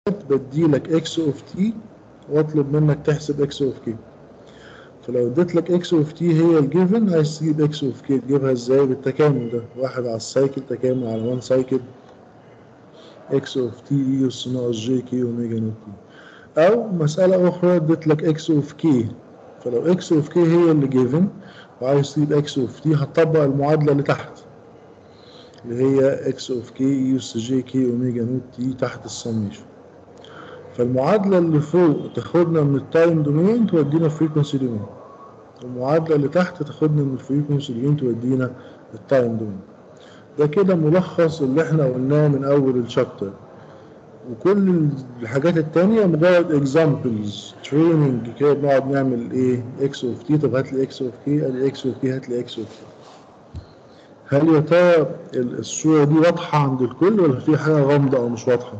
بدي لك اكس اوف تي واطلب منك تحسب اكس اوف كي فلو اديت لك اكس اوف تي هي الجيفن عايز تجيب اكس اوف كي تجيبها ازاي بالتكامل ده واحد على السايكل تكامل على 1 سايكل اكس اوف تي اي اس ناقص جي كي اوميجا نوت تي او مسألة أخرى اديت لك اكس اوف كي فلو اكس اوف كي هي اللي جيفن وعايز تجيب اكس اوف تي هتطبق المعادلة اللي تحت اللي هي اكس اوف كي اي اس جي كي اوميجا نوت تي تحت السميشن فالمعادلة اللي فوق تاخدنا من التايم دومين تودينا الفريكونسي دومين المعادلة اللي تحت تاخدنا من الفريكونسي دومين تودينا التايم دومين ده كده ملخص اللي احنا قلناه من أول الشابتر وكل الحاجات التانية مجرد اكزامبلز تريننج كده بنقعد نعمل ايه اكس اوف تي طب هات لي اكس اوف كي ادي اكس اوف كي هات لي اكس اوف كي هل يا ترى الصورة دي واضحة عند الكل ولا في حاجة غامضة أو مش واضحة؟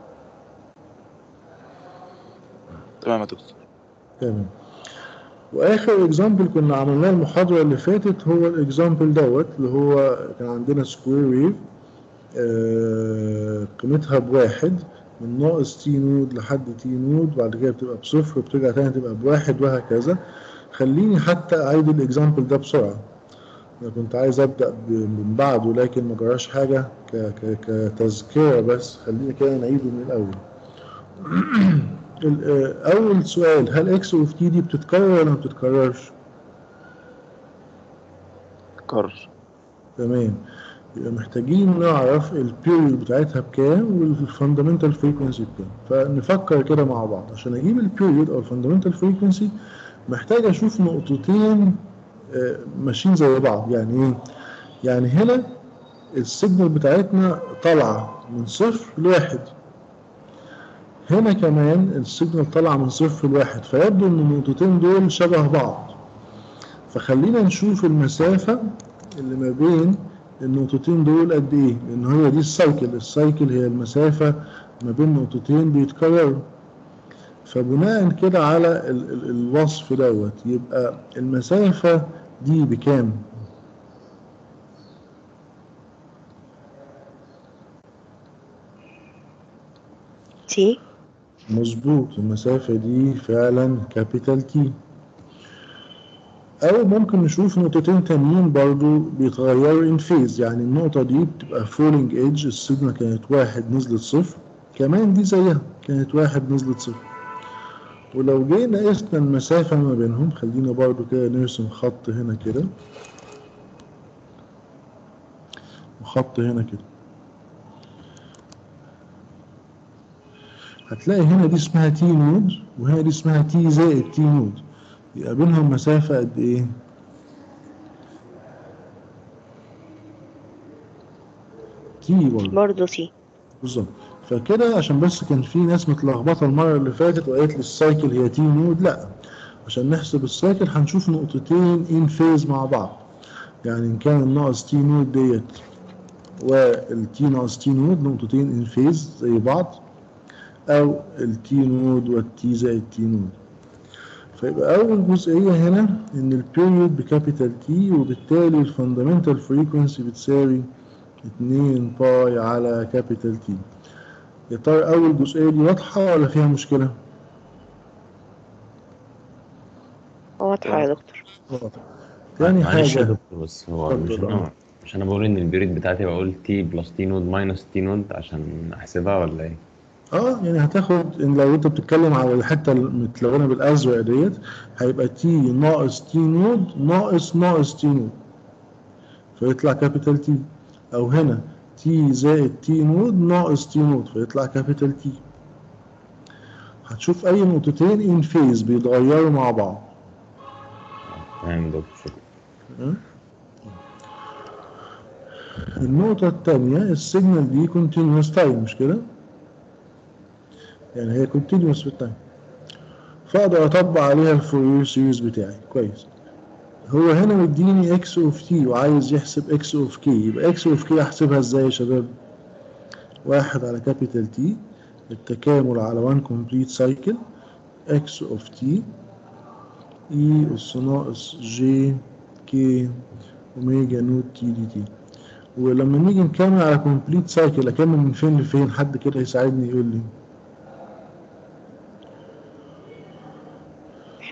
تمام يا دكتور تمام واخر اكزامبل كنا عملناه المحاضره اللي فاتت هو الاكزامبل دوت اللي هو كان عندنا سكوير ويف آه قيمتها بواحد من ناقص تي نود لحد تي نود بعد كده بتبقى بصفر وبترجع تاني تبقى بواحد وهكذا خليني حتى اعيد الاكزامبل ده بسرعه انا كنت عايز ابدا من بعده لكن ما جراش حاجه ك ك كتذكره بس خلينا كده نعيده من الاول اول سؤال هل اكس اوف تي دي بتتكرر ولا ما بتتكررش كرر تمام يبقى محتاجين نعرف البيريود بتاعتها بكام والفاندامنتال فريكونسي بكام فنفكر كده مع بعض عشان اجيب البيريود او الفاندامنتال فريكونسي محتاج اشوف نقطتين ماشيين زي بعض يعني ايه يعني هنا السيجنال بتاعتنا طالعه من صفر لواحد هنا كمان السيجنال طالعه من صفر لواحد فيبدو ان النقطتين دول شبه بعض فخلينا نشوف المسافة اللي ما بين النقطتين دول قد ايه لان هي دي السايكل السايكل هي المسافة ما بين نقطتين بيتكرروا فبناء كده على ال ال الوصف دوت يبقى المسافة دي بكام تي مظبوط المسافة دي فعلا كابيتال تي أو ممكن نشوف نقطتين تانيين برضو بيتغيروا ان فيز يعني النقطة دي بتبقى فولينج ايدج السيجما كانت واحد نزلت صفر كمان دي زيها كانت واحد نزلت صفر ولو جينا قسنا المسافة ما بينهم خلينا برضو كده نرسم خط هنا كده وخط هنا كده هتلاقي هنا دي اسمها تي نود وهنا دي اسمها تي زائد تي نود يبقى بينهم مسافة قد ايه؟ تي برضه برضه تي بالظبط فكده عشان بس كان في ناس متلخبطة المرة اللي فاتت وقالت لي السايكل هي تي نود لا عشان نحسب السايكل هنشوف نقطتين ان فيز مع بعض يعني ان كان الناقص تي نود ديت والتي ناقص تي نود نقطتين ان فيز زي بعض او التي نود والتي زائد تي نود فيبقى اول جزئيه هنا ان البيريود بكابيتال تي وبالتالي الفاندامنتال فريكونسي بتساوي 2 باي على كابيتال تي يا ترى اول جزئيه دي واضحه ولا فيها مشكله واضحة يا دكتور واضحه تاني معلش يا حاجه دكتور بس هو مش اتفضل، انا اه. مش انا بقول ان البيريد بتاعتي بقول تي بلس تي نود ماينس تي نود عشان احسبها ولا ايه؟ اه يعني هتاخد ان لو انت بتتكلم على الحته المتلونه بالازرق ديت هيبقى تي ناقص تي نود ناقص ناقص تي نود فيطلع كابيتال تي او هنا تي زائد تي نود ناقص تي نود فيطلع كابيتال تي هتشوف اي نقطتين ان فيز بيتغيروا مع بعض تمام يا دكتور شكرا تمام؟ النقطة التانية السيجنال دي continuous time مش كده؟ يعني هي continuous في التايم فأقدر أطبق عليها الفورير سيريز بتاعي كويس هو هنا مديني اكس اوف تي وعايز يحسب اكس اوف كي يبقى اكس اوف كي احسبها ازاي يا شباب؟ واحد على كابيتال تي التكامل على 1 كومبليت سايكل اكس اوف تي اي اس ناقص جي كي اوميجا نوت تي دي تي ولما نيجي نكمل على كومبليت سايكل اكمل من فين لفين حد كده يساعدني يقول لي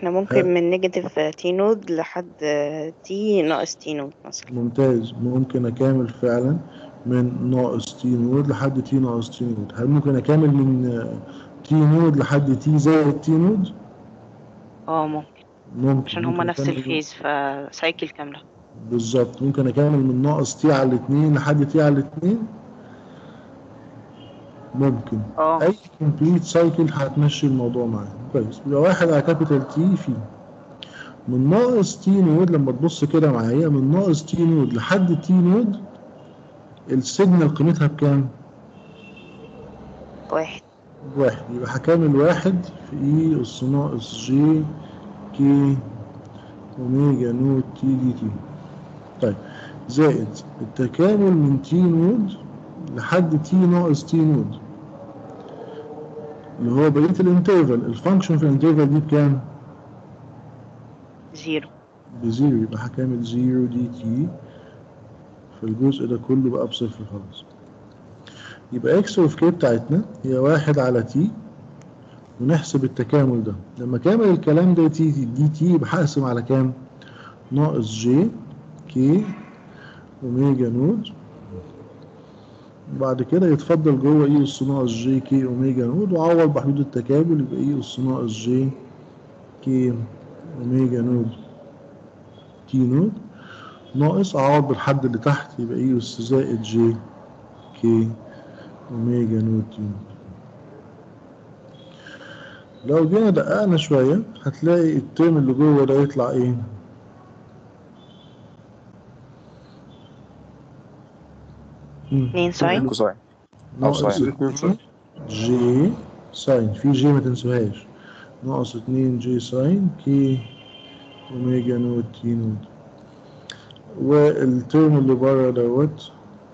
احنا ممكن من نيجاتيف تي نود لحد تي ناقص تي نود مثلا ممتاز ممكن اكامل فعلا من ناقص تي نود لحد تي ناقص تي نود هل ممكن اكامل من آه، تي نود لحد تي زائد تي نود اه ممكن ممكن عشان هما ممكن نفس أكمل- الفيز فسايكل كاملة بالظبط ممكن اكمل من ناقص تي على الاثنين لحد تي على الاثنين ممكن اه اي كومبليت سايكل هتمشي الموضوع معايا كويس يبقى واحد على كابيتال تي في من ناقص تي نود لما تبص كده معايا من ناقص تي نود لحد تي نود السيجنال قيمتها بكام؟ واحد واحد يبقى هكامل واحد في اي اس ناقص جي كي اوميجا نود تي دي تي طيب زائد التكامل من تي نود لحد تي ناقص تي نود اللي هو بقية الانترفال الفانكشن في الانترفال دي بكام؟ زيرو بزيرو يبقى هكامل زيرو دي تي فالجزء ده كله بقى بصفر خلاص يبقى اكس اوف كي بتاعتنا هي واحد على تي ونحسب التكامل ده لما كامل الكلام ده تي تي دي تي يبقى هقسم على كام؟ ناقص جي كي اوميجا نود بعد كده يتفضل جوه اي اس ناقص جي كي اوميجا نود وعوض بحدود التكامل يبقى اي اس ناقص جي كي اوميجا نود تي نود ناقص اعوض بالحد اللي تحت يبقى اي اس زائد جي كي اوميجا نود تي نود لو جينا دققنا شوية هتلاقي الترم اللي جوه ده يطلع ايه؟ مم. اتنين ساين كوساين أو ناقص ساين. اتنين جي ساين في جي ما تنسوهاش ناقص اتنين جي ساين كي اوميجا نود تي نود والترم اللي بره دوت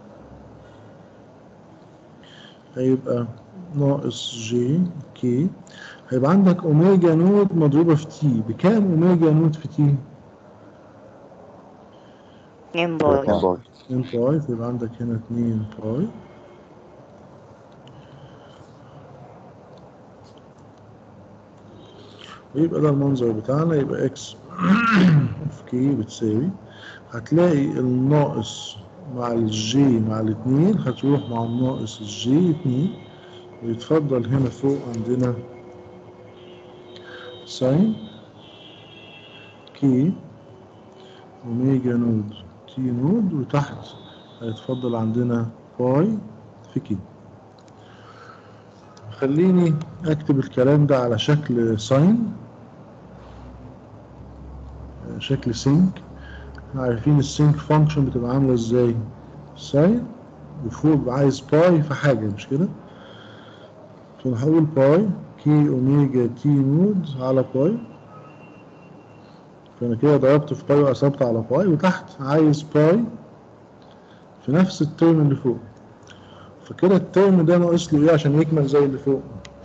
هيبقى ناقص جي كي هيبقى عندك اوميجا نود مضروبة في تي بكام اوميجا نود في تي؟ اتنين باي اتنين باي 2 باي فيبقى عندك هنا 2 باي ويبقى ده المنظر بتاعنا يبقى اكس اوف كي بتساوي هتلاقي الناقص مع الجي مع الاتنين هتروح مع الناقص الجي اتنين ويتفضل هنا فوق عندنا ساين كي اوميجا نود تي نود وتحت هيتفضل عندنا باي في كي خليني اكتب الكلام ده على شكل ساين شكل سينك احنا عارفين السينك فانكشن بتبقى عامله ازاي ساين وفوق بيبقى عايز باي في حاجه مش كده فانا هقول باي كي اوميجا تي نود على باي فانا كده ضربت في باي وقسمت على باي وتحت عايز باي في نفس الترم اللي فوق فكده الترم ده ناقص له ايه عشان يكمل زي اللي فوق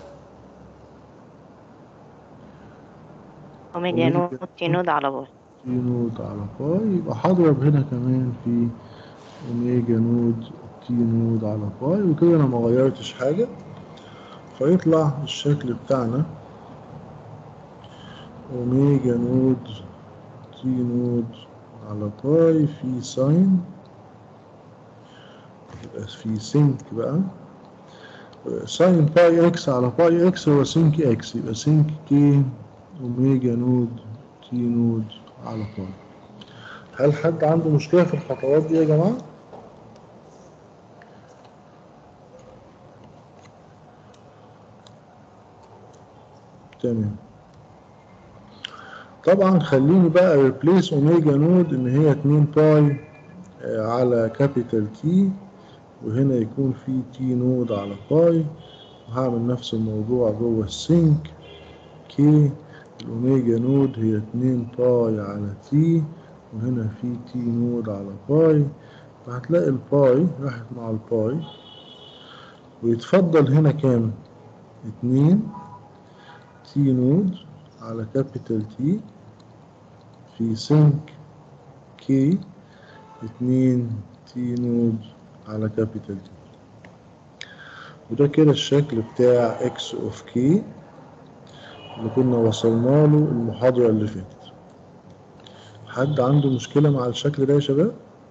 اوميجا نود تي نود على باي تي نود على باي يبقى هضرب هنا كمان في اوميجا نود تي نود على باي وكده انا ما غيرتش حاجة فيطلع الشكل بتاعنا اوميجا نود تي نود على باي في ساين يبقى في سينك بقى ساين باي اكس على باي اكس هو سينك اكس يبقى سينك كي اوميجا نود تي نود على باي هل حد عنده مشكلة في الخطوات دي يا جماعة؟ تمام طبعا خليني بقى ريبليس اوميجا نود ان هي 2 باي آه، على كابيتال تي وهنا يكون في تي نود على باي وهعمل نفس الموضوع جوه السينك كي الأوميجا نود هي 2 باي على تي وهنا في تي نود على باي فهتلاقي الباي راحت مع الباي ويتفضل هنا كام؟ 2 تي نود على كابيتال تي في سينك كي 2 تي نود على كابيتال تي وده كده الشكل بتاع اكس اوف كي اللي كنا وصلنا له المحاضرة اللي فاتت حد عنده مشكلة مع الشكل ده يا شباب؟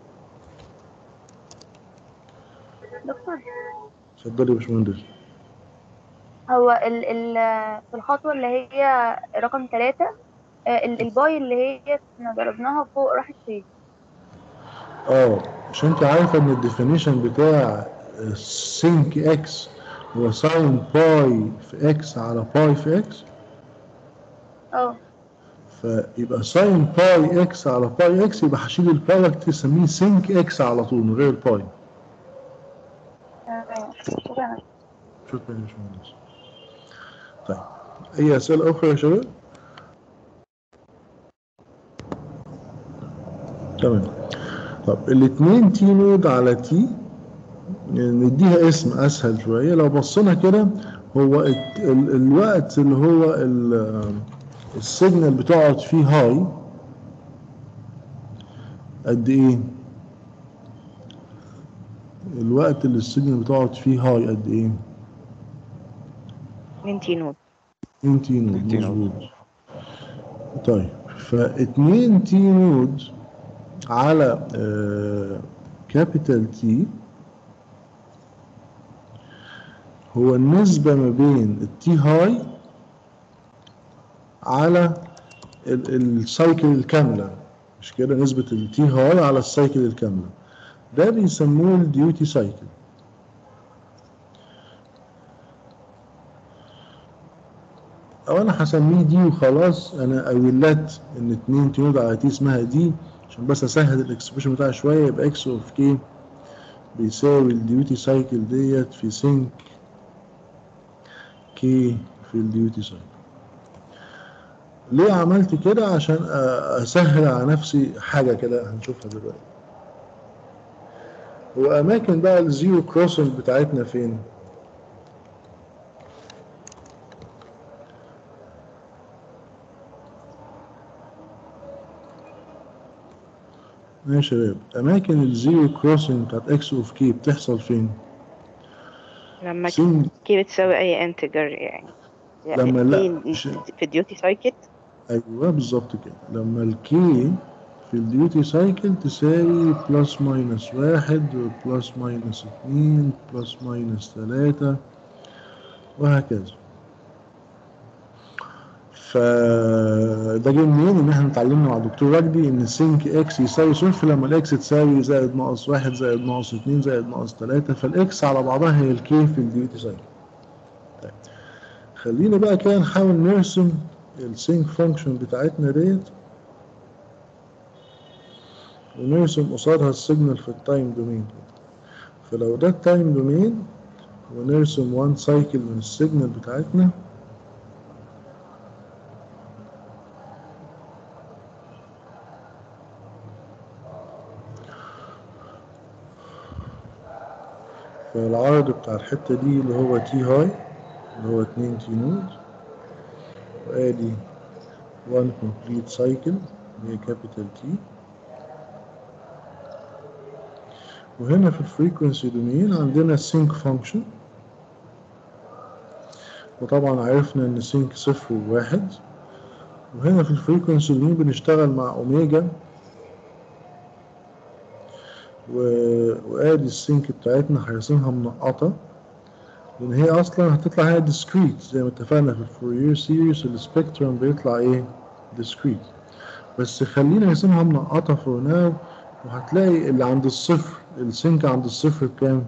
دكتور اتفضلي يا باشمهندس هو ال ال في الخطوة اللي هي رقم ثلاثة ال- الباي اللي هي كنا ضربناها فوق راحت فين؟ اه مش انت عارفة ان الديفينيشن بتاع سينك اكس هو ساين باي في اكس على باي في اكس اه فيبقى ساين باي اكس على باي اكس يبقى هشيل الباي تسميه سينك اكس على طول من غير الباي تمام شكرا شكرا يا باشمهندس طيب اي اسئله اخرى يا شباب تمام طب الاثنين تي نود على تي نديها اسم اسهل شويه لو بصينا كده هو الت- ال- الوقت اللي هو ال- السيجنال بتقعد فيه هاي قد ايه الوقت اللي السيجنال بتقعد فيه هاي قد ايه 2 تي نود 2 تي نود 2 تي نود. مظبوط طيب فاتنين تي نود على كابيتال تي هو النسبة ما بين التي هاي على ال- السايكل الكاملة مش كده نسبة التي هاي على السايكل الكاملة ده بيسموه الديوتي سايكل او انا هسميه دي وخلاص انا اولت ان 2 تنود على تي اسمها دي عشان بس اسهل الاكسبريشن بتاعها شويه يبقى اكس اوف كي بيساوي الديوتي سايكل ديت في سينك كي في الديوتي سايكل ليه عملت كده عشان أ- اسهل على نفسي حاجه كده هنشوفها دلوقتي واماكن بقى الزيرو كروسنج بتاعتنا فين يا شباب اماكن الزيرو كروسنج بتاعت اكس اوف كي بتحصل فين لما سين كي بتساوي اي انتجر يعني يعني لما لا، اتنين مش- في الديوتي سايكت ايوه بالظبط كده لما الكي في الديوتي سايكل تساوي بلس ماينس واحد وبلس ماينس اتنين بلس ماينس تلاتة وهكذا فده جه منين ان احنا اتعلمنا مع الدكتور وجدي ان سينك اكس يساوي صفر لما الاكس تساوي زائد ناقص واحد زائد ناقص اتنين زائد ناقص تلاتة فالاكس على بعضها هي الكي في الديوتي سايكل طيب خلينا بقى كده نحاول نرسم السينك فانكشن بتاعتنا ديت ونرسم قصادها السيجنال في التايم دومين فلو ده التايم دومين ونرسم وان سايكل من السيجنال بتاعتنا فالعرض بتاع الحتة دي اللي هو تي هاي اللي هو 2 تي نود وادي 1 complete cycle اللي هي capital T وهنا في الفريكونسي دومين عندنا sync function وطبعا عرفنا ان sync صفر وواحد وهنا في الفريكونسي دومين بنشتغل مع اوميجا و... وادي السينك بتاعتنا هرسمها منقطة لان هي اصلا هتطلع هي discrete زي ما اتفقنا في الفورير سيريس السبيكترم بيطلع ايه discrete بس خلينا نرسمها منقطة فور ناو وهتلاقي اللي عند الصفر السينك عند الصفر بكام؟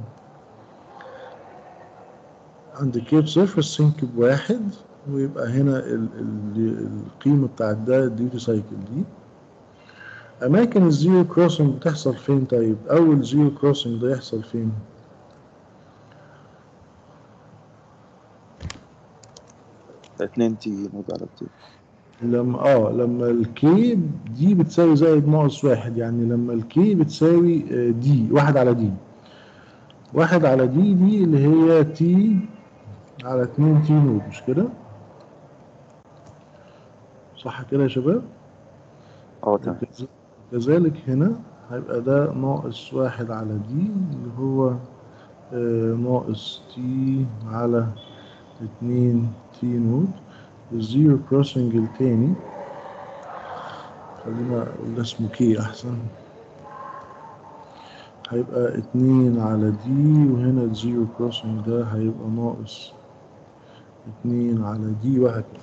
عند كي بصفر السينك بواحد ويبقى هنا ال ال القيمة بتاعت ده الديوتي سايكل دي أماكن الزيرو كروسنج بتحصل فين طيب؟ أول زيرو كروسنج ده يحصل فين؟ اتنين تي نود على تي لما اه لما الكي دي بتساوي زائد ناقص واحد يعني لما الكي بتساوي آه، دي واحد على دي واحد على دي دي اللي هي تي على اتنين تي نود مش كده؟ صح كده يا شباب؟ اه تمام وكذ- كذلك هنا هيبقى ده ناقص واحد على دي اللي هو آه، ناقص تي على اتنين تي نود الزيرو كروسنج التاني خلينا اقول ده اسمه كي احسن هيبقى اتنين على دي وهنا الزيرو كروسنج ده هيبقى ناقص اتنين على دي وهكذا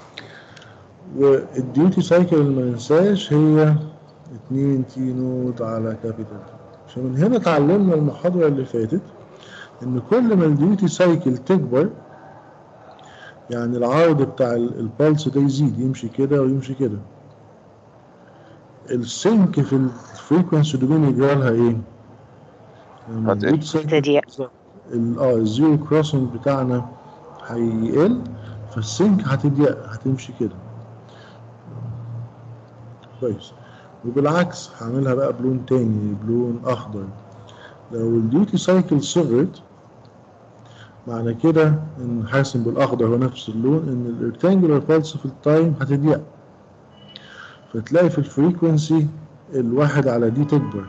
والديوتي سايكل اللي ما ننساش هي اتنين تي نود على كابيتال دي فمن هنا اتعلمنا المحاضرة اللي فاتت ان كل ما الديوتي سايكل تكبر يعني العرض بتاع ال- البلس ده يزيد يمشي كده ويمشي كده السync في الفريكونسي دومين يجرى لها ايه؟ لما هتقل. الديوتي سايكل تضيق. ال- اه الزيرو كروسنج بتاعنا هيقل فالسync هتضيق هتمشي كده كويس وبالعكس هعملها بقى بلون تاني بلون اخضر لو الديوتي سايكل صغرت معنى كده ان حاسم بالاخضر هو نفس اللون ان الريكتانجولار بالس في التايم هتضيق فتلاقي في الفريكونسي الواحد على دي تكبر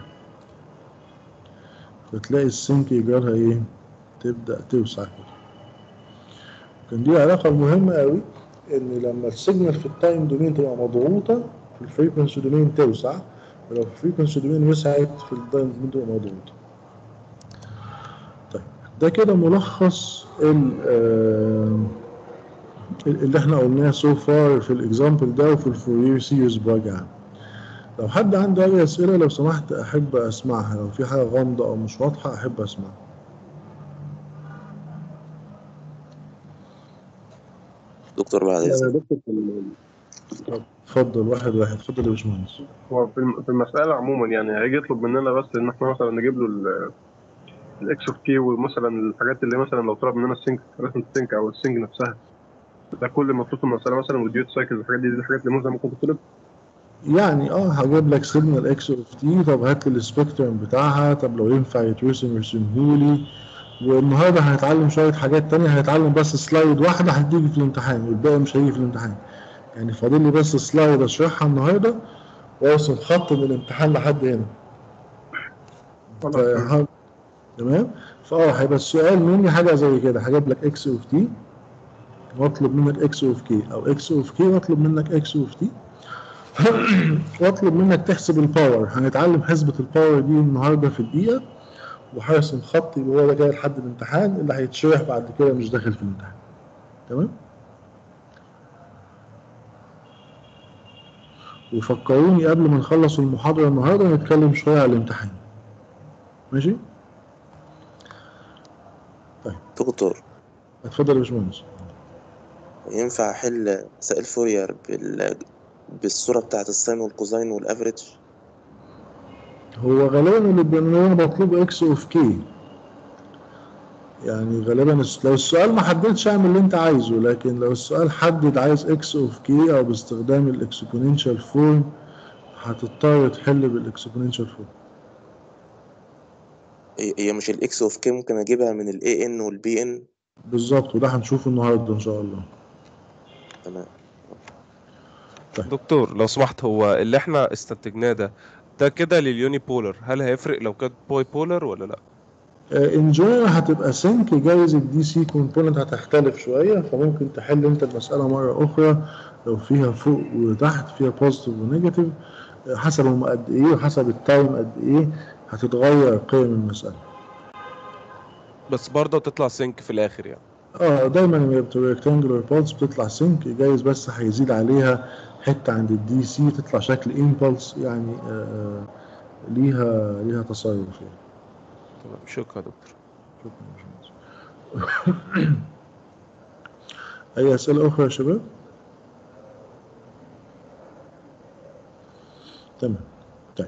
فتلاقي السync يجرالها ايه تبدأ توسع كده كان دي علاقة مهمة قوي ان لما السيجنال في التايم دومين تبقى مضغوطة في الفريكونسي دومين توسع ولو في الفريكونسي دومين وسعت في التايم دومين تبقى مضغوطة طيب ده كده ملخص ال آه، اللي احنا قلناه سو فار في الاكزامبل ده وفي الفورير سيريز بوجه عام لو حد عنده اي اسئله لو سمحت احب اسمعها لو في حاجه غامضه او مش واضحه احب اسمعها دكتور بعد يا إذنك دكتور في ال- اتفضل واحد واحد اتفضل يا باشمهندس هو في الم- في المسألة عموما يعني هيجي يطلب مننا بس إن إحنا مثلا نجيب له ال- الإكس أوف كي ومثلا الحاجات اللي مثلا لو طلب مننا السينك رسمة السينك أو السينك نفسها ده كل مطلوب في المسألة مثلا والديوت سايكل الحاجات دي دي الحاجات اللي مثلا ممكن تطلب يعني اه هجيب لك سيجنال اكس اوف تي طب هات لي السبيكترم بتاعها طب لو ينفع يترسم ارسمهولي والنهارده هنتعلم شويه حاجات تانية هنتعلم بس سلايد واحده هتيجي في الامتحان والباقي مش هيجي في الامتحان يعني فاضل لي بس سلايد اشرحها النهارده وارسم خط من الامتحان لحد هنا ف- تمام فاه هيبقى السؤال مني حاجه زي كده هجيب لك اكس اوف تي واطلب منك اكس اوف كي او اكس اوف كي واطلب منك اكس اوف تي واطلب منك تحسب الباور هنتعلم حسبة الباور دي النهارده في الدقيقة وهرسم خط يبقى هو ده جاي لحد الامتحان اللي هيتشرح بعد كده مش داخل في الامتحان تمام وفكروني قبل ما نخلص المحاضرة النهارده نتكلم شوية على الامتحان ماشي دكتور اتفضل يا باشمهندس ينفع أحل مسائل فورير بال... بالصورة بتاعت الساين والكوزاين والأفريج هو غالبا اللي بيعملوه مطلوب اكس اوف كي يعني غالبا الس- لو السؤال ما حددش اعمل اللي انت عايزه لكن لو السؤال حدد عايز اكس اوف كي او باستخدام الاكسبوننشال فورم هتضطر تحل بالاكسبوننشال فورم هي هي مش الإكس أوف كي ممكن أجيبها من ال AN وال BN بالظبط وده هنشوفه النهارده ان شاء الله تمام دكتور لو سمحت هو اللي احنا استنتجناه ده ده كده لليوني بولر هل هيفرق لو كانت باي بولر ولا لا ان جنرال هتبقى سينك جايز الدي سي كومبوننت هتختلف شويه فممكن تحل انت المساله مره اخرى لو فيها فوق وتحت فيها بوزيتيف ونيجاتيف حسب هم قد ايه وحسب التايم قد ايه هتتغير قيم المساله بس برضه تطلع سينك في الاخر يعني اه دايما لما بتبقى ريكتانجلر بولس بتطلع سينك جايز بس هيزيد عليها حته عند الدي سي تطلع شكل امبلس يعني آه آه، ليها ليها تصرف يعني تمام شكرا يا دكتور شكرا يا باشمهندس. اي اسئله اخرى يا شباب تمام طيب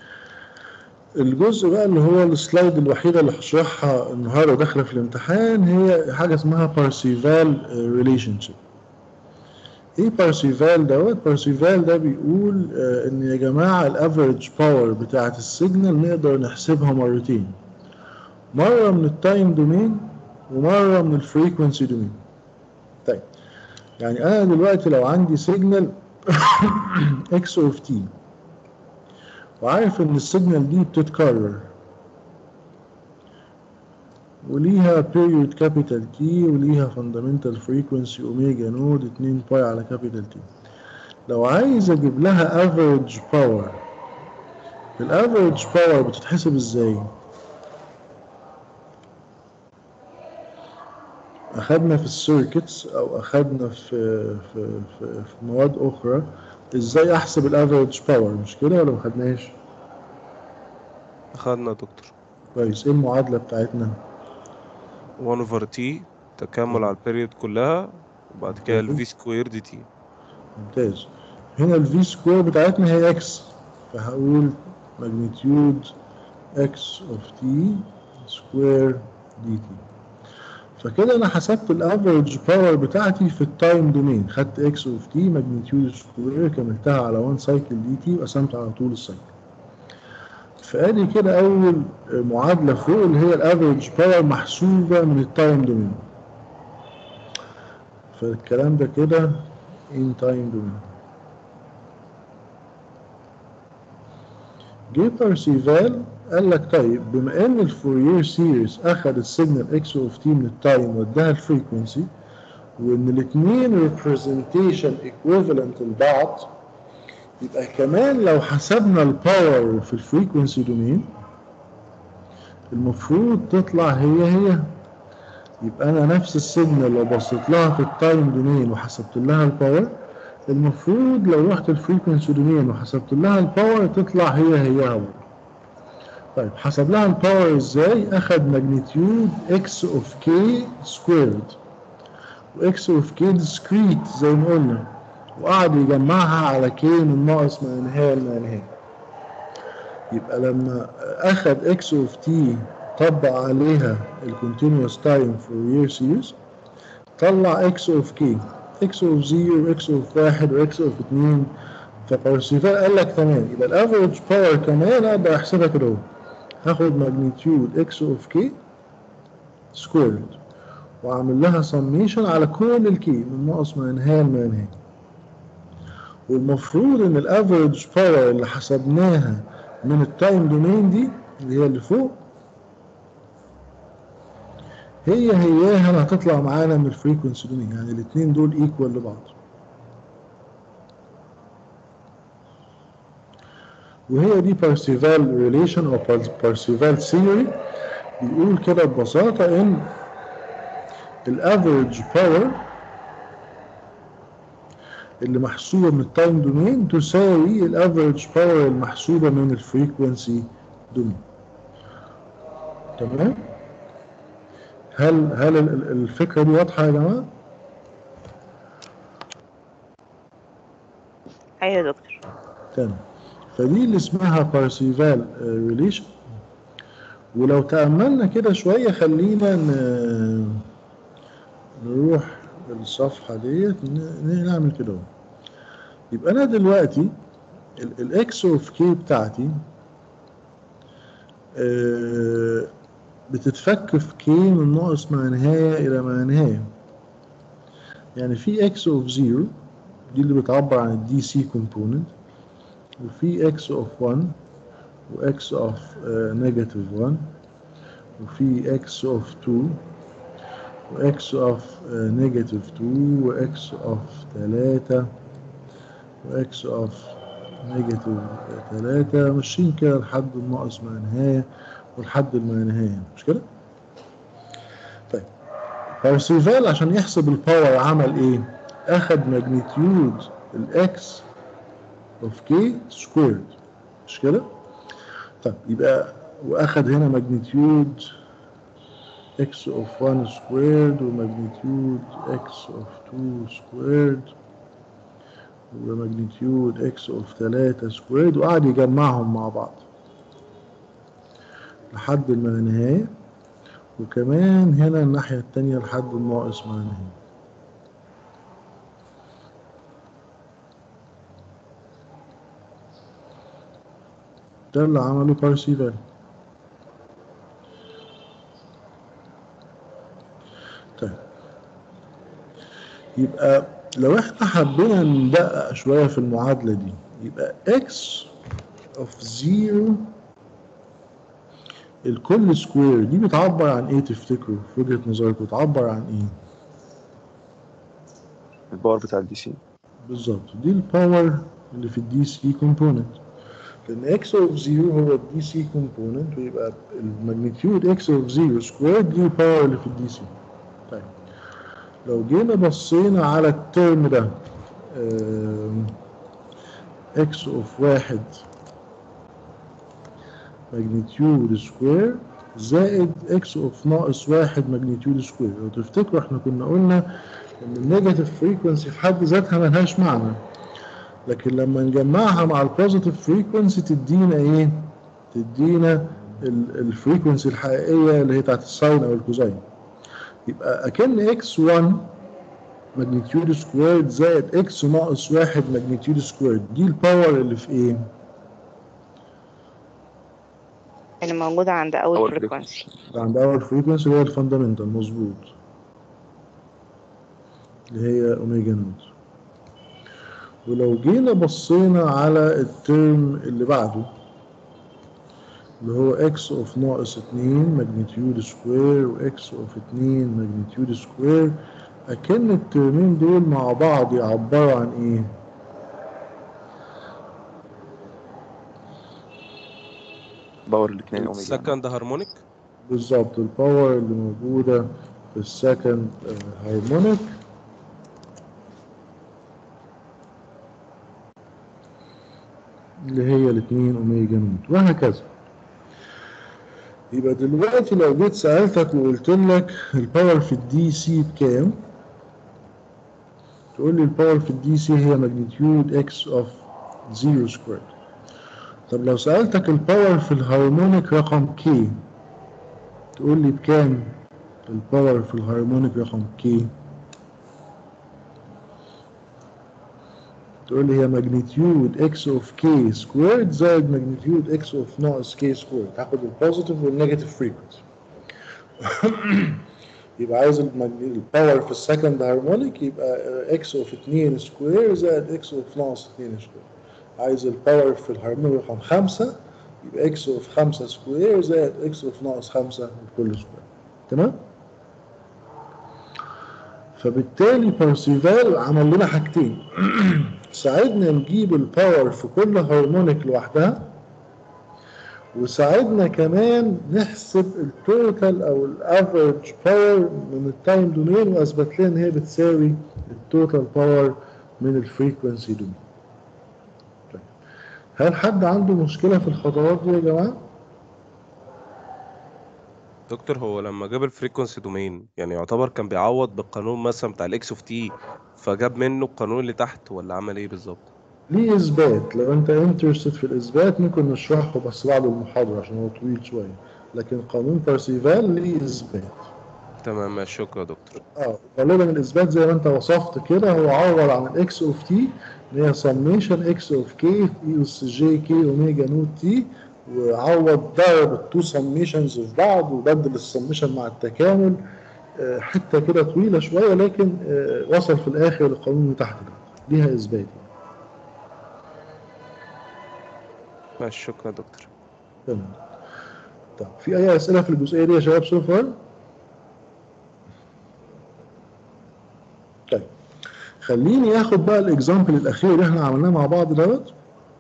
الجزء بقى اللي هو السلايد الوحيده اللي هشرحها النهارده داخله في الامتحان هي حاجه اسمها بارسيفال ريليشن شيب ايه بارسيفال دوت بارسيفال ده بيقول آه، ان يا جماعه الافريج باور بتاعه السيجنال نقدر نحسبها مرتين مره من التايم دومين ومره من الفريكونسي دومين طيب يعني انا دلوقتي لو عندي سيجنال اكس اوف تي وعارف ان السيجنال دي بتتكرر وليها period capital T وليها fundamental frequency اوميجا نود 2 باي على capital T لو عايز اجيب لها average power الافريج باور بتتحسب ازاي؟ اخدنا في السيركتس او اخدنا في في في, في مواد اخرى ازاي احسب الافريج باور مش كده ولا ما خدناش؟ اخدنا يا دكتور كويس ايه المعادله بتاعتنا؟ 1 اوفر تي تكامل على البيريود كلها وبعد كده الفي سكوير دي تي ممتاز هنا الفي سكوير بتاعتنا هي اكس فهقول magnitude x of t square dt فكده انا حسبت الافريج باور بتاعتي في التايم دومين خدت x of t magnitude square كملتها على 1 سايكل dt وقسمت على طول السايكل فادي كده اول معادله فوق اللي هي الافريج باور محسوبه من التايم دومين فالكلام ده كده in time domain جه بارسيفال قال لك طيب بما ان الفورير سيريز اخذ السيجنال اكس اوف تي من التايم واداها الفريكونسي وان الاثنين ريبريزنتيشن ايكويفالنت لبعض يبقى كمان لو حسبنا الباور في الفريكونسي دومين المفروض تطلع هي هي يبقى انا نفس السيجنال لو بصيت لها في التايم دومين وحسبت لها الباور المفروض لو رحت الفريكونسي دومين وحسبت لها الباور تطلع هي هي هو طيب حسب لها الباور ازاي اخد ماجنتيود اكس اوف كي سكويرد واكس اوف كي ديسكريت زي ما قلنا وقعد يجمعها على كي من ناقص ما نهايه لما نهايه يبقى لما اخد اكس اوف تي طبق عليها الكونتينوس تايم فورير سيريز طلع اكس اوف كي اكس اوف 0 واكس اوف 1 واكس اوف 2 فبارسيفال قال لك تمام يبقى الافريج باور كمان اقدر احسبها كده اهو هاخد ماجنتيود اكس اوف كي سكويرد واعمل لها سميشن على كل الكي من ناقص ما ينهايه لما ينهايه والمفروض ان الافريج باور اللي حسبناها من التايم دومين دي اللي هي اللي فوق هي هياها هتطلع معانا من الفريكونسي دومين يعني الاثنين دول ايكوال لبعض وهي دي بارسيفال ريليشن او بارسيفال ثيوري بيقول كده ببساطة ان الافريج باور اللي محسوبة من التايم دومين تساوي الافريج باور المحسوبة من الفريكونسي دومين تمام هل هل الفكرة دي واضحة يا جماعة؟ ايوه يا دكتور تمام فدي اللي اسمها بارسيفال ريليشن ولو تأملنا كده شوية خلينا ن... نروح الصفحة ديت ن- نعمل كده اهو. يبقى أنا دلوقتي الإكس أوف كي بتاعتي آه، بتتفك في كي من ناقص ما نهاية إلى ما نهاية يعني في إكس أوف زيرو دي اللي بتعبر عن الدي سي كومبوننت وفي إكس أوف 1 وإكس أوف نيجاتيف 1 وفي إكس أوف 2 وإكس أوف نيجاتيف 2 وإكس أوف 3 وإكس أوف نيجاتيف 3 ماشيين كده لحد الناقص ما نهاية ولحد ما نهاية مش كده؟ طيب بارسيفال عشان يحسب الباور عمل ايه؟ اخد ماجنتيود الاكس اوف كي سكويرد مش كده؟ طيب يبقى واخد هنا ماجنتيود اكس اوف 1 سكويرد وماجنتيود اكس اوف 2 سكويرد وماجنتيود اكس اوف 3 سكويرد وقعد يجمعهم مع بعض لحد ما نهاية وكمان هنا الناحية التانية لحد الناقص ما نهاية ده اللي عمله بارسيفال طيب يبقى لو احنا حبينا ندقق شوية في المعادلة دي يبقى x of 0 الكل سكوير دي بتعبر عن ايه تفتكروا في وجهة نظركم بتعبر عن ايه الباور بتاع الدي سي بالظبط دي الباور اللي في الدي سي كومبوننت لان اكس اوف 0 هو الدي سي كومبوننت ويبقى الماجنتيود اكس اوف 0 سكوير دي الباور اللي في الدي سي طيب لو جينا بصينا على الترم ده اكس اوف واحد ماجنتيود سكوير زائد اكس اوف ناقص واحد ماجنتيود سكوير لو تفتكروا احنا كنا قلنا ان النيجاتيف فريكونسي في حد ذاتها ملهاش معنى لكن لما نجمعها مع البوزيتيف فريكونسي تدينا ايه تدينا الفريكونسي الحقيقيه اللي هي بتاعت الساين او الكوزاين يبقى اكن اكس 1 ماجنتيود سكويرد زائد اكس ناقص واحد ماجنتيود سكويرد دي الباور اللي في ايه اللي موجودة عند أول أول فريكونسي عند اول فريكونسي اللي هي الفاندامنتال مظبوط اللي هي اوميجا نوت ولو جينا بصينا على الترم اللي بعده اللي هو اكس اوف ناقص اتنين ماجنتيود سكوير واكس اوف اتنين ماجنتيود سكوير اكن الترمين دول مع بعض يعبروا عن ايه باور الاثنين اوميجا السكند هارمونيك بالظبط الباور اللي موجودة في السكند هارمونيك اللي هي الاتنين اوميجا نوت وهكذا يبقى دلوقتي لو جيت سألتك وقلت لك الباور في الدي سي بكام تقول لي الباور في الدي سي هي ماجنتيود اكس اوف زيرو سكوير طب لو سألتك الباور في الهارمونيك رقم كي تقول لي بكام الباور في الهارمونيك رقم كي تقول لي هي ماجنتيود اكس اوف كي سكويرد زائد ماجنتيود اكس اوف ناقص كي سكويرد تاخد البوزيتيف والنيجاتيف فريكونسي يبقى عايز المج- الباور في السكند هارمونيك يبقى اكس اوف 2 سكوير زائد اكس اوف ناقص 2 سكوير عايز الباور في الهارمونيك رقم 5 يبقى اكس اوف 5 سكوير زائد اكس اوف ناقص 5 بكل سكوير تمام؟ فبالتالي بارسيفال عمل لنا حاجتين ساعدنا نجيب الباور في كل هارمونيك لوحدها وساعدنا كمان نحسب التوتال او الافريج باور من التايم دومين واثبت لنا ان هي بتساوي التوتال باور من الفريكونسي دومين طيب. هل حد عنده مشكله في الخطوات دي يا جماعه؟ دكتور هو لما جاب الفريكونسي دومين يعني يعتبر كان بيعوض بالقانون مثلا بتاع الاكس اوف تي فجاب منه القانون اللي تحت ولا عمل ايه بالظبط؟ ليه اثبات لو انت انترستد في الاثبات ممكن نشرحه بس بعد المحاضره عشان هو طويل شويه لكن قانون بارسيفال ليه اثبات تمام ماشي شكرا يا دكتور اه غالبا الاثبات زي ما انت وصفت كده هو عوض عن الاكس اوف تي اللي هي سميشن اكس اوف كي اي اس جي كي اوميجا نوت تي وعوض ضرب التو سميشنز في بعض وبدل السميشن مع التكامل آه، حته كده طويله شويه لكن آه، وصل في الاخر للقانون اللي تحت ده ليها اثبات ماشي شكرا يا دكتور تمام طب في اي اسئله في الجزئيه دي يا شباب سو فار طيب خليني اخد بقى الاكزامبل الاخير اللي احنا عملناه مع بعض دوت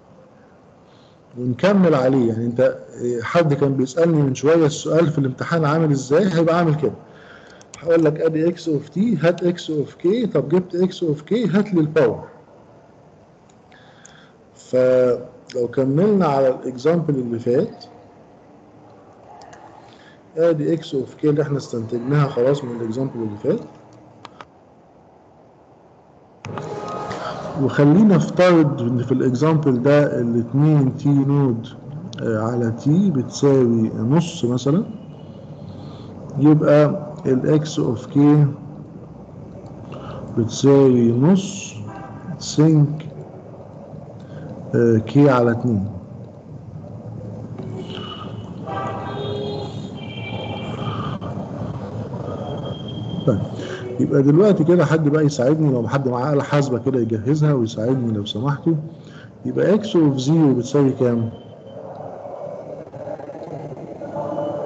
ونكمل عليه يعني انت إيه، حد كان بيسالني من شويه السؤال في الامتحان عامل ازاي هيبقى عامل كده هقول لك ادي اكس اوف تي هات اكس اوف كي طب جبت اكس اوف كي هات لي الباور فلو كملنا على الاكزامبل اللي فات ادي اكس اوف كي اللي احنا استنتجناها خلاص من الاكزامبل اللي فات وخلينا افترض ان في الاكزامبل ده الاتنين تي نود آه، على تي بتساوي نص مثلا يبقى الاكس اوف كي بتساوي نص سينك كي على اتنين طيب يبقى دلوقتي كده حد بقى يساعدني لو حد معاه آلة حاسبة كده يجهزها ويساعدني لو سمحتوا يبقى اكس اوف زيرو بتساوي كام؟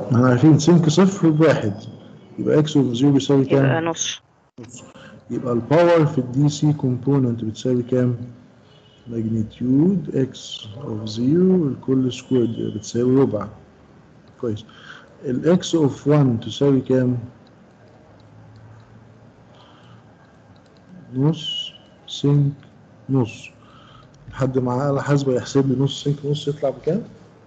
احنا عارفين سينك صفر بواحد يبقى اكس اوف زيرو بيساوي يبقى كام؟ نص يبقى الباور في الدي سي كومبوننت بتساوي كام؟ ماجنتيود اكس اوف زيرو الكل سكويرد يبقى بتساوي ربع كويس الاكس اوف 1 تساوي كام؟ نص سينك نص حد معاه آلة حاسبة يحسب لي نص سينك نص يطلع بكام؟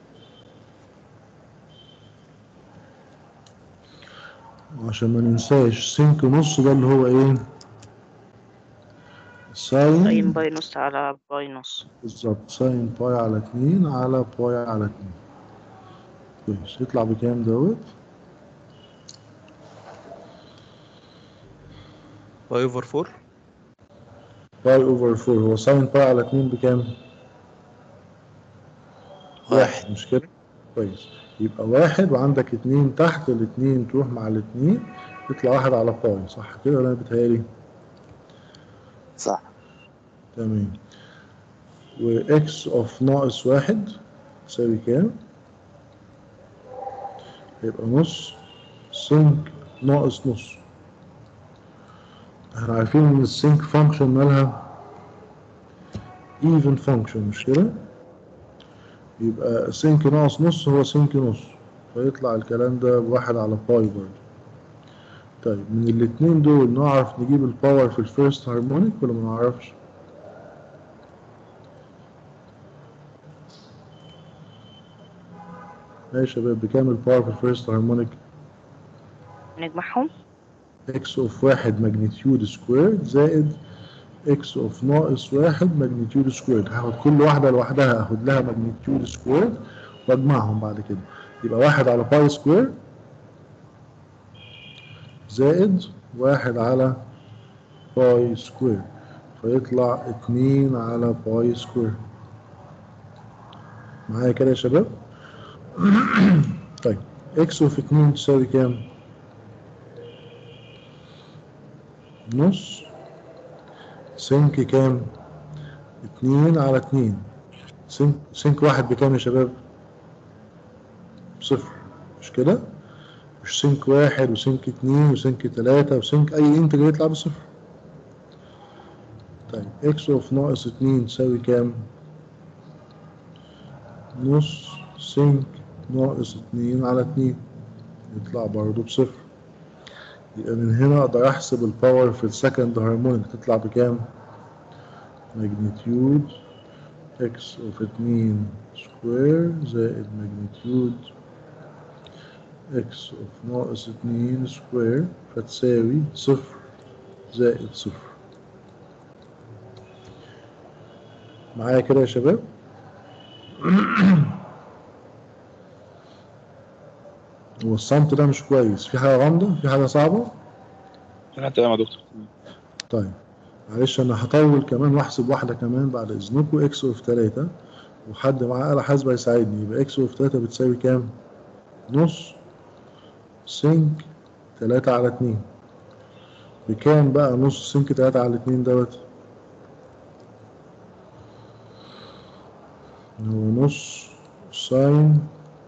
عشان ما ننساش سينك نص ده اللي هو ايه؟ ساين ساين باي نص على باي نص بالظبط ساين باي على اتنين على باي على اتنين كويس يطلع بكام دوت؟ باي اوفر 4 باي اوفر فور هو ساين باي على اتنين بكام؟ واحد مش كده؟ كويس يبقى واحد وعندك اتنين تحت الاتنين تروح مع الاتنين يطلع واحد على باي صح كده ولا انا بتهيألي؟ صح تمام واكس اوف ناقص واحد تساوي كام؟ يبقى نص سينك ناقص نص احنا عارفين ان السينك فانكشن مالها even فانكشن مش كده؟ يبقى سينك ناقص نص هو سينك نص فيطلع الكلام ده بواحد على باي برضه طيب من الاتنين دول نعرف نجيب الباور في الفيرست هارمونيك ولا ما نعرفش؟ يا شباب بكام الباور في الفيرست هارمونيك؟ نجمعهم اكس اوف واحد ماجنتيود سكويرد زائد اكس اوف ناقص واحد ماجنتيود سكويرد هاخد كل واحدة لوحدها هاخد لها ماجنتيود سكويرد واجمعهم بعد كده يبقى واحد على باي سكوير زائد واحد على باي سكوير فيطلع اتنين على باي سكوير معايا كده يا شباب طيب اكس اوف اتنين تساوي كام نص سنك كام اتنين على اتنين سنك, سنك واحد بكام يا شباب صفر مش كده مش سنك واحد وسنك اتنين وسنك تلاتة وسنك اي انتجر يطلع بصفر طيب اكس اوف ناقص اتنين تساوي كام نص سنك ناقص اتنين على اتنين يطلع برضه بصفر يبقى من هنا اقدر احسب الباور في السكند هارمونيك تطلع بكام ماجنتيود اكس اوف اتنين سكوير زائد ماجنتيود اكس اوف ناقص اتنين سكوير فتساوي صفر زائد صفر معايا كده يا شباب هو الصمت ده مش كويس في حاجة غامضة في حاجة صعبة لا تمام يا دكتور طيب معلش انا هطول كمان واحسب واحدة كمان بعد اذنكم اكس اوف تلاتة وحد معاه آلة حاسبة يساعدني يبقى اكس اوف تلاتة بتساوي كام؟ نص سنك تلاتة على اتنين بكام بقى نص سنك تلاتة على اتنين دوت؟ هو نص ساين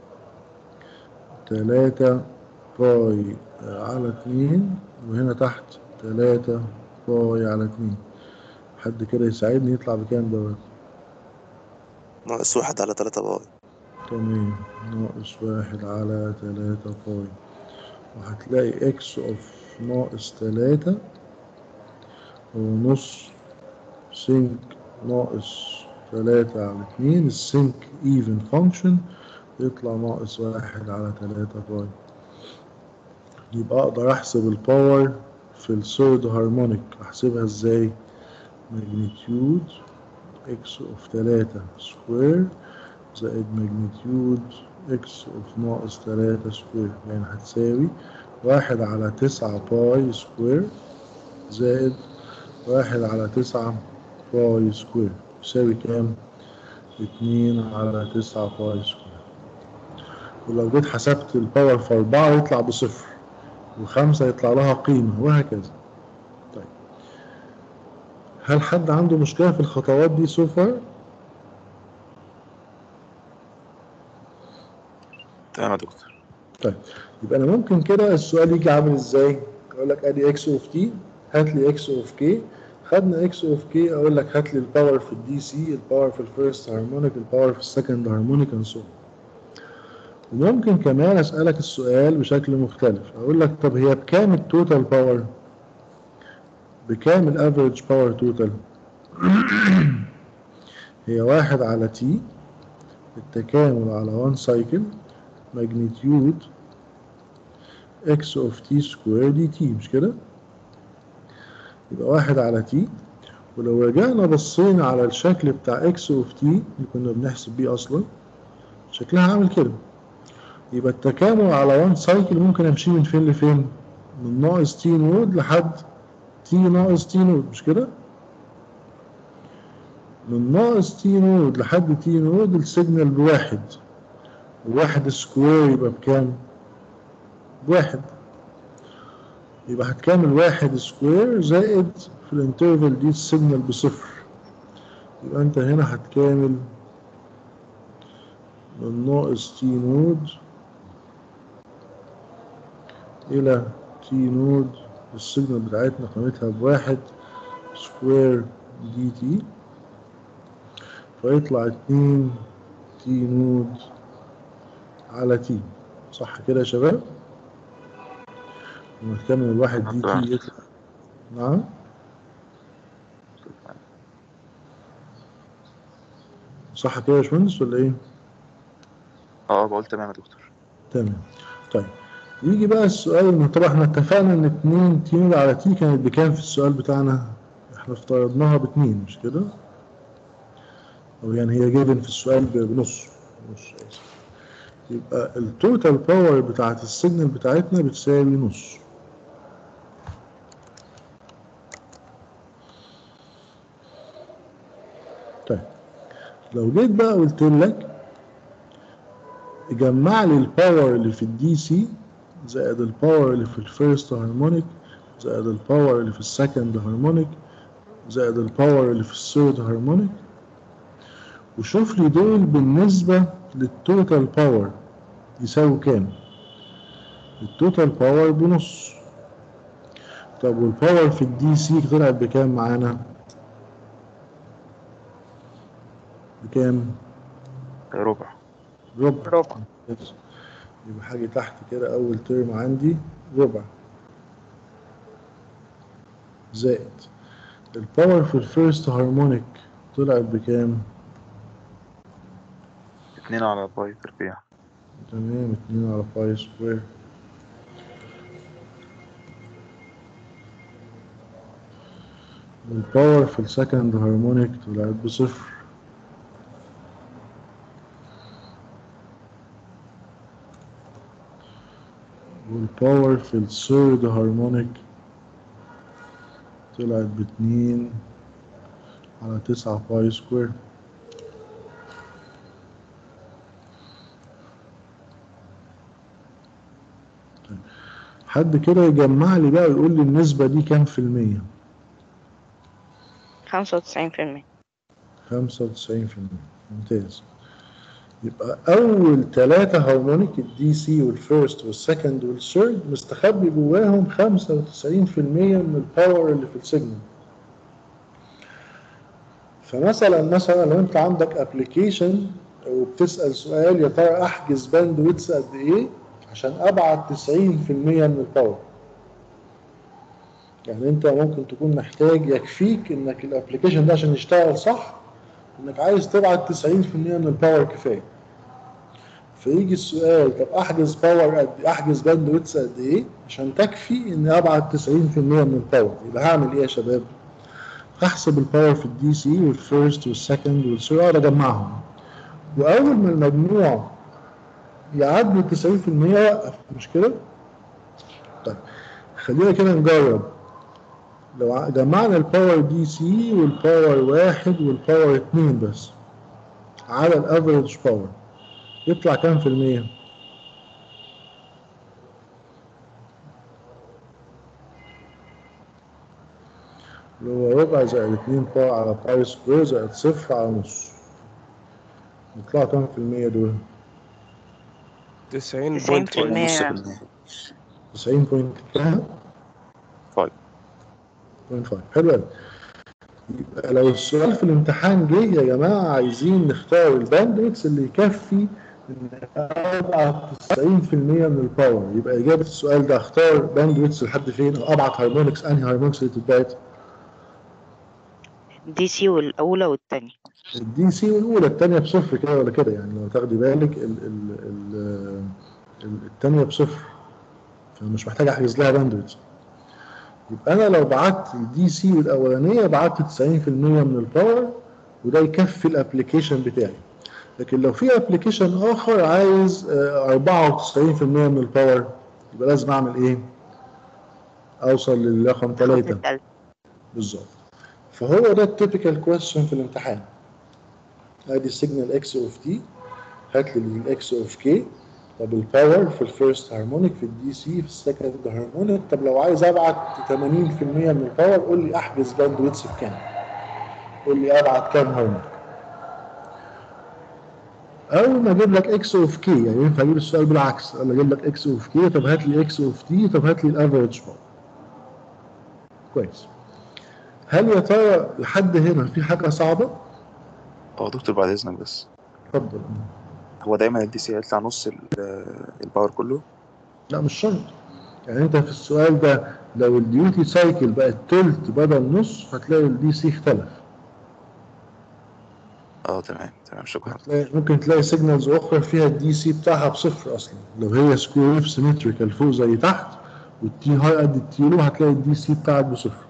تلاتة باي على اتنين وهنا تحت تلاتة باي على اتنين حد كده يساعدني يطلع بكام دوت ناقص واحد على تلاتة باي تمام ناقص واحد على تلاتة باي وهتلاقي اكس اوف ناقص تلاتة هو نص سينك ناقص تلاتة على اتنين السينك ايفن فانكشن يطلع ناقص واحد على تلاتة باي يبقى اقدر احسب الباور في الثيرد هارمونيك احسبها ازاي ماجنتيود اكس اوف تلاتة سكوير زائد ماجنتيود اكس اوف ناقص تلاتة سكوير يعني هتساوي واحد على تسعة باي سكوير زائد واحد على تسعة باي سكوير يساوي كام؟ اتنين على تسعة باي سكوير ولو جيت حسبت الباور في أربعة يطلع بصفر وخمسة يطلع لها قيمة وهكذا طيب هل حد عنده مشكلة في الخطوات دي سو فار؟ تمام يا دكتور طيب يبقى انا ممكن كده السؤال يجي عامل ازاي؟ اقول لك ادي اكس اوف تي هات لي اكس اوف كي خدنا اكس اوف كي اقول لك هات لي الباور في الدي سي الباور في الفيرست هارمونيك الباور في السكند هارمونيك اند سو وممكن كمان اسالك السؤال بشكل مختلف اقول لك طب هي بكام التوتال باور بكام الافريج باور توتال هي واحد على تي التكامل على 1 سايكل ماجنتيود اكس اوف تي سكوير دي تي مش كده يبقى واحد على تي ولو رجعنا بصينا على الشكل بتاع اكس اوف تي اللي كنا بنحسب بيه اصلا شكلها عامل كده يبقى التكامل على 1 سايكل ممكن امشي من فين لفين من ناقص تي نود لحد تي ناقص تي نود مش كده من ناقص تي نود لحد تي نود السيجنال بواحد وواحد سكوير يبقى بكام بواحد يبقى هتكامل واحد سكوير زائد في الانترفال دي السيجنال بصفر يبقى انت هنا هتكامل من ناقص تي نود إلى تي نود السيجنال بتاعتنا قيمتها بواحد سكوير دي تي فيطلع اتنين تي نود على تي صح كده يا شباب؟ لما تكمل الواحد دي تي يطلع نعم صح كده يا باشمهندس ولا ايه؟ اه بقول تمام يا دكتور تمام طيب يجي بقى السؤال انه طبعا احنا اتفقنا ان 2 تي نود على تي كانت بكام في السؤال بتاعنا؟ احنا افترضناها باتنين مش كده؟ او يعني هي جيفن في السؤال بنص نص اسف يبقى التوتال باور بتاعت السيجنال بتاعتنا بتساوي نص طيب لو جيت بقى قلت لك جمع لي الباور اللي في الدي سي زائد الباور اللي في الفيرست هارمونيك زائد الباور اللي في السكند هارمونيك زائد الباور اللي في الثيرد هارمونيك وشوف لي دول بالنسبة للتوتال باور يساوي كام التوتال باور بنص طب والباور في الدي سي طلعت بكام معانا بكام ربع ربع ربع بس. يبقى حاجة تحت كده أول ترم عندي ربع زائد الباور في الفيرست هارمونيك طلعت بكام؟ اتنين على باي تربيع تمام اتنين على باي سكوير الباور في السكند هارمونيك طلعت بصفر والباور في الثيرد هارمونيك طلعت باتنين على تسعة باي سكوير حد كده يجمع لي بقى ويقول لي النسبة دي كام في المية؟ خمسة وتسعين في المية خمسة وتسعين في المية ممتاز يبقى أول ثلاثة هارمونيك الدي سي والفيرست والسكند والثيرد مستخبي جواهم خمسة وتسعين في المية من الباور اللي في السيجنال فمثلا مثلا لو أنت عندك ابلكيشن وبتسأل سؤال يا ترى أحجز باند ويتس قد إيه عشان أبعت 90% من الباور يعني أنت ممكن تكون محتاج يكفيك إنك الابلكيشن ده عشان يشتغل صح إنك عايز تبعت 90% من الباور كفاية فيجي السؤال طب أحجز باور قد أحجز باند ويتس قد إيه عشان تكفي إني أبعت 90% من الباور يبقى هعمل إيه يا شباب؟ هحسب الباور في الدي سي والفيرست والسكند والثيرد أقعد أجمعهم وأول ما المجموع يعدي 90% يوقف مش كده؟ طيب خلينا كده نجرب لو ع- جمعنا الباور دي سي والباور واحد والباور اتنين بس على الافريج باور يطلع كام في المية؟ اللي هو ربع زائد اتنين باور على باي سكوير زائد صفر على نص يطلعوا كام في المية دول؟ 90 90% 90% 90 بوينت كام؟ فايف 0.5 حلو قوي يبقى لو السؤال في الامتحان جه يا جماعه عايزين نختار الباندويتس اللي يكفي ان ابعت 90% من الباور يبقى اجابه السؤال ده اختار باندويتس لحد فين او ابعت هارمونكس انهي هارمونكس اللي تتبعت دي سي والأولى والتانية الدي سي الاولى الثانيه بصفر كده ولا كده يعني لو تاخدي بالك ال ال ال ال- الثانيه بصفر فمش محتاج احجز لها باندويتس يبقى انا لو بعت الدي سي الاولانيه بعت 90% من الباور وده يكفي الابلكيشن بتاعي لكن لو في ابلكيشن اخر عايز آه، 94% من الباور يبقى لازم اعمل ايه؟ اوصل للرقم 3 التالتة بالظبط فهو ده التيبيكال كويستشن في الامتحان ادي السيجنال اكس اوف تي هات لي الاكس اوف كي طب الباور في الفيرست هارمونيك في الدي سي في السكند هارمونيك طب لو عايز ابعت 80% من الباور قول لي احجز باندويتس بكام قول لي ابعت كام هارمونيك اول ما اجيب لك اكس اوف كي يعني ينفع اجيب السؤال بالعكس انا اجيب لك اكس اوف كي طب هات لي اكس اوف تي طب هات لي الافريج باور كويس هل يا ترى لحد هنا في حاجه صعبه؟ اه دكتور بعد اذنك بس اتفضل هو دايما الدي سي هيطلع نص ال- الباور كله لا مش شرط يعني انت في السؤال ده لو الديوتي سايكل بقت تلت بدل نص هتلاقي الدي سي اختلف اه تمام تمام شكرا هتلاقي ممكن تلاقي سيجنالز اخرى فيها الدي سي بتاعها بصفر اصلا لو هي سكوير ويف سيمتريكال فوق زي تحت والتي هاي قد التي لو هتلاقي الدي سي بتاعك بصفر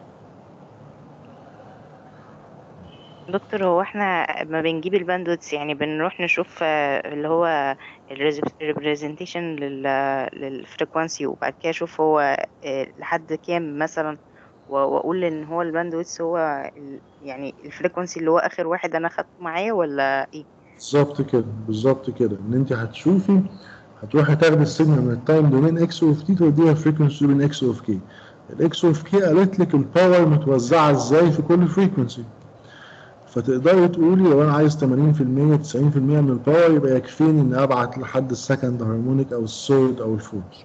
دكتور هو احنا ما بنجيب الباندوتس يعني بنروح نشوف آه، اللي هو الريبريزنتيشن للفريكوانسي وبعد كده اشوف هو آه، لحد كام مثلا و- واقول ان هو الباندويتس هو ال- يعني الفريكوانسي اللي هو اخر واحد انا خدته معايا ولا ايه بالظبط كده بالظبط كده ان انت هتشوفي هتروحي تاخدي السيجنال من التايم دومين اكس اوف تي توديها فريكونسي دومين اكس اوف كي الاكس اوف كي قالت لك الباور متوزعه ازاي في كل فريكونسي فتقدري تقولي لو انا عايز 80% 90% من الباور يبقى يكفيني ان ابعت لحد السكند هارمونيك او الثيرد او الفورث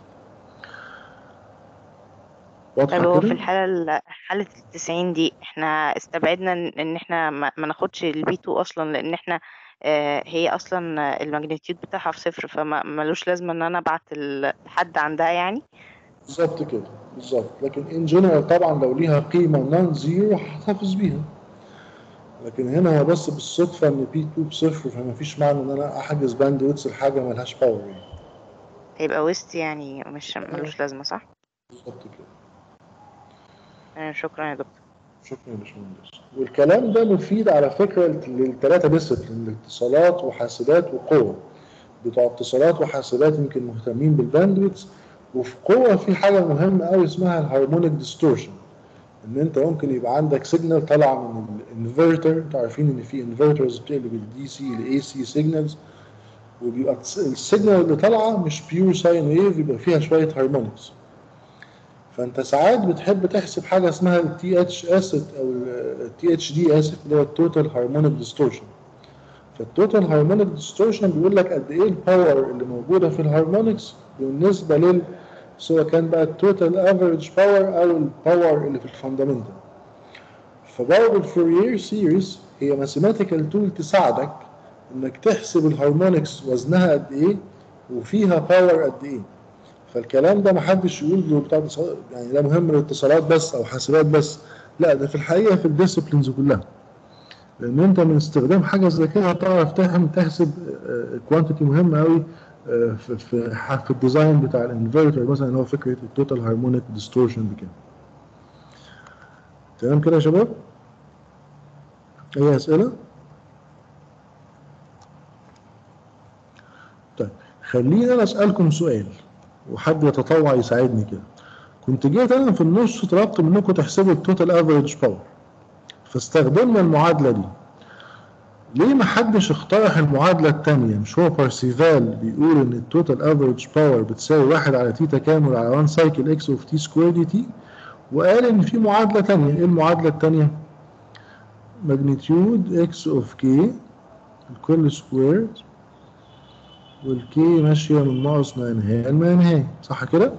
طيب واضحه هو في كده؟ الحالة ال- حالة التسعين دي احنا استبعدنا ان إن احنا ما ما ناخدش البي 2 اصلا لان احنا آه، هي اصلا الماجنتيود بتاعها في صفر فما ملوش لازمة ان انا ابعت ال- لحد عندها يعني بالظبط كده بالظبط لكن ان جنرال طبعا لو ليها قيمه نون زيرو هحتفظ بيها لكن هنا هو بس بالصدفه ان بي 2 بصفر فما فيش معنى ان انا احجز باندويتس لحاجه ملهاش باور يعني هيبقى ويست يعني مش ملوش لازمة صح؟ بالظبط كده آه، شكرا يا دكتور شكرا يا باشمهندس والكلام ده مفيد على فكره للثلاثه ديسيبلين الاتصالات وحاسبات وقوه بتوع اتصالات وحاسبات يمكن مهتمين بالباندويتس وفي قوه في حاجه مهمه قوي اسمها الهارمونيك ديستورشن ان انت ممكن يبقى عندك سيجنال طالعه من الانفرتر انتوا عارفين ان في انفرترز بتقلب الدي سي لاي سي سيجنالز وبيبقى السيجنال اللي طالعه مش بيور ساين ويف بيبقى فيها شويه هارمونكس فانت ساعات بتحب تحسب حاجه اسمها التي اتش اس او التي اتش دي اسف اللي هو التوتال هارمونيك ديستورشن فالتوتال هارمونيك ديستورشن بيقول لك قد ايه الباور اللي موجوده في الهارمونكس بالنسبه لل سواء كان بقى التوتال افريج باور او الباور اللي في الفاندامنتال فبرضه الفورير سيريز هي ماثيماتيكال تول تساعدك انك تحسب الهارمونكس وزنها قد ايه وفيها باور قد ايه فالكلام ده محدش يقول له بتاع اتصال- يعني ده مهم للاتصالات بس او حاسبات بس لا ده في الحقيقه في الديسيبلينز كلها لان انت من استخدام حاجه زي كده هتعرف تحم- تحسب كوانتيتي مهمه قوي آه، في في ح- في الديزاين بتاع الانفرتر مثلا اللي هو فكره التوتال هارمونيك ديستورشن بكده تمام كده يا شباب اي اسئله طيب خليني انا اسالكم سؤال وحد يتطوع يساعدني كده كنت جيت انا في النص طلبت منكم تحسبوا التوتال افريج باور فاستخدمنا المعادله دي ليه ما حدش اقترح المعادله الثانيه مش هو بارسيفال بيقول ان التوتال افريج باور بتساوي 1 على تي تكامل على 1 سايكل اكس اوف تي سكوير دي تي وقال ان في معادله ثانيه ايه المعادله الثانيه ماجنتيود اكس اوف كي الكل سكوير والكي ماشية من ناقص ما نهاية لما نهاية صح كده؟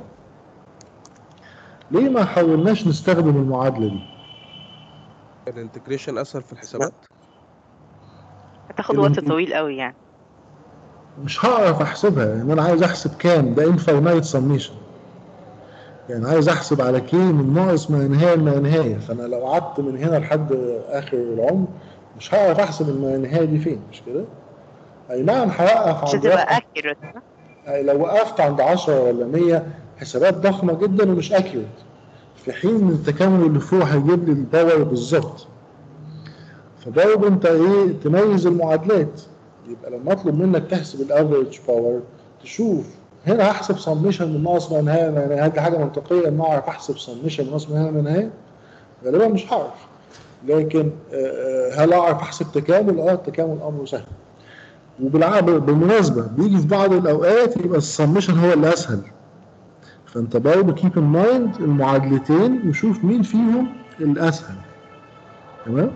ليه ما حاولناش نستخدم المعادلة دي؟ الانتجريشن اسهل في الحسابات هتاخد وقت الانت- طويل قوي يعني مش هعرف احسبها لان انا عايز احسب كام ده انفاينايت سميشن يعني عايز احسب على كي من ناقص ما نهاية لما نهاية فانا لو قعدت من هنا لحد اخر العمر مش هعرف احسب الما نهاية دي فين مش كده؟ اي نعم هوقف مش عند هتبقى رقم اكيوريت يعني لو وقفت عند 10 ولا 100 حسابات ضخمه جدا ومش اكيوريت في حين ان التكامل اللي فوق هيجيب لي الباور بالظبط فبرضه انت ايه تميز المعادلات يبقى لما اطلب منك تحسب الافريج باور تشوف هنا هحسب سميشن من ناقص ما نهايه ما نهايه دي حاجه منطقيه ان اعرف احسب سميشن من ناقص ما نهايه ما نهايه غالبا مش هعرف لكن آه، آه، هل اعرف احسب تكامل؟ اه التكامل امره سهل وبالعكس بالمناسبة بيجي في بعض الأوقات يبقى السمشن هو اللي أسهل فأنت برضه كيب ان مايند المعادلتين وشوف مين فيهم الأسهل تمام؟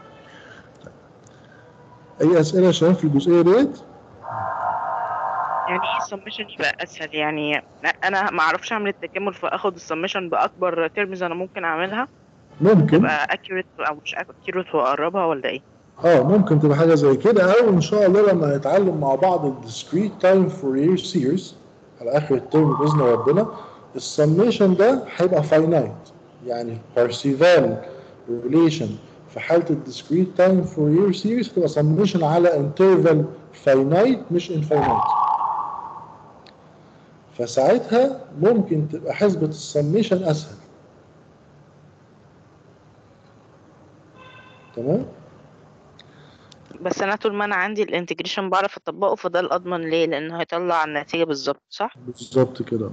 طيب. أي أسئلة يا شباب في الجزئية ديت؟ يعني ايه السمشن يبقى اسهل يعني انا ما اعرفش اعمل التكامل فاخد السمشن باكبر تيرمز انا ممكن اعملها ممكن تبقى اكيوريت او مش اكيوريت واقربها ولا ايه اه ممكن تبقى حاجة زي كده أو إن شاء الله لما نتعلم مع بعض ال discrete time Fourier series على آخر الترم بإذن ربنا السميشن ده هيبقى finite يعني بارسيفال relation في حالة ال discrete time Fourier series هتبقى summation على interval finite مش infinite فساعتها ممكن تبقى حسبة السميشن أسهل تمام؟ بس انا طول ما انا عندي الانتجريشن بعرف اطبقه فده الاضمن ليه لانه هيطلع النتيجة بالظبط صح بالظبط كده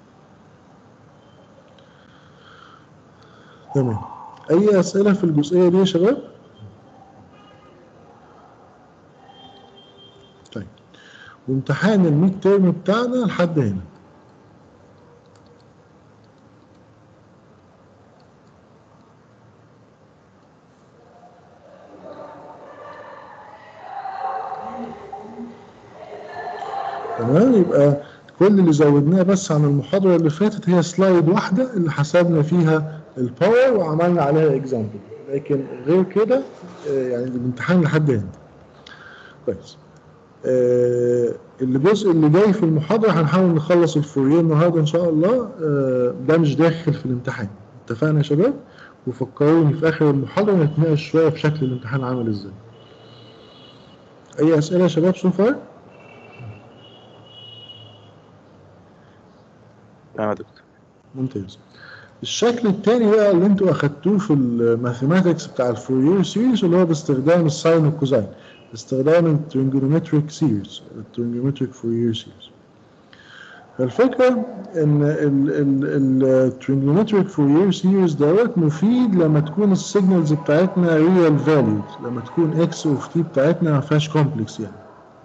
تمام اي اسئله في الجزئيه دي يا شباب طيب وامتحان الميد تيرم بتاعنا لحد هنا تمام يبقى كل اللي زودناه بس عن المحاضرة اللي فاتت هي سلايد واحدة اللي حسبنا فيها الباور وعملنا عليها اكزامبل لكن غير كده آه، يعني الامتحان لحد هنا كويس آه، الجزء اللي جاي في المحاضرة هنحاول نخلص الفوريه النهارده ان شاء الله آه، ده مش داخل في الامتحان اتفقنا يا شباب وفكروني في اخر المحاضرة نتناقش شوية في شكل الامتحان عامل ازاي اي اسئلة يا شباب سو فار؟ تمام يا دكتور ممتاز الشكل الثاني بقى اللي انتوا اخدتوه في الماثيماتكس بتاع الفورير سيريز اللي هو باستخدام الساين والكوزاين باستخدام الترينجونومتريك سيريز الترينجونومتريك فورير سيريز فالفكرة ان الترينجونومتريك فورير سيريز دوت مفيد لما تكون السيجنالز بتاعتنا ريال فاليود لما تكون اكس اوف تي بتاعتنا ما فيهاش كومبلكس يعني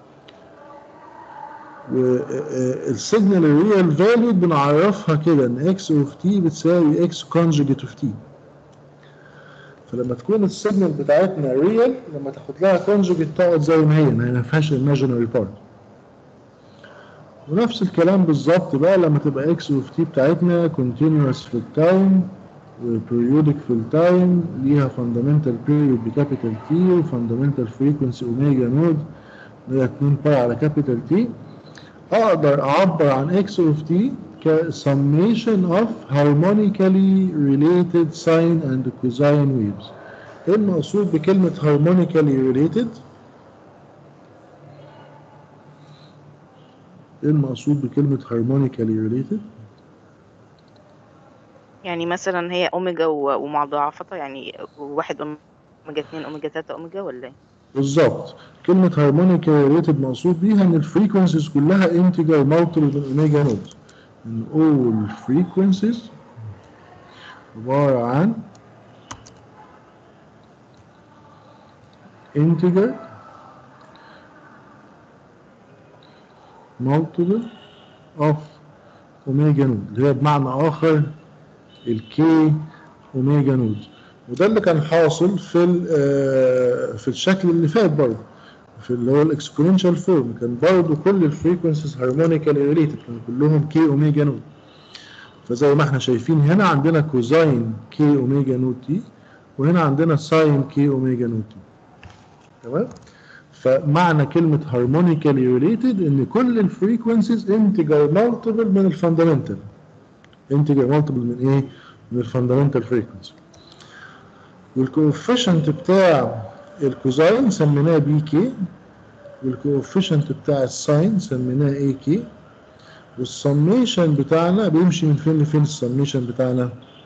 والسيجنال الريال فاليو بنعرفها كده ان اكس اوف تي بتساوي اكس كونجوجيت اوف تي فلما تكون السيجنال بتاعتنا ريال لما تاخد لها كونجوجيت تقعد زي ما هي ما هي ما فيهاش imaginary بارت ونفس الكلام بالظبط بقى لما تبقى اكس اوف تي بتاعتنا continuous في التايم وبريودك في التايم ليها فاندامنتال بيريود بكابيتال تي وفاندامنتال فريكونسي اوميجا نود اللي هي 2 باي على كابيتال تي اقدر اعبر عن x of t ك summation of harmonically related sine and cosine waves ايه المقصود بكلمة harmonically related ايه المقصود بكلمة harmonically related يعني مثلا هي اوميجا و- ومضاعفتها يعني واحد اوميجا اتنين اوميجا تلاتة اوميجا ولا ايه بالظبط كلمة harmonically related مقصود بيها ان الفريكونسيز كلها integer multiple من اوميجا نوت ان all frequencies عبارة عن integer multiple of اوميجا نود اللي هي بمعنى اخر الكي اوميجا نود وده اللي كان حاصل في ال- آه، في الشكل اللي فات برضه في اللي هو الاكسبوننشال فورم كان برضه كل الفريكونسيز هارمونيكالي ريليتد كانوا كلهم كي اوميجا نوت فزي ما احنا شايفين هنا عندنا كوزاين كي اوميجا نوت تي وهنا عندنا ساين كي اوميجا نوت تي تمام فمعنى كلمة harmonically related ان كل الفريكونسيز انتجر مالتيبل من الفاندامنتال انتجر مالتيبل من ايه؟ من الفاندامنتال فريكونسي والكوفيشنت بتاع الكوزاين سميناه بي كي والكوفيشنت بتاع الساين سميناه اي كي والسميشن بتاعنا بيمشي من فين لفين السميشن بتاعنا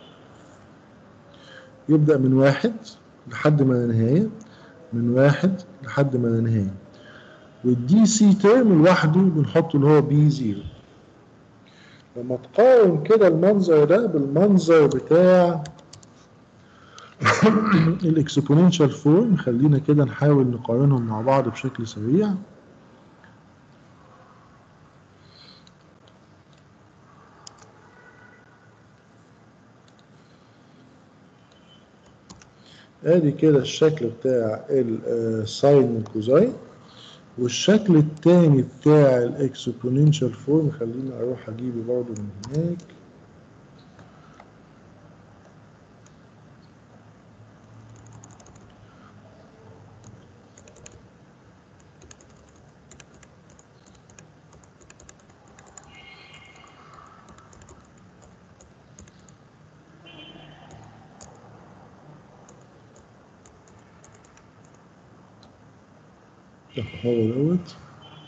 يبدأ من واحد لحد ما لا نهاية من واحد لحد ما لا نهاية والدي سي تيرم لوحده بنحطه اللي هو بي زيرو لما تقارن كده المنظر ده بالمنظر بتاع الاكسبوننشال فورم خلينا كده نحاول نقارنهم مع بعض بشكل سريع ادي كده الشكل بتاع الساين والكوزاين والشكل التاني بتاع الاكسبوننشال فورم خليني اروح اجيبه برضه من هناك هو دوت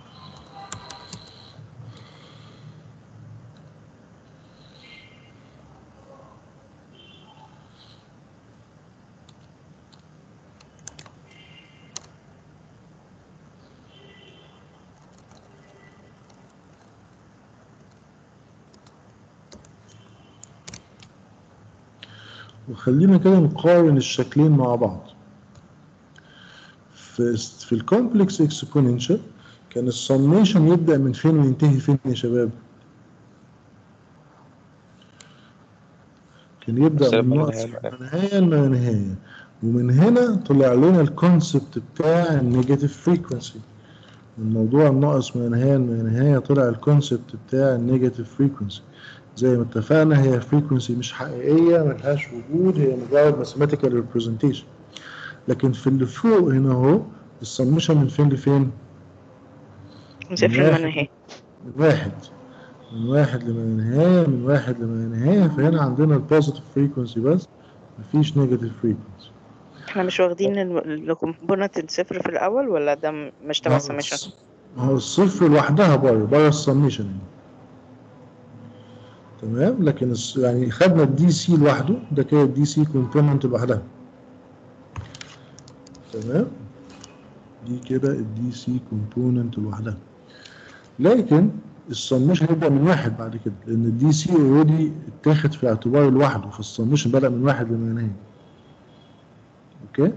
وخلينا كده نقارن الشكلين مع بعض في في الكومبلكس اكسبوننشال كان السميشن يبدا من فين وينتهي فين يا شباب؟ كان يبدا من نقطه نهايه لما نهايه ومن هنا طلع لنا الكونسبت بتاع النيجاتيف فريكونسي من موضوع الناقص من نهايه من نهايه طلع الكونسبت بتاع النيجاتيف فريكونسي زي ما اتفقنا هي فريكونسي مش حقيقيه ملهاش وجود هي مجرد ماثيماتيكال ريبريزنتيشن لكن في اللي فوق هنا اهو السمشن من فين لفين؟ من صفر من لما واحد نهاية من واحد من واحد لما نهاية من واحد لما نهاية فهنا عندنا البوزيتيف فريكونسي بس مفيش نيجاتيف فريكونسي احنا مش واخدين الكومبوننت الصفر في الأول ولا ده م- مش تبع السميشن؟ هو الصفر لوحدها بره بره السميشن تمام لكن الس- يعني خدنا الدي سي لوحده ده كده الدي سي كومبوننت لوحدها تمام دي كده الدي سي كومبوننت لوحدها لكن السميشن هيبدا من واحد بعد كده لان الدي سي اوريدي اتاخد في اعتباره لوحده فالسميشن بدا من واحد لما نهايه اوكي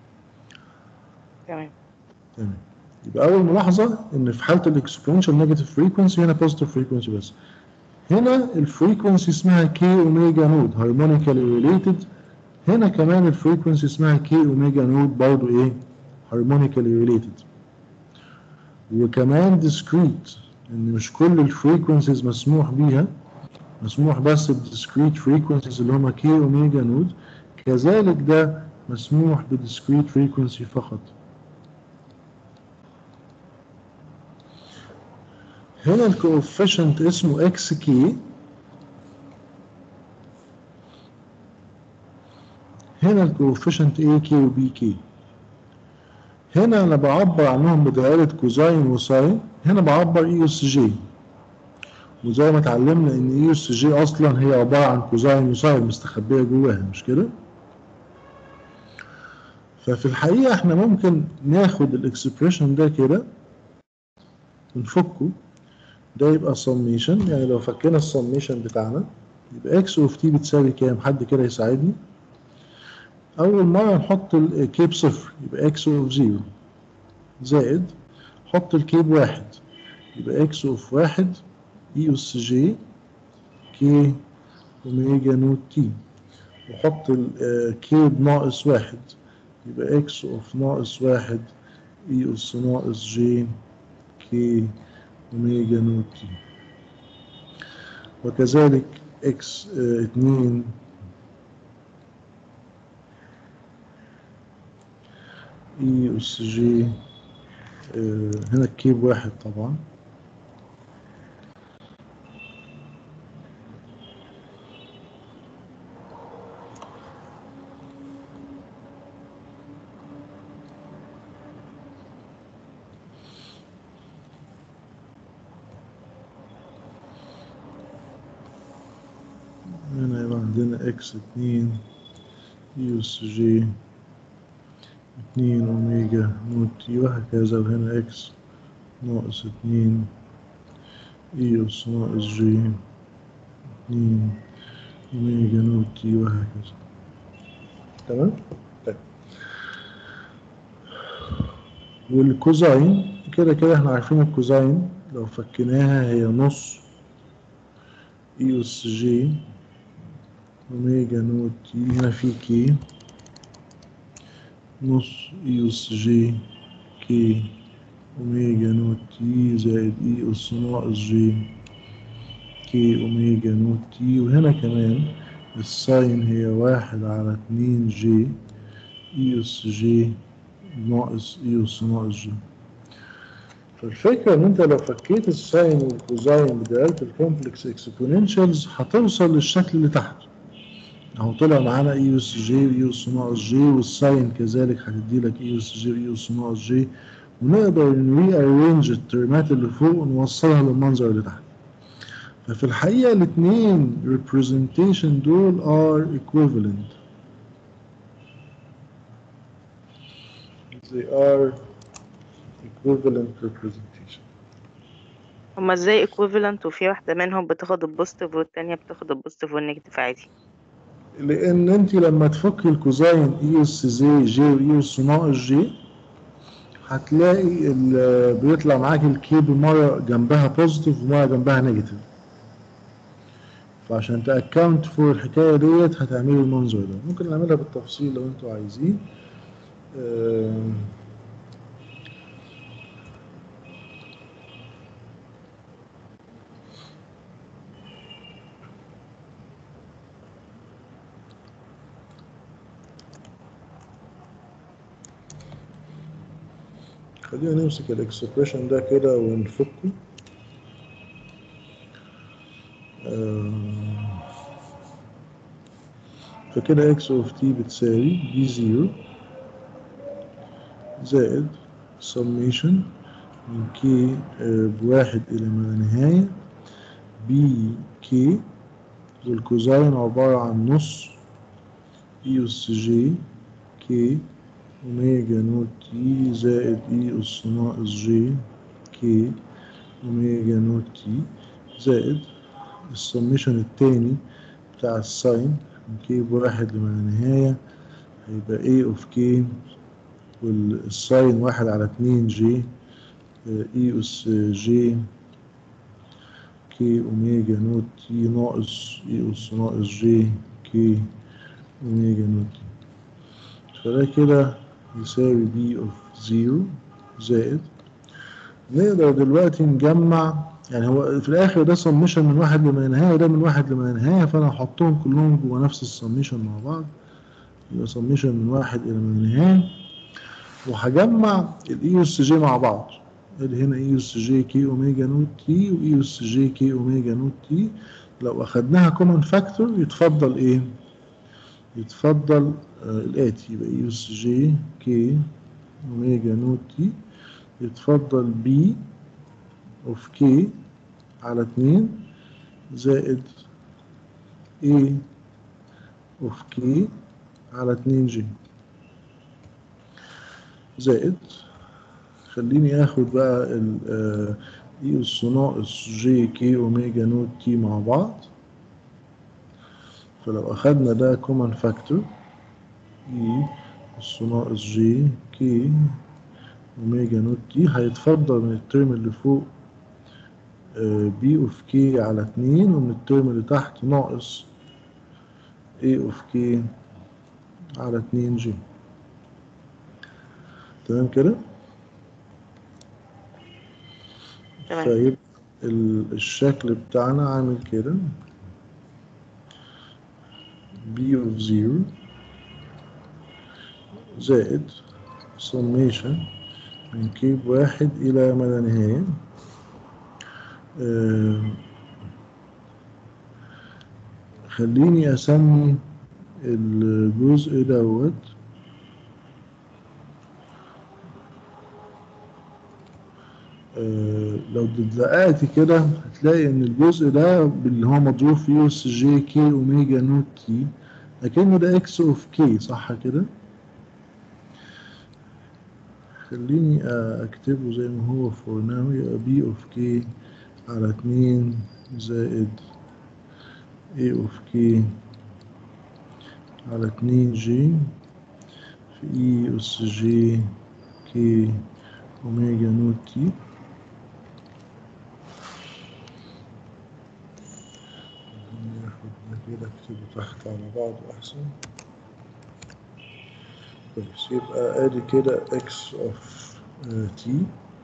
تمام تمام يبقى اول ملاحظه ان في حاله الاكسبوننشال نيجاتيف فريكونسي هنا بوزيتيف فريكونسي بس هنا الفريكونسي اسمها كي اوميجا نود هارمونيكالي ريليتد هنا كمان الفريكونسي اسمها كي اوميجا نود برضه ايه هارمونيكالي ريليتد وكمان ديسكريت ان مش كل الفريكونسيز مسموح بيها مسموح بس بالديسكريت فريكونسيز اللي هما كي اوميجا نود كذلك ده مسموح بالديسكريت فريكونسي فقط هنا الكوفيشنت اسمه اكس كي هنا الكوفيشنت اي كي وبي كي هنا انا بعبر عنهم بدائرة كوزاين وساين هنا بعبر اي اس جي وزي ما اتعلمنا ان اي اس جي اصلا هي عبارة عن كوزاين وساين مستخبية جواها مش كده؟ ففي الحقيقة احنا ممكن ناخد الاكسبريشن ده كده ونفكه ده يبقى سميشن يعني لو فكينا السميشن بتاعنا يبقى اكس اوف تي بتساوي كام حد كده يساعدني اول مره نحط الكيب صفر يبقى اكس اوف زيرو زائد حط الكيب واحد يبقى اكس اوف واحد اي اس جي كي اوميجا نوت تي وحط الكيب ناقص واحد يبقى اكس اوف ناقص واحد اي اس ناقص جي كي اوميجا نوت تي وكذلك اكس اه اتنين اي اس جي اه هنا الكيب واحد طبعا هنا يبقى عندنا اكس اتنين يوس جي اتنين اوميجا نوت تي وهكذا وهنا اكس ناقص اتنين ايوس ناقص جي اتنين اوميجا نوت تي وهكذا تمام؟ طيب والكوزاين كده كده احنا عارفين الكوزاين لو فكيناها هي نص اي اس جي اوميجا نوت تي هنا في كي نص اي اس جي كي اوميجا نوت تي زائد اي اس ناقص جي كي اوميجا نوت تي وهنا كمان الساين هي واحد على اتنين جي اي اس جي ناقص اي اس ناقص جي فالفكرة ان انت لو فكيت الساين والكوزاين بدالة الكومبلكس اكسبوننشالز هتوصل للشكل اللي تحت اهو طلع معانا اي اس جي واي اس ناقص جي والساين كذلك هتدي لك اي اس جي واي اس ناقص جي ونقدر نري ارينج الترمات اللي فوق ونوصلها للمنظر اللي تحت ففي الحقيقة الاثنين representation دول are equivalent they are equivalent representation هما ازاي equivalent وفي واحدة منهم بتاخد البوزيتيف والتانية بتاخد البوزيتيف والنيجاتيف عادي لان انت لما تفك الكوزاين اي اس زي جي واي اس ناقص جي هتلاقي ال- بيطلع معاك الكيب مرة جنبها بوزيتيف ومرة جنبها نيجاتيف فعشان تأكاونت فور الحكاية ديت هتعملي المنظر ده ممكن نعملها بالتفصيل لو انتوا عايزين آم، خلينا نمسك الاكسبريشن ده كده ونفكه آم، فكده اكس اوف تي بتساوي بي زيرو زائد summation من كي بواحد إلى ما لا نهاية بي كي والكوزاين عبارة عن نص اي اس جي كي اوميجا نوت تي زائد اي اس ناقص جي كي اوميجا نوت تي زائد السميشن التاني بتاع الساين من كي بواحد لما لا نهاية هيبقى اي اوف كي والساين واحد على اتنين جي اي اس جي كي اوميجا نوت تي ناقص اي اس ناقص جي كي اوميجا نوت تي فده كده يساوي بي اوف زيرو زائد نقدر دلوقتي نجمع يعني هو في الاخر ده سميشن من واحد لما نهاية وده من واحد لما نهاية فانا هحطهم كلهم جوا نفس السميشن مع بعض يبقى سميشن من واحد الى ما نهاية وهجمع الاي اس جي مع بعض اللي هنا اي اس جي كي اوميجا نوت تي واي اس جي كي اوميجا نوت تي لو اخدناها كومن فاكتور يتفضل ايه يتفضل آه الاتي يبقى اي اس جي كي اوميجا نوت تي يتفضل بي اوف كي على اتنين زائد اي اوف كي على اتنين جي زائد خليني اخد بقى ال اي اس ناقص جي كي اوميجا نوت تي مع بعض فلو اخدنا ده كومن فاكتور اي اس ناقص جي كي اوميجا نوت تي هيتفضل من الترم اللي فوق بي اوف كي على اتنين ومن الترم اللي تحت ناقص اي اوف كي على اتنين جي تمام كده تمام فيبقى ال- الشكل بتاعنا عامل كده b of 0 زائد summation من كيب واحد إلى ما لا نهاية آه، خليني أسمي الجزء دوت آه، لو دققت كده هتلاقي ان الجزء ده اللي هو مضروب فيه اس جي كي اوميجا نوت تي لكنه ده اكس اوف كي صح كده خليني آه، اكتبه زي ما هو فور ناو يبقى بي اوف كي على اتنين زائد اي اوف كي على اتنين جي في اي اس جي كي اوميجا نوت تي ناخد ده كده اكتبه تحت على بعض احسن كويس يبقى ادي كده اكس اوف تي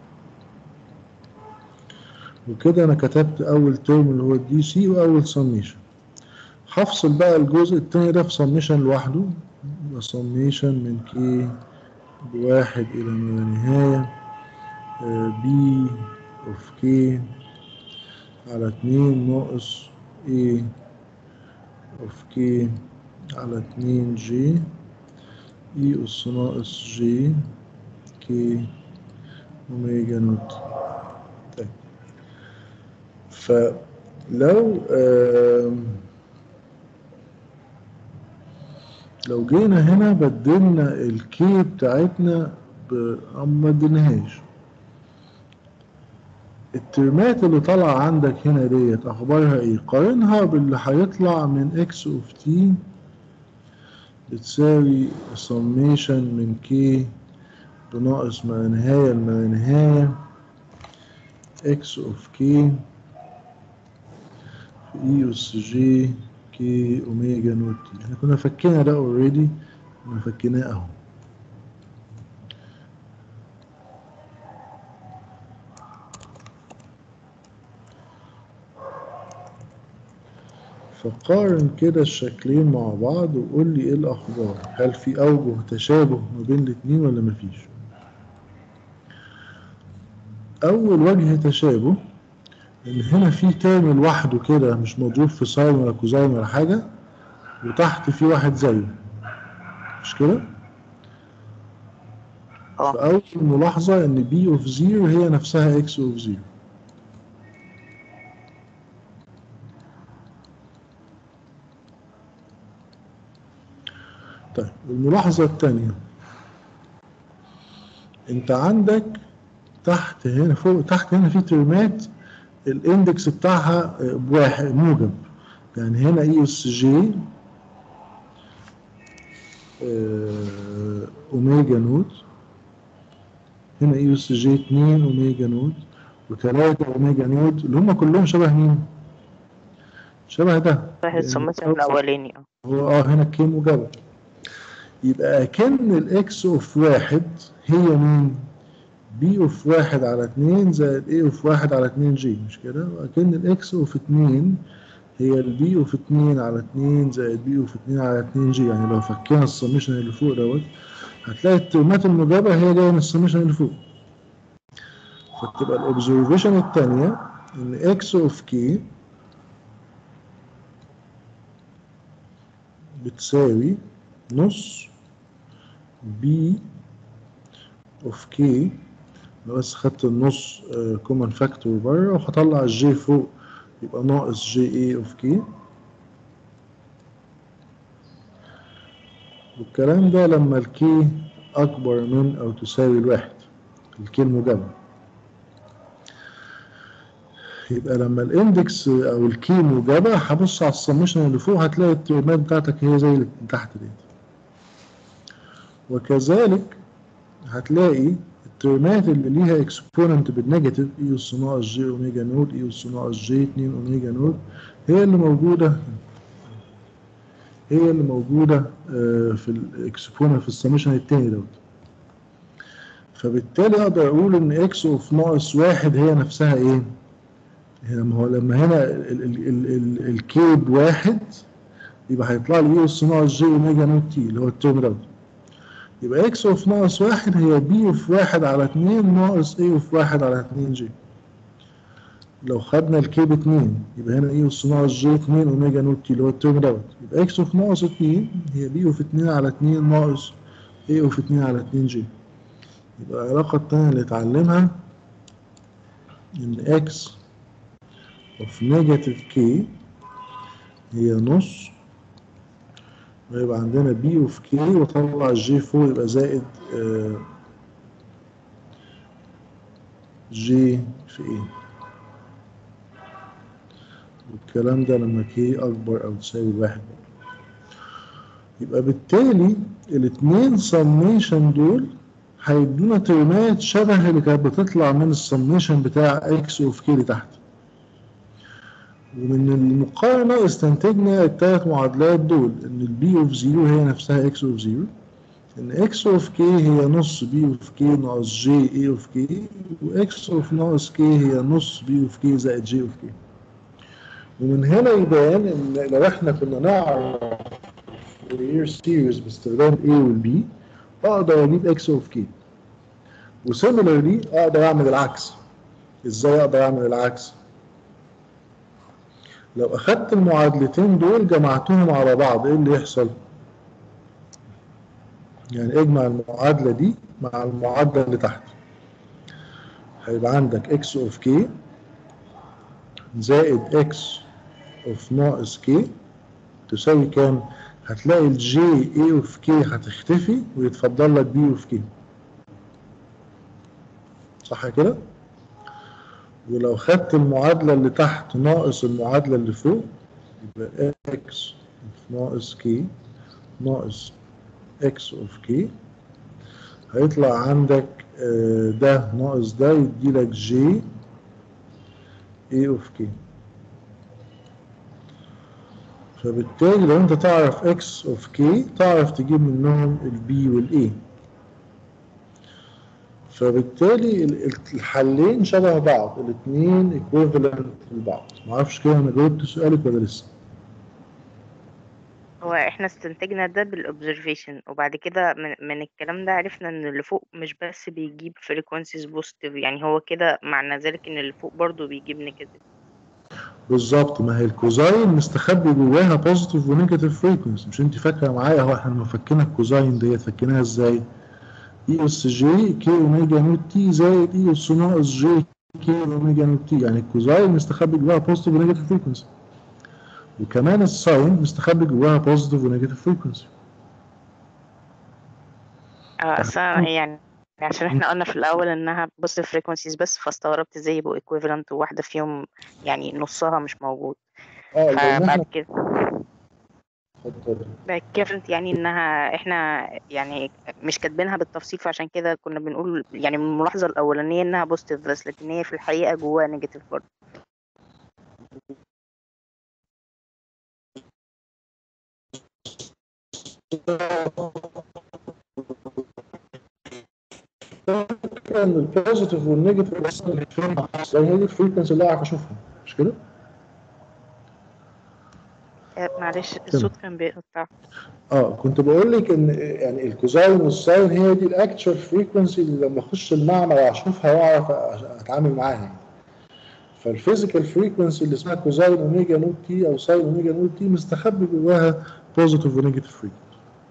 وكده انا كتبت اول ترم اللي هو الدي سي واول سميشن هفصل بقى الجزء التاني ده في سميشن لوحده يبقى سميشن من كي بواحد الى ما لا نهايه بي اوف كي على اتنين ناقص A اوف كي على اتنين جي اي اس ناقص جي كي اوميجا نوت طيب فلو آم، لو جينا هنا بدلنا الكي بتاعتنا ب... ما بدلناهاش الترمات اللي طالعة عندك هنا ديت أخبارها إيه؟ قارنها باللي هيطلع من إكس أوف تي بتساوي سميشن من كي بناقص ما لا نهاية لما لا نهاية إكس أوف كي في إي أس جي كي أوميجا نوت تي إحنا كنا فكينا ده أوريدي كنا فكيناه أهو فقارن كده الشكلين مع بعض وقول لي ايه الاخبار هل في اوجه تشابه ما بين الاتنين ولا مفيش اول وجه تشابه ان هنا في ترم لوحده كده مش مضروب في ساين ولا كوزاين ولا حاجه وتحت في واحد زيه مش كده اه فاول ملاحظه ان بي اوف زيرو هي نفسها اكس اوف زيرو طيب الملاحظة الثانية انت عندك تحت هنا فوق تحت هنا في ترمات الاندكس بتاعها آه، بواحد موجب يعني هنا اي اس جي اوميجا نوت هنا اي اس جي 2 اوميجا نوت و3 اوميجا نوت اللي هم كلهم شبه مين؟ شبه ده واحد لأن السمسم الأولاني اه هو اه هنا كي موجبة يبقى كان الاكس اوف واحد هي مين؟ بي اوف واحد على اتنين زائد اي اوف واحد على اتنين جي مش كده؟ وأكن الاكس اوف اتنين هي البي اوف اتنين على اتنين زائد بي اوف اتنين على اتنين جي يعني لو فكينا السميشن اللي فوق دوت هتلاقي الترمات الموجبة هي جاية من السميشن اللي فوق فتبقى الاوبزرفيشن التانية ان اكس اوف كي بتساوي نص بي اوف كي بس خدت النص كومن فاكتور بره وهطلع الجي فوق يبقى ناقص جي اي اوف كي والكلام ده لما الكي اكبر من او تساوي الواحد الكي الموجبة يبقى لما الاندكس او الكي موجبة هبص على السمشن اللي فوق هتلاقي الترمات بتاعتك هي زي اللي تحت دي وكذلك هتلاقي الترمات اللي ليها اكسبوننت بالنيجاتيف اي اس ناقص جي اوميجا نود اي اس ناقص جي 2 اوميجا نود هي اللي موجودة هي اللي موجودة آه، في الاكسبوننت في السمشن التاني دوت فبالتالي اقدر اقول ان اكس اوف ناقص واحد هي نفسها ايه؟ هي ما هو لما هنا ال- ال- ال- ال- الكي بواحد يبقى هيطلع لي ايه اس ناقص جي اوميجا نوت تي اللي هو الترم دوت يبقى اكس اوف ناقص واحد هي بي اوف واحد على اتنين ناقص ايه اوف واحد على اتنين جي لو خدنا الكي باتنين يبقى هنا ايه اس ناقص جي اتنين اوميجا نوت تي اللي هو الترم دوت يبقى اكس اوف ناقص اتنين هي بي اوف اتنين على اتنين ناقص ايه اوف اتنين على اتنين جي يبقى العلاقة التانية اللي اتعلمها ان اكس اوف نيجاتيف كي هي نص ويبقى عندنا بي اوف كي وطلع الجي فوق يبقى زائد آه، جي في ايه والكلام ده لما كي اكبر او تساوي واحد يبقى بالتالي الاتنين سميشن دول هيدونا ترمات شبه اللي كانت بتطلع من السميشن بتاع اكس اوف كي لتحت ومن المقارنة استنتجنا الثلاث معادلات دول ان البي اوف زيرو هي نفسها اكس اوف زيرو ان اكس اوف كي هي نص بي اوف كي ناقص جي اي اوف كي واكس اوف ناقص كي هي نص بي اوف كي زائد جي اوف كي ومن هنا يبان ان لو احنا كنا نعرف فورير سيريز باستخدام A وال B اقدر اجيب اكس اوف كي وسيميلرلي اقدر اعمل العكس ازاي اقدر اعمل العكس لو اخدت المعادلتين دول جمعتهم على بعض ايه اللي يحصل يعني اجمع المعادلة دي مع المعادلة اللي تحت هيبقى عندك اكس اوف كي زائد اكس اوف ناقص كي تساوي كام هتلاقي الجي اي اوف كي هتختفي ويتفضل لك بي اوف كي صح كده ولو خدت المعادلة اللي تحت ناقص المعادلة اللي فوق يبقى اكس ناقص كي ناقص اكس اوف كي هيطلع عندك آه، ده ناقص ده يديلك جي اي اوف كي فبالتالي لو انت تعرف اكس اوف كي تعرف تجيب منهم البي والاي فبالتالي ال- ال- الحلين شبه بعض الاثنين ايكويفالنت لبعض معرفش كده انا جاوبت سؤالك ولا لسه هو احنا استنتجنا ده بالاوبزرفيشن وبعد كده من, من الكلام ده عرفنا ان اللي فوق مش بس بيجيب فريكوانسيز بوزيتيف يعني هو كده معنى ذلك ان اللي فوق برضو بيجيب نيجاتيف بالظبط ما هي الكوزاين مستخبي جواها بوزيتيف ونيجاتيف فريكونسي مش انت فاكره معايا هو احنا لما فكينا الكوزاين ديت فكيناها ازاي؟ اي اس جي كي اوميجا نوت تي زائد اي اس ناقص جي كي اوميجا نوت تي يعني الكوزاين مستخبي جواها بوزيتيف ونيجاتيف فريكونسي وكمان الساين مستخبي جواها بوزيتيف ونيجاتيف فريكونسي اه اصلا يعني عشان احنا قلنا في الاول انها بوزيتيف فريكوانسيز بس فاستغربت ازاي يبقوا ايكويفالنت وواحده فيهم يعني نصها مش موجود اه لان فبعد احنا كده اتفضل. بعد كده فهمت يعني انها احنا يعني مش كاتبينها بالتفصيل فعشان كده كنا بنقول يعني من الملاحظه الاولانيه انها بوزيتيف بس لكن هي في الحقيقه جواها نيجاتيف برضه الفكره ان البوزيتيف والنيجاتيف بس اللي فيهم زي هي دي الفريكونسي اللي اعرف اشوفها مش كده؟ آه، معلش الصوت كان بيقطع اه كنت بقول لك ان يعني الكوزاين والساين هي دي الاكتشوال فريكونسي اللي لما اخش المعمل اشوفها واعرف أ- اتعامل معاها يعني. فالفيزيكال فريكونسي اللي اسمها كوزاين اوميجا نوت تي او ساين اوميجا نوت تي مستخبي جواها بوزيتيف ونيجاتيف فريكونسي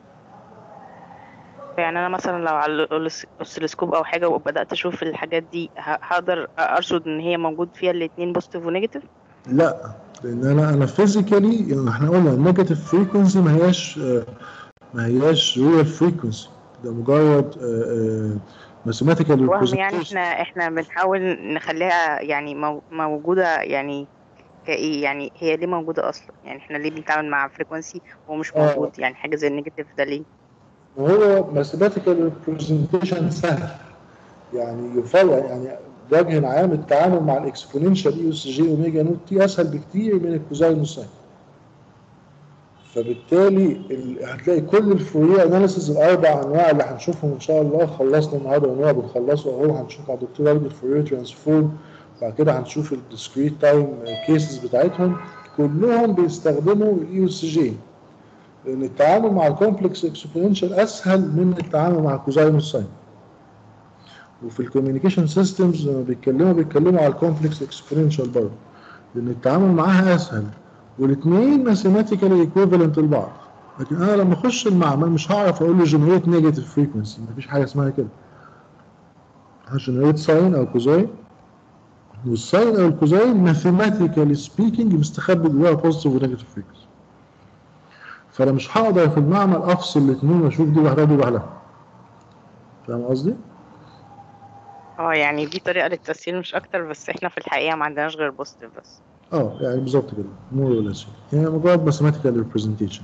يعني انا مثلا لو على الاوسيلوسكوب او حاجه وبدات اشوف الحاجات دي ه- هقدر ارصد ان هي موجود فيها الاثنين بوزيتيف ونيجاتيف لا لان انا انا فيزيكالي يعني احنا قلنا النيجاتيف فريكونسي ما هياش آه، ما هياش ريال فريكونسي ده مجرد ماثيماتيكال وهم يعني احنا احنا بنحاول نخليها يعني مو- موجوده يعني كايه يعني هي ليه موجوده اصلا يعني احنا ليه بنتعامل مع فريكونسي وهو مش آه. موجود يعني حاجه زي النيجاتيف ده ليه وهو ماثيماتيكال ريبريزنتيشن سهل يعني يفرق يعني بوجه عام التعامل مع الاكسبوننشال اي اس جي اوميجا نوت تي اسهل بكتير من الكوزاين والساين فبالتالي ال... هتلاقي كل الفوريه اناليسيز الاربع انواع اللي هنشوفهم ان شاء الله خلصنا النهارده انواع بنخلصه اهو هنشوف مع دكتور وجد الفوريه ترانسفورم بعد كده هنشوف الديسكريت تايم كيسز بتاعتهم كلهم بيستخدموا الاي اس جي لان التعامل مع الكومبلكس اكسبوننشال اسهل من التعامل مع الكوزاين والساين وفي الكوميونيكيشن سيستمز لما بيتكلموا بيتكلموا على الكومبلكس اكسبوننشال برضه لان التعامل معاها اسهل والاثنين ماثيماتيكالي ايكويفالنت لبعض لكن انا لما اخش المعمل مش هعرف اقول له جنريت نيجاتيف فريكونسي مفيش حاجه اسمها كده هجنريت ساين او كوزاين والساين او الكوزاين ماثيماتيكالي سبيكينج مستخبي جواها بوزيتيف ونيجاتيف فريكونسي فانا مش هقدر في المعمل افصل الاثنين واشوف دي لوحدها ودي لوحدها فاهم قصدي؟ اه يعني دي طريقة للتسهيل مش أكتر بس احنا في الحقيقة ما عندناش غير بوزيتيف بس اه يعني بالظبط كده مور ولا شيء هي مجرد ماثيماتيكال ريبريزنتيشن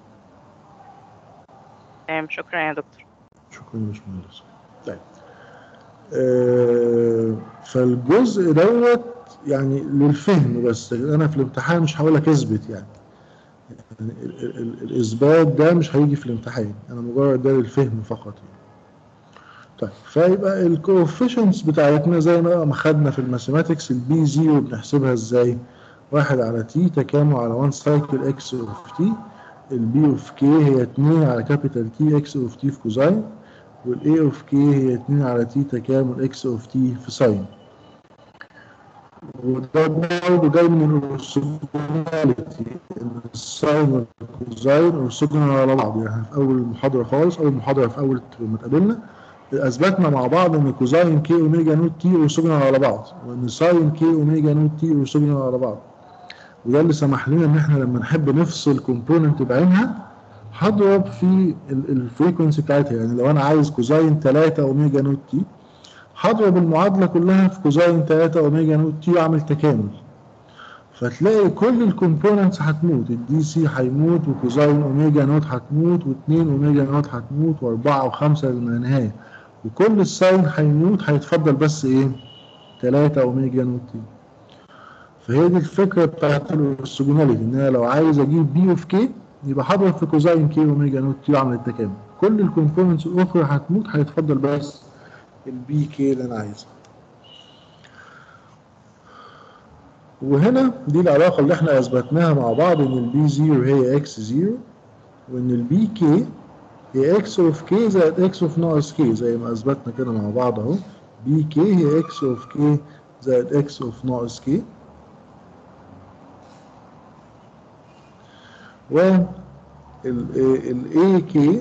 تمام شكرا يا دكتور شكرا يا باشمهندس طيب آه فالجزء دوت يعني للفهم بس انا في الامتحان مش هقول لك اثبت يعني يعني ال- ال- ال- الاثبات ده مش هيجي في الامتحان انا مجرد ده للفهم فقط يعني طيب فيبقى الكوفيشنتس بتاعتنا زي ما ما خدنا في الماثيماتكس البي زيرو بنحسبها ازاي؟ واحد على تي تكامل على 1 سايكل اكس اوف تي البي اوف كي هي 2 على كابيتال تي اكس اوف تي في كوزاين والاي اوف كي هي 2 على تي تكامل اكس اوف تي في ساين وده برضه جاي من الارثوجوناليتي ان الساين والكوزاين ارثوجونال على بعض يعني في اول المحاضره خالص اول محاضره في اول ما اتقابلنا اثبتنا مع بعض ان كوزاين كي اوميجا نوت تي ارثوجونال على بعض وان ساين كي اوميجا نوت تي ارثوجونال على بعض وده اللي سمح لنا ان احنا لما نحب نفصل كومبوننت بعينها هضرب في الفريكونسي بتاعتها يعني لو انا عايز كوزاين 3 اوميجا نوت تي هضرب المعادله كلها في كوزاين 3 اوميجا نوت تي واعمل تكامل فتلاقي كل الكومبوننتس هتموت الدي سي هيموت وكوزاين اوميجا نوت هتموت و2 اوميجا نوت هتموت و4 و5 لما نهايه وكل الساين هيموت هيتفضل بس ايه 3 اوميجا نوت تي فهي دي الفكره بتاعت الارثوجوناليتي ان انا لو عايز اجيب بي اوف كي يبقى هضرب في كوزاين كي اوميجا نوت تي واعمل التكامل كل الكومبوننتس الاخرى هتموت هيتفضل بس البي كي اللي انا عايزها وهنا دي العلاقه اللي احنا اثبتناها مع بعض ان البي زيرو هي اكس زيرو وان البي كي هي اكس اوف كي زائد اكس اوف ناقص كي زي ما اثبتنا كده مع بعض اهو بي كي هي اكس اوف كي زائد اكس اوف ناقص كي و ال A كي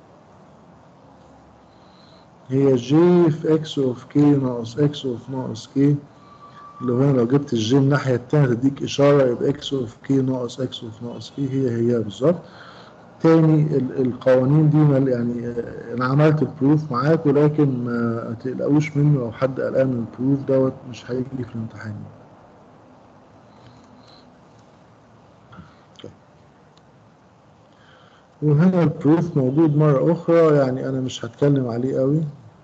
هي جي في اكس اوف كي ناقص اكس اوف ناقص كي اللي هو هنا لو جبت الجي الناحية التانية تديك إشارة يبقى اكس اوف كي ناقص اكس اوف ناقص كي هي هي بالظبط تاني ال- القوانين دي مال- يعني آه، أنا عملت البروف معاك ولكن ما تقلقوش منه لو حد قلقان من البروف دوت مش هيجي في الامتحان وهنا البروف موجود مرة أخرى يعني أنا مش هتكلم عليه قوي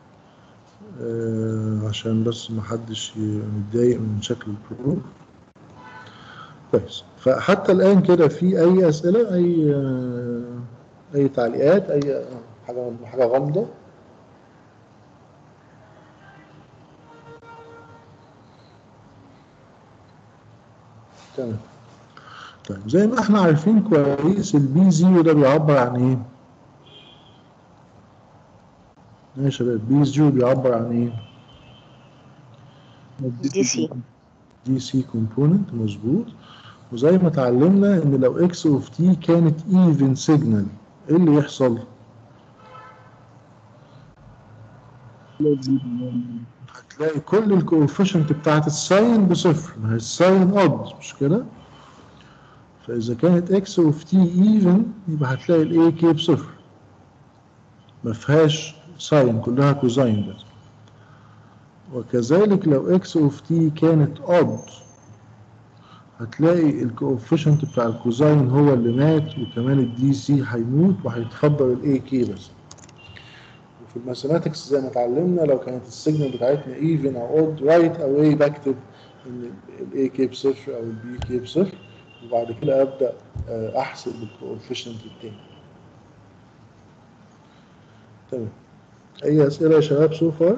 آه، عشان بس محدش ي- يتضايق من شكل البروف كويس فحتى الآن كده في أي أسئلة أي آه، أي تعليقات أي حاجة حاجة غامضة تمام طيب زي ما احنا عارفين كويس البي زيرو ده بيعبر عن ايه؟ ايه يا شباب بي زيرو بيعبر عن ايه؟ دي سي دي سي كومبوننت مظبوط وزي ما اتعلمنا ان لو اكس اوف تي كانت ايفن سيجنال ايه اللي يحصل؟ هتلاقي كل الكوفيشنت بتاعت الساين بصفر ما هي الساين اود مش كده؟ فاذا كانت اكس اوف تي ايفن يبقى هتلاقي الاي كي بصفر ما فيهاش ساين كلها كوزاين بس وكذلك لو اكس اوف تي كانت اود هتلاقي الكوفيشنت بتاع الكوزاين هو اللي مات وكمان الدي سي هيموت وهيتفضل الاي كي بس وفي الماثيماتكس زي ما اتعلمنا لو كانت السيجنال بتاعتنا ايفن او اود رايت اواي بكتب ان الاي كي بصفر او البي كي بصفر وبعد كده ابدا آه، احسب الكوفيشنت التاني تمام اي اسئله يا شباب سو فار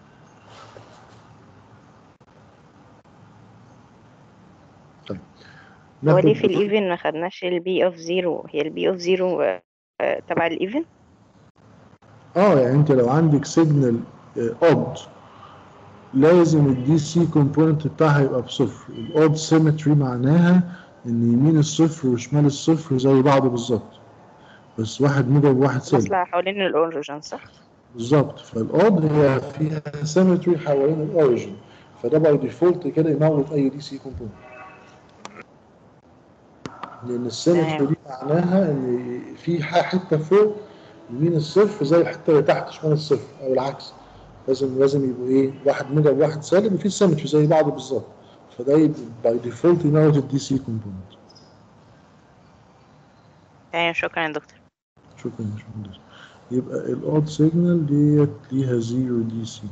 طيب هو ليه ناخد في الايفن ما خدناش البي اوف زيرو هي البي اوف زيرو تبع الايفن اه يعني انت لو عندك سيجنال اود لازم الدي سي كومبوننت بتاعها يبقى بصفر الاود سيمتري معناها ان يمين الصفر وشمال الصفر زي بعض بالظبط بس واحد موجب وواحد سالب مصلحة حوالين الاوريجن صح؟ بالظبط فالاود هي فيها سيمتري حوالين الاوريجن فده باي ديفولت كده يموت اي دي سي كومبوننت لان السيمتري تمام. دي معناها ان في ح- حته فوق يمين الصفر زي الحته اللي تحت شمال الصفر او العكس لازم لازم يبقوا ايه واحد موجب وواحد سالب وفي سيمتري زي بعض بالظبط فده باي ديفولت يموت الدي سي كومبوننت تمام شكرا يا دكتور شكرا يا باشمهندس يبقى الاود سيجنال ديت ليها زيرو دي سي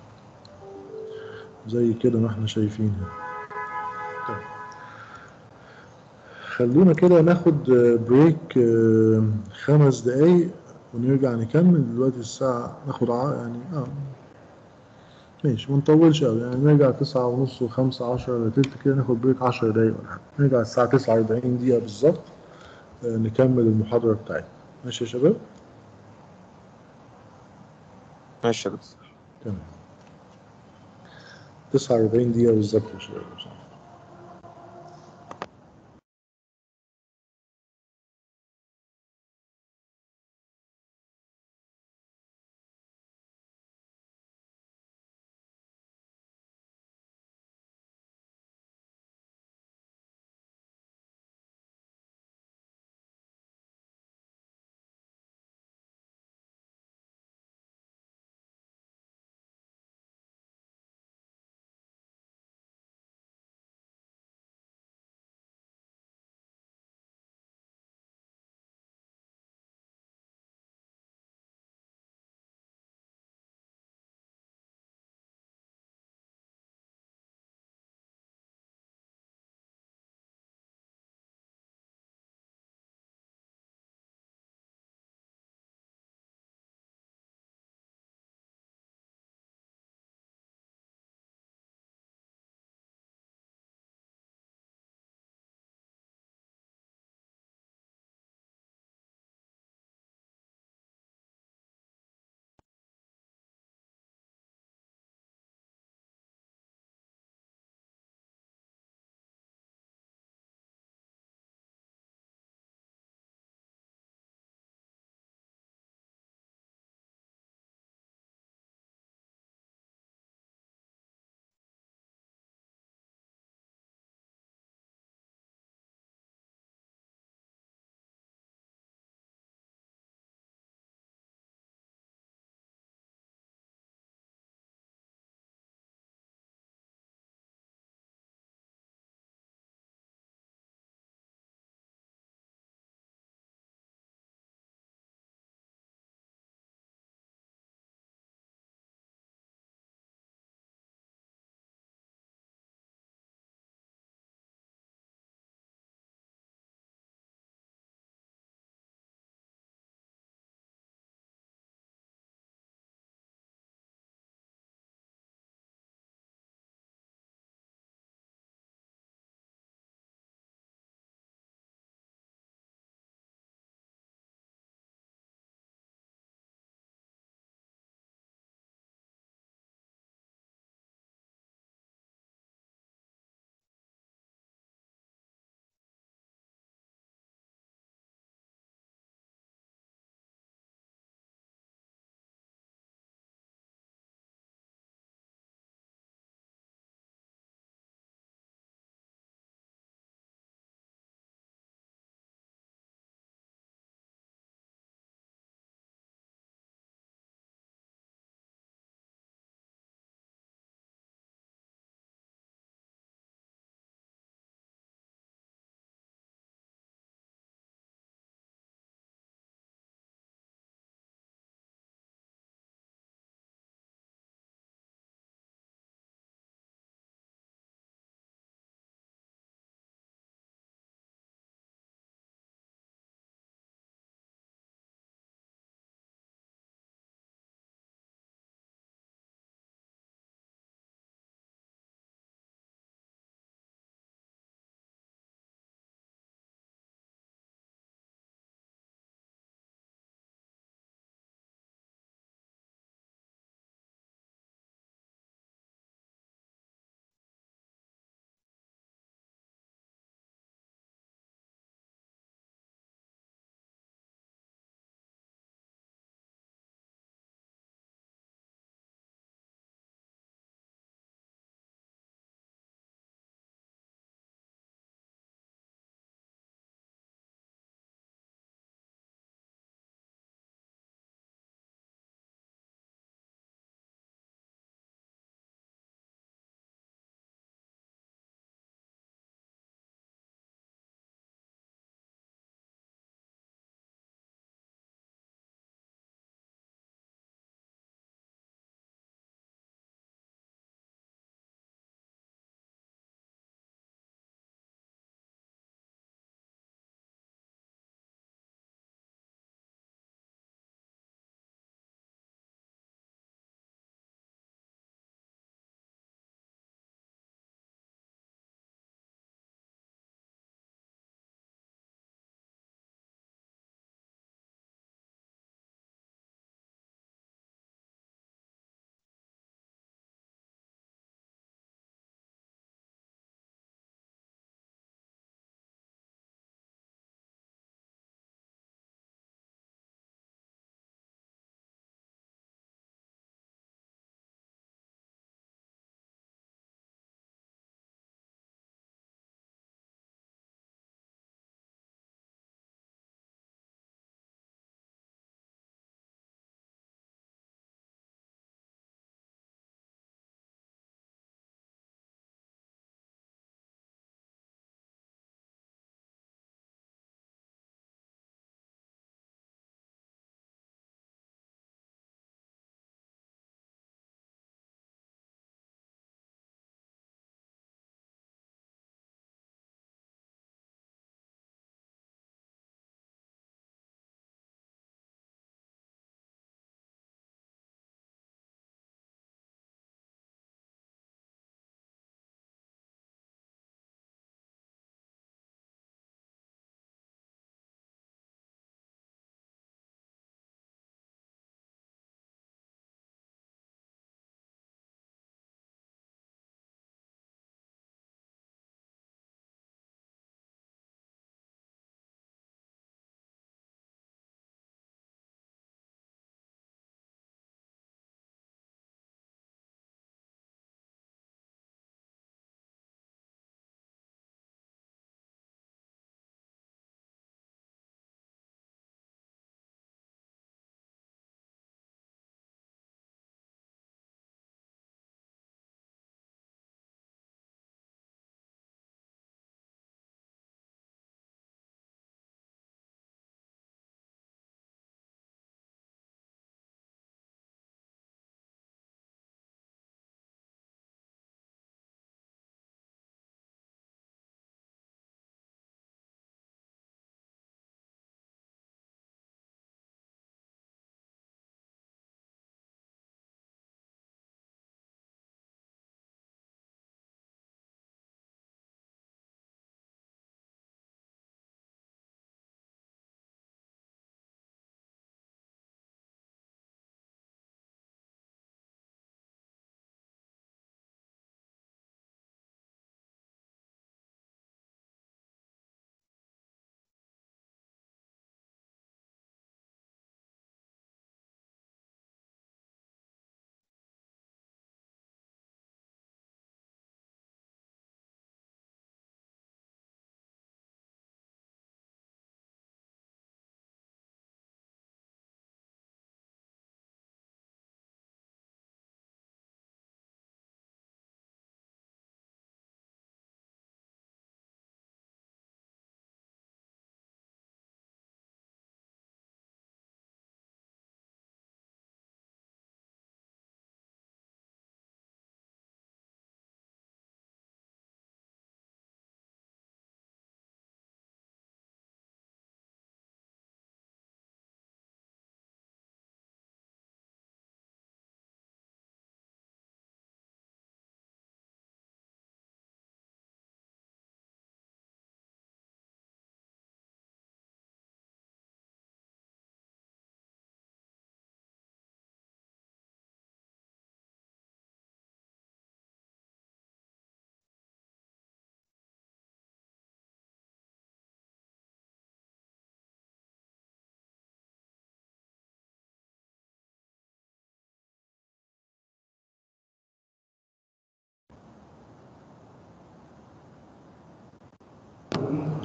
زي كده ما احنا شايفين هنا طيب. خلونا كده ناخد بريك خمس دقايق ونرجع نكمل دلوقتي الساعة ناخد ع... يعني اه ماشي ما نطولش قوي يعني نرجع تسعة ونص وخمسة عشرة إلا تلت كده ناخد بريك عشر دقايق ولا حاجة نرجع الساعة تسعة وأربعين دقيقة بالظبط آه، نكمل المحاضرة بتاعتنا ماشي يا شباب؟ ماشي يا دكتور تمام 49 دقيقة بالظبط يا شباب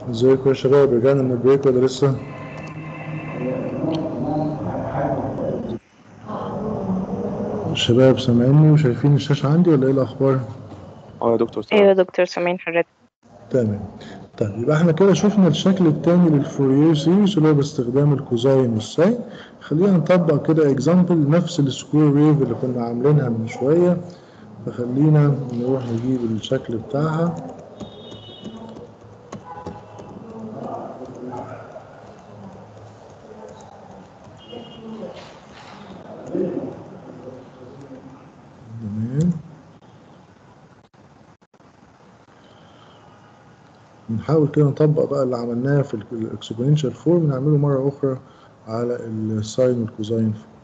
ازيكم يا شباب رجعنا من البريك ولا لسه؟ الشباب سامعيني وشايفين الشاشة عندي ولا ايه الأخبار؟ اه يا دكتور ايوه تمام يا دكتور سامعين حضرتك تمام طيب يبقى احنا كده شفنا الشكل التاني للفورير سيريز اللي هو باستخدام الكوزاين والساين خلينا نطبق كده اكزامبل نفس السكوير ويف اللي كنا عاملينها من شوية فخلينا نروح نجيب الشكل بتاعها تمام نحاول كده نطبق بقى اللي عملناه في الاكسبوننشال فورم نعمله مرة أخرى على الساين والكوزاين فورم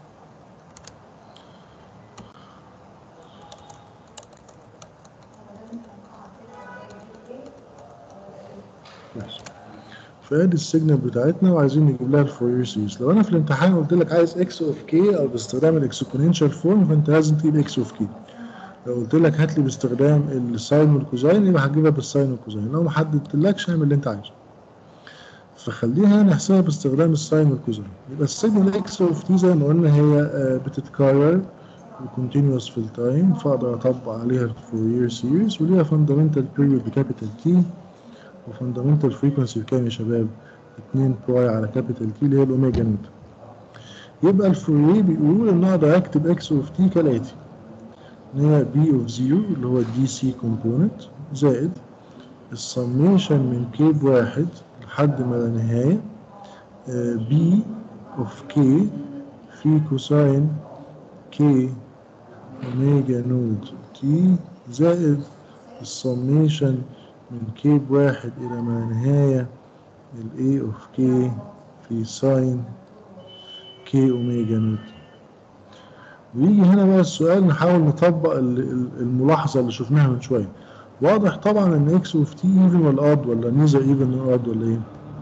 بس. فادي السيجنال بتاعتنا وعايزين نجيب لها الفورير سيريز لو انا في الامتحان قلت لك عايز اكس اوف كي او باستخدام الاكسبوننشال فورم فانت لازم تجيب اكس اوف كي لو قلت لك هات لي باستخدام الساين والكوزاين يبقى هتجيبها بالساين والكوزاين لو ما حددتلكش اعمل اللي انت عايزه فخليها نحسبها باستخدام الساين والكوزاين يبقى السيجنال اكس اوف تي زي ما قلنا هي آه، بتتكرر وكونتينوس في التايم فاقدر اطبق عليها الفورير سيريز وليها فاندامنتال بيريود بكابيتال تي وفاندامنتال فريكونسي بكام يا شباب؟ 2 باي على كابيتال تي اللي هي الاوميجا نوت يبقى الفورير بيقول ان اقدر اكتب اكس اوف تي كالاتي ان هي بي اوف زيرو اللي هو الدي سي كومبوننت زائد السميشن من كي بواحد لحد ما لا نهاية بي اوف كي في كوساين كي اوميجا نود تي زائد السميشن من كي بواحد إلى ما لا نهاية ال A اوف كي في ساين كي اوميجا نود ويجي هنا بقى السؤال نحاول نطبق ال- ال- الملاحظة اللي شفناها من شوية واضح طبعا ان اكس اوف تي ايفن ولا اود ولا نيزر ايفن ولا اود ولا ايه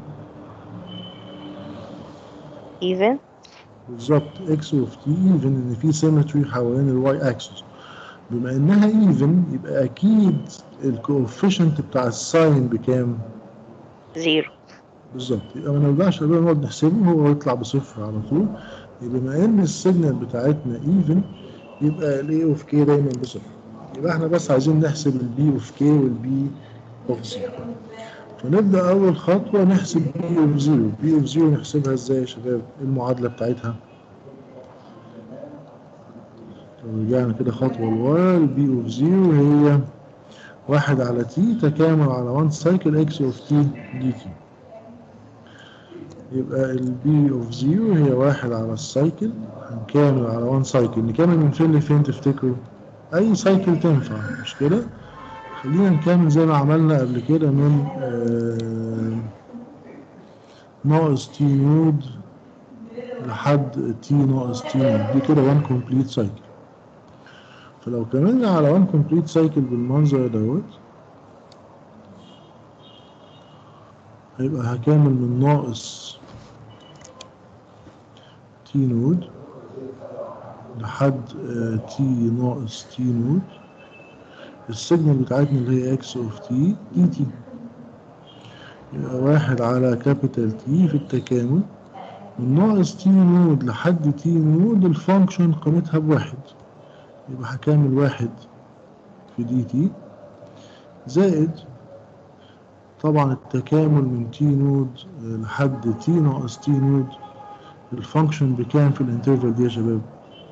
even بالظبط اكس اوف تي ايفن ان في سيمتري حوالين الواي اكسس بما انها ايفن يبقى اكيد الكوفيشنت بتاع الساين بكام zero بالظبط يبقى ما نرجعش قبل نقعد نحسبه هو يطلع بصفر على طول يبقى بما ان السيجنال بتاعتنا ايفن يبقى الاي اوف كي دايما بصفر يبقى احنا بس عايزين نحسب البي اوف كي والبي اوف زيرو فنبدا اول خطوه نحسب بي اوف زيرو بي اوف زيرو نحسبها ازاي يا شباب إيه المعادله بتاعتها لو رجعنا كده خطوه لورا البي اوف زيرو هي واحد على تي تكامل على 1 سايكل اكس اوف تي دي تي يبقى البي اوف زيرو هي واحد على السايكل هنكامل على 1 سايكل نكمل من فين لفين تفتكروا اي سايكل تنفع مش كده خلينا نكمل زي ما عملنا قبل كده من آه، ناقص تي نود لحد تي ناقص تي نود دي كده 1 كومبليت سايكل فلو كملنا على 1 كومبليت سايكل بالمنظر دوت هيبقى هكامل من ناقص تي نود لحد تي ناقص تي نود السيجنال بتاعتنا اللي هي اكس اوف تي دي تي يبقى واحد على كابيتال تي في التكامل من ناقص تي نود لحد تي نود الفانكشن قيمتها بواحد يبقى هكامل واحد في دي تي زائد طبعا التكامل من تي نود لحد تي ناقص تي نود الفانكشن بكام في الانترفال دي يا شباب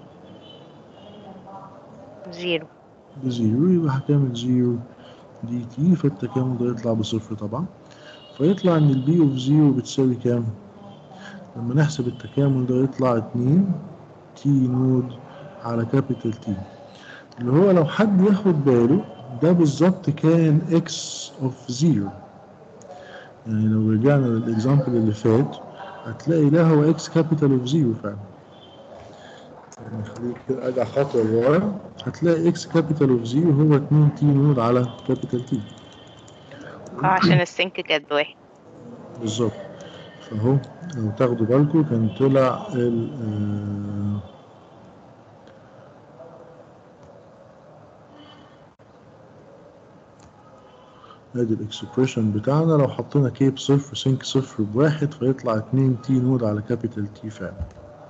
zero بزيرو يبقى هكامل زيرو دي تي فالتكامل ده يطلع بصفر طبعا فيطلع ان البي اوف زيرو بتساوي كام لما نحسب التكامل ده يطلع اتنين تي نود على كابيتال تي اللي هو لو حد ياخد باله ده بالظبط كان اكس اوف زيرو يعني لو رجعنا للاكزامبل اللي فات هتلاقي ده هو اكس كابيتال اوف زيرو فعلا يعني خليك كده ارجع خطوه لورا هتلاقي اكس كابيتال اوف زيرو هو 2 تي نود على كابيتال تي اه عشان السنك كانت بواحد بالظبط فاهو لو تاخدوا بالكم كان طلع ال آه، ادي الاكسبريشن بتاعنا لو حطينا كي بصفر سينك صفر بواحد فيطلع 2 تي نود على كابيتال تي فعلا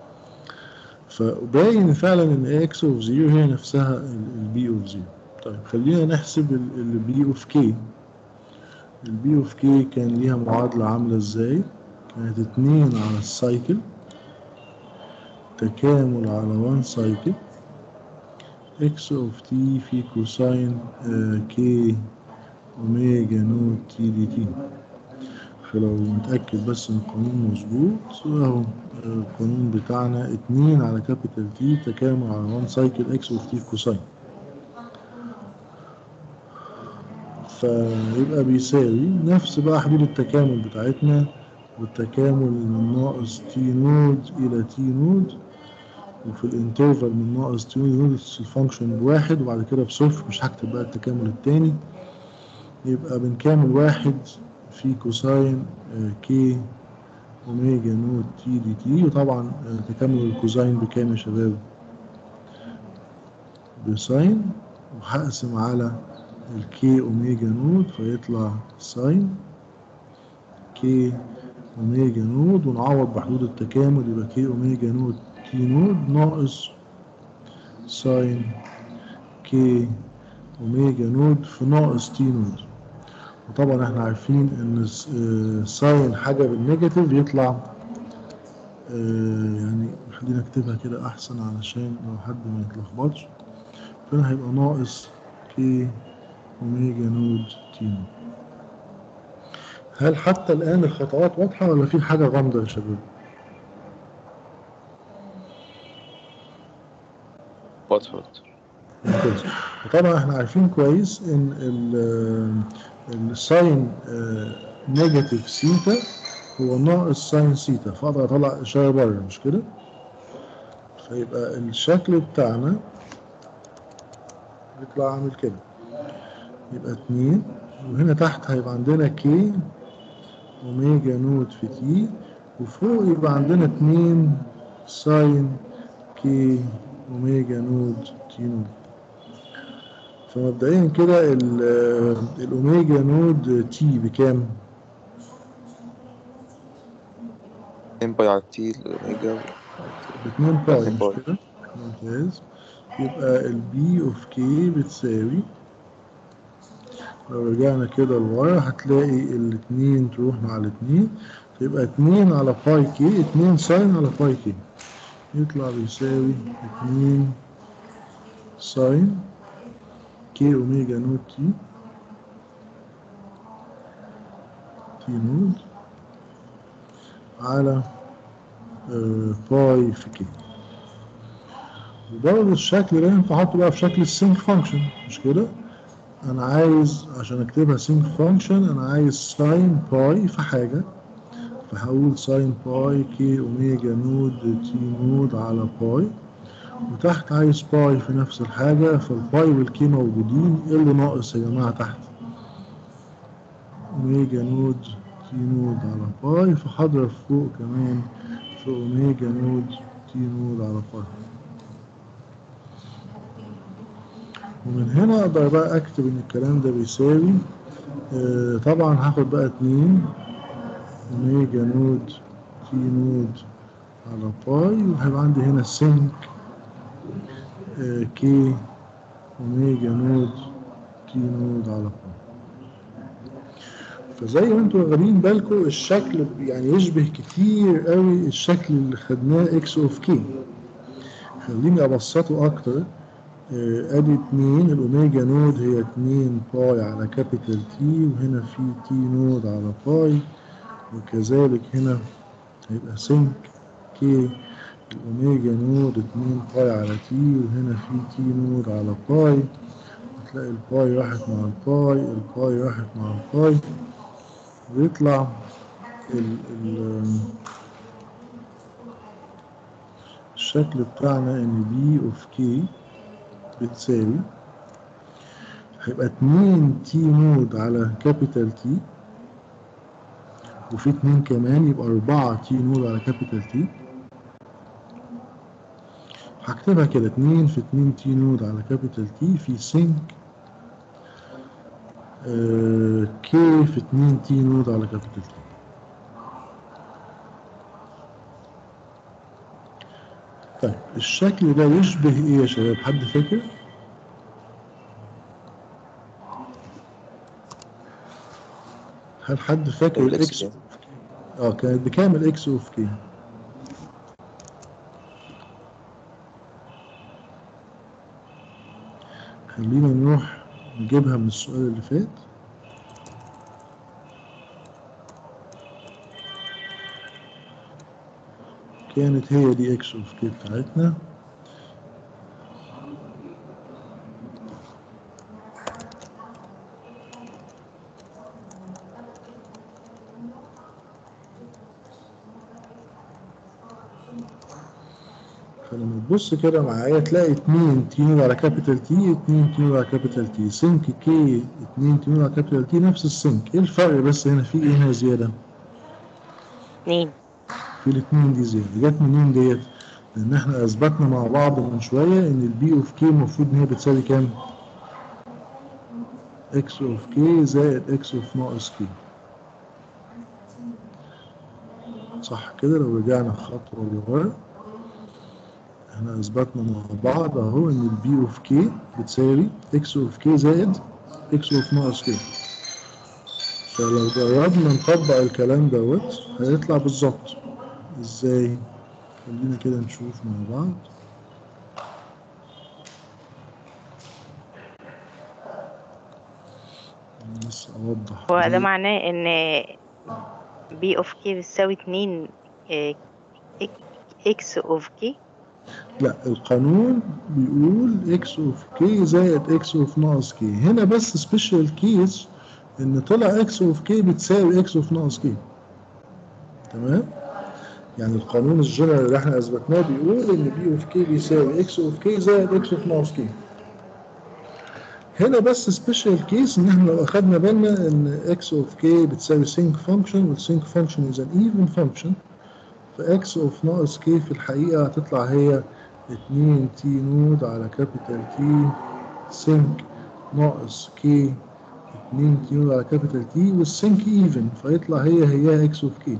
فباين فعلا ان اكس اوف زيرو هي نفسها البي اوف زيرو طيب خلينا نحسب البي اوف كي البي اوف كي كان ليها معادلة عاملة ازاي كانت اتنين على السايكل تكامل على وان سايكل اكس اوف تي في كوساين كي اوميجا نوت تي دي تي فلو نتأكد بس ان القانون مظبوط اهو القانون بتاعنا اتنين على كابيتال تي تكامل على وان سايكل اكس اوف تي كوساين فيبقى بيساوي نفس بقى حدود التكامل بتاعتنا والتكامل من ناقص تي نود إلى تي نود وفي الانترفال من ناقص تي نود الفانكشن بواحد وبعد كده بصفر مش هكتب بقى التكامل التاني يبقى بنكامل واحد في كوساين كي اوميجا نود تي دي تي وطبعا آه، تكامل الكوزاين بكام يا شباب بساين وهقسم على الكي اوميجا نود فيطلع ساين كي اوميجا نود ونعوض بحدود التكامل يبقى كي اوميجا نود تي نود ناقص ساين كي اوميجا نود في ناقص تي نود وطبعا احنا عارفين ان الس- آه، ساين حاجه بالنيجاتيف يطلع آه، يعني خلينا اكتبها كده احسن علشان لو حد ما يتلخبطش فهنا هيبقى ناقص كي اوميجا نود تي نود هل حتى الان الخطوات واضحه ولا في حاجه غامضه يا شباب؟ واضح واضح ممتاز وطبعا احنا عارفين كويس ان ال- الساين نيجاتيف سيتا هو ناقص ساين سيتا فاقدر اطلع اشاره بره مش كده؟ فيبقى الشكل بتاعنا يطلع عامل كده يبقى اتنين وهنا تحت هيبقى عندنا كي اوميجا نوت في تي وفوق يبقى عندنا اتنين ساين كي اوميجا نود تي نود فمبدئيا كده ال- الاوميجا نود تي بكام؟ 2 باي على تي الأوميجا باتنين باي اتنين مش باي. كده؟ ممتاز يبقى البي اوف كي بتساوي لو رجعنا كده لورا هتلاقي الاتنين تروح مع الاتنين يبقى اتنين على باي كي اتنين ساين على باي كي يطلع بيساوي اتنين ساين كي اوميجا نوت تي تي نود على آه، باي في كي وبرضه الشكل ده ينفع احطه بقى في شكل السينك فانكشن مش كده؟ انا عايز عشان اكتبها سينك فانكشن انا عايز ساين باي في حاجه فهقول ساين باي كي اوميجا نود تي نود على باي وتحت عايز باي في نفس الحاجة فالباي والكي موجودين ايه اللي ناقص يا جماعة تحت اوميجا نود تي نود على باي فهضرب فوق كمان في اوميجا نود تي نود على باي ومن هنا اقدر بقى اكتب ان الكلام ده بيساوي آه طبعا هاخد بقى اتنين اوميجا نود تي نود على باي وهيبقى عندي هنا سينك آه كي اوميجا نود تي نود على باي فزي ما انتم واخدين بالكم الشكل يعني يشبه كتير قوي الشكل اللي خدناه اكس اوف كي خليني ابسطه اكتر آه، ادي اتنين الاوميجا نود هي اتنين باي على كابيتال تي وهنا في تي نود على باي وكذلك هنا هيبقى سينك كي الاوميجا نود اتنين باي على تي وهنا في تي نود على باي هتلاقي الباي راحت مع الباي الباي راحت مع الباي ويطلع ال ال الشكل بتاعنا ان بي اوف كي بتساوي هيبقى اتنين تي نود على كابيتال تي وفي اتنين كمان يبقى أربعة تي نود على كابيتال تي هكتبها كده اتنين في اتنين تي نود على كابيتال تي في سينك كي في 2 تي نود على كابيتال تي طيب الشكل ده يشبه ايه يا شباب حد فاكر هل حد فاكر الإكس الاكس ده. اه كانت بكام الاكس اوف كي خلينا نروح نجيبها من السؤال اللي فات كانت هي دي اكس اوف كي بتاعتنا فلما تبص كده معايا تلاقي 2 تي نود على كابيتال تي 2 تي نود على كابيتال تي سنك كي 2 تي نود على كابيتال تي نفس السنك ايه الفرق بس هنا في ايه هنا زياده اتنين في الاثنين دي زياده جت منين ديت لان احنا اثبتنا مع بعض من شويه ان البي اوف كي المفروض ان هي بتساوي كام اكس اوف كي زائد اكس اوف ناقص كي صح كده لو رجعنا خطوه لورا احنا اثبتنا مع بعض اهو ان البي اوف كي بتساوي اكس اوف كي زائد اكس اوف ناقص كي فلو جربنا نطبق الكلام دوت هيطلع بالظبط ازاي خلينا كده نشوف مع بعض بس اوضح هو ده دي. معناه ان بي اوف كي بتساوي اتنين اكس اوف كي لا القانون بيقول اكس اوف كي زائد اكس اوف ناقص كي هنا بس سبيشال كيس ان طلع اكس اوف كي بتساوي اكس اوف ناقص كي تمام يعني القانون الجنرال اللي احنا اثبتناه بيقول ان بي اوف كي بيساوي اكس اوف كي زائد اكس اوف ناقص كي هنا بس سبيشال كيس ان احنا لو اخدنا بالنا ان اكس اوف كي بتساوي سينك فانكشن والسينك فانكشن از ان ايفن فانكشن فاكس اوف ناقص كي في الحقيقة هتطلع هي 2 تي نود على كابيتال تي سينك ناقص كي 2 تي نود على كابيتال تي والسينك ايفن فيطلع هي هي اكس اوف كي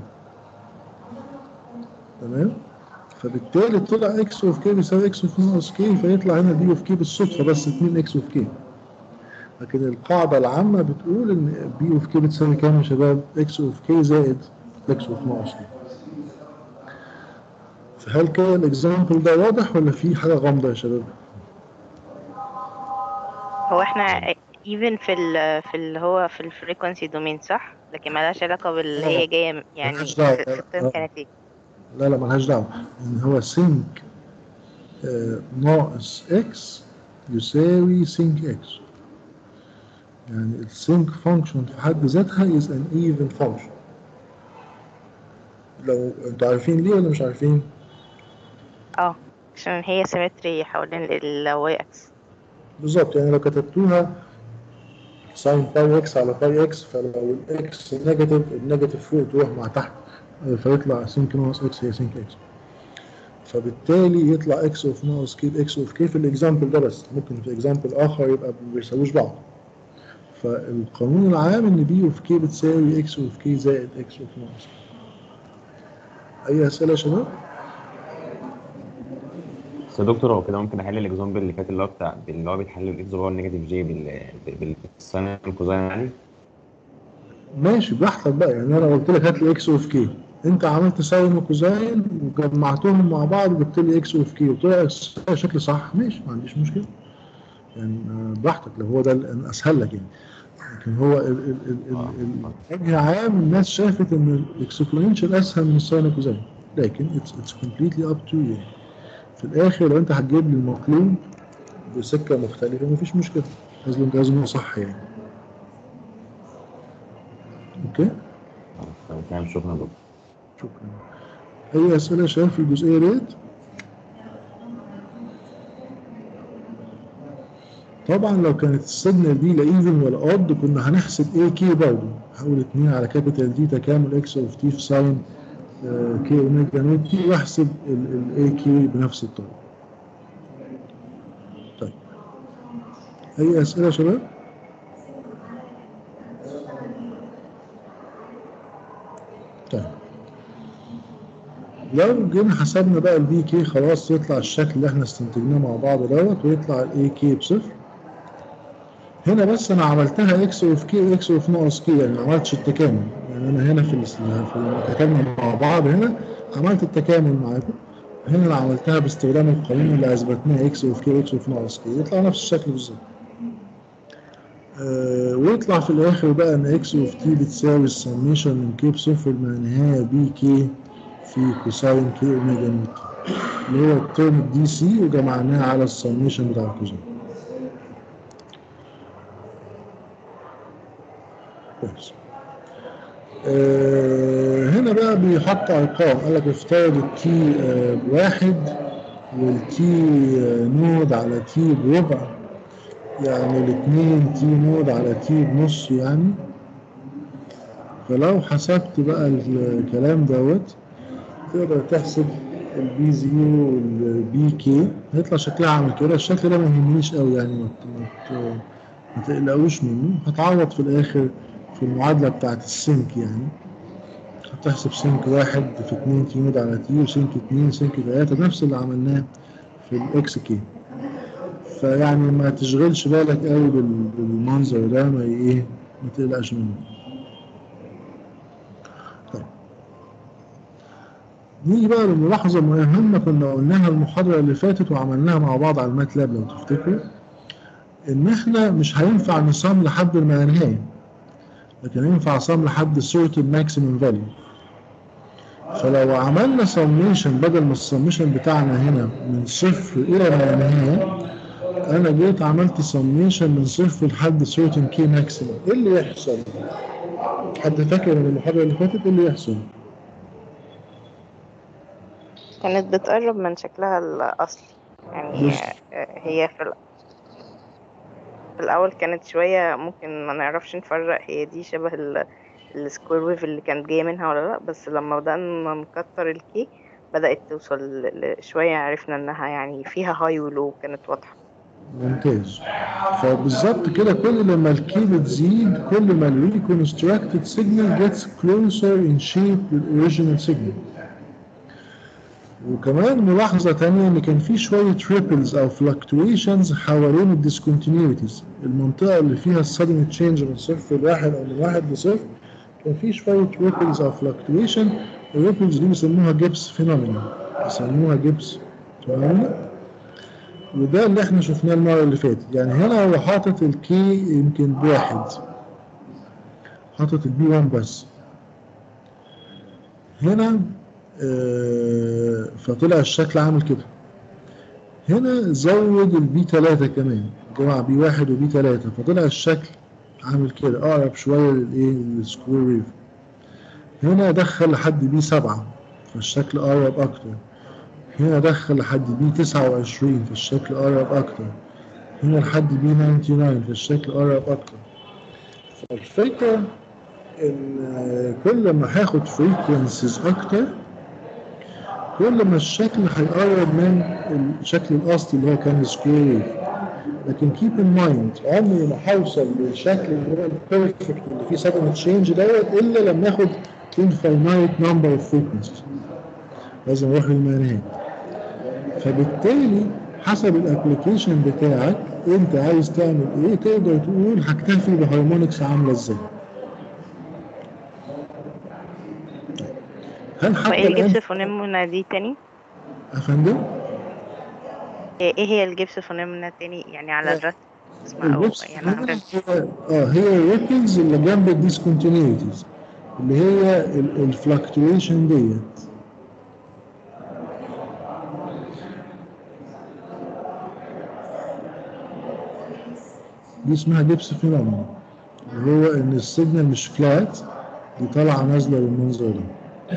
تمام فبالتالي طلع اكس اوف كي بيساوي اكس اوف ناقص كي فيطلع هنا بي اوف كي بالصدفة بس 2 اكس اوف كي لكن القاعدة العامة بتقول ان بي اوف كي بتساوي كام يا شباب؟ اكس اوف كي زائد اكس اوف ناقص كي فهل كده الاكزامبل ده واضح ولا في حاجة غامضة يا شباب؟ هو احنا even في ال في اللي هو في الفريكونسي دومين صح لكن ملهاش علاقة باللي هي جاية يعني ملهاش في دعوة. في الترم آه. كانت ايه لا لا ملهاش دعوة ان هو سينك آه، ناقص اكس يساوي سينك اكس يعني السينك فانكشن في حد ذاتها is an even function لو انتوا عارفين ليه ولا مش عارفين؟ اه عشان هي سيمتري حوالين الواي اكس بالظبط يعني لو كتبتوها ساين باي اكس على باي اكس فلو الاكس نيجاتيف النيجاتيف فوق تروح مع تحت آه، فيطلع سينك ناقص اكس هي سينك اكس فبالتالي يطلع اكس اوف ناقص كي باكس اوف كي في الاكزامبل ده بس ممكن في اكزامبل اخر يبقى ما بيساووش بعض فالقانون العام ان بي اوف كي بتساوي اكس اوف كي زائد اكس اوف ناقص كي اي اسئله يا شباب؟ بس يا دكتور هو كده ممكن احل الاكزامبل اللي فات اللي هو بتاع اللي هو بيتحل بالاكس باور نيجاتيف جي بال بال- بالساين الكوزاين يعني ماشي براحتك بقى يعني انا قلت لك هات لي اكس اوف كي انت عملت ساين وكوزاين وجمعتهم مع بعض وجبت لي اكس اوف كي وطلع شكل صح ماشي ما عنديش مشكله يعني آه، براحتك لو هو ده ال- اسهل لك يعني لكن هو ال- ال- ال- ال- ال- بوجه عام الناس شافت ان الاكسبوننشال اسهل من الساين وكوزاين لكن اتس اتس كومبليتلي اب تو يو في الاخر لو انت هتجيب لي المطلوب بسكه مختلفه مفيش مشكله لازم لازم هو صح يعني اوكي طب تمام شكرا يا دكتور شكرا اي اسئله يا شباب في الجزئيه ديت طبعا لو كانت السيجنال دي لا ايفن ولا اود كنا هنحسب اي كي برضه هقول 2 على كابيتال دي تكامل اكس اوف تي في ساين كي اوميجا نوت تي واحسب الاي كي بنفس الطريقه طيب اي اسئله يا شباب طيب لو جينا حسبنا بقى البي كي خلاص يطلع الشكل اللي احنا استنتجناه مع بعض دوت ويطلع الاي كي بصفر هنا بس انا عملتها اكس اوف كي اكس اوف ناقص كي يعني ما عملتش التكامل يعني انا هنا في ال- في التكامل مع بعض هنا عملت التكامل معاكم هنا انا عملتها باستخدام القانون اللي اثبتناه اكس اوف كي اكس اوف ناقص كي يطلع نفس الشكل بالظبط آه ويطلع في الاخر بقى ان اكس اوف تي بتساوي السميشن من كي بصفر مع نهايه بي كي في كوساين كي اوميجا نوت اللي هو الترم الدي سي وجمعناه على السميشن بتاع الكوساين كويس آه هنا بقى بيحط ارقام قال لك افترض التي آه بواحد والتي آه نود على تي بربع يعني الاثنين تي نود على تي بنص يعني فلو حسبت بقى الكلام دوت تقدر تحسب البي زيرو والبي كي هيطلع شكلها عامل كده الشكل ده ما يهمنيش قوي يعني ما ت- ما ت- ما تقلقوش منه هتعوض في الاخر في المعادلة بتاعت السنك يعني هتحسب سنك واحد في اتنين تي نود على تي وسنك اتنين سنك تلاتة نفس اللي عملناه في الاكس كي فيعني ما تشغلش بالك قوي بال- بالمنظر ده ما ي- ايه ما تقلقش منه طيب نيجي بقى لملاحظة مهمة كنا قلناها المحاضرة اللي فاتت وعملناها مع بعض على الماتلاب لو تفتكروا إن إحنا مش هينفع نصام لحد ما نهاية لكن ينفع صام لحد certain maximum value فلو عملنا summation بدل ما السميشن بتاعنا هنا من صفر إلى ما نهاية أنا جيت عملت summation من صفر لحد certain k maximum إيه اللي يحصل؟ حد فاكر من المحاضرة اللي فاتت إيه اللي يحصل؟ كانت بتقرب من شكلها الأصلي يعني بص. آه، هي في, ال... في الأول كانت شوية ممكن ما نعرفش نفرق هي دي شبه ال... السكوير ويف اللي كانت جاية منها ولا لأ بس لما بدأنا نكتر الكي بدأت توصل ل... شوية عرفنا إنها يعني فيها هاي ولو كانت واضحة ممتاز فبالظبط كده كل لما الكي بتزيد كل ما الريكونستراكتد سيجنال gets closer in shape للاوريجينال سيجنال وكمان ملاحظة تانية إن كان في شوية ريبلز أو fluctuations حوالين الديسكونتينيوتيز المنطقة اللي فيها السادن تشينج من صفر لواحد أو من واحد لصفر كان في شوية ريبلز أو fluctuation الريبلز دي بيسموها جيبس فينومينا بيسموها جيبس فينومينا وده اللي احنا شفناه المرة اللي فاتت يعني هنا هو حاطط الكي يمكن بواحد حاطط البي 1 بس هنا آه فطلع الشكل عامل كده هنا زود البي 3 كمان جمع بي 1 وبي 3 فطلع الشكل عامل كده اقرب شويه للايه للسكوير ويف هنا دخل لحد بي 7 فالشكل قرب اكتر هنا دخل لحد بي 29 فالشكل قرب اكتر هنا لحد بي 99 فالشكل قرب اكتر فالفكره ان كل ما هاخد فريكونسيز اكتر كل ما الشكل هيقرب من الشكل الاصلي اللي هو كان سكوير ويف لكن كيب ان مايند عمري ما هوصل للشكل اللي هو البيرفكت اللي فيه سادن تشينج دوت الا لما اخد infinite number of frequencies لازم اروح للمناهج فبالتالي حسب الابلكيشن بتاعك انت عايز تعمل ايه تقدر تقول هكتفي بهارمونكس عامله ازاي هل حتى وإيه الان الجبس فونيمونا دي تاني؟ يا فندم ايه هي الجبس فونيمونا تاني يعني على الرسم اسمها أو البوكس يعني على الرسم هي اه هي الريبلز اللي جنب الديسكونتينيوتيز اللي هي الفلكتويشن ديت دي اسمها جيبس فينومينا اللي هو ان السيجنال مش فلات دي طالعه نازله بالمنظر ده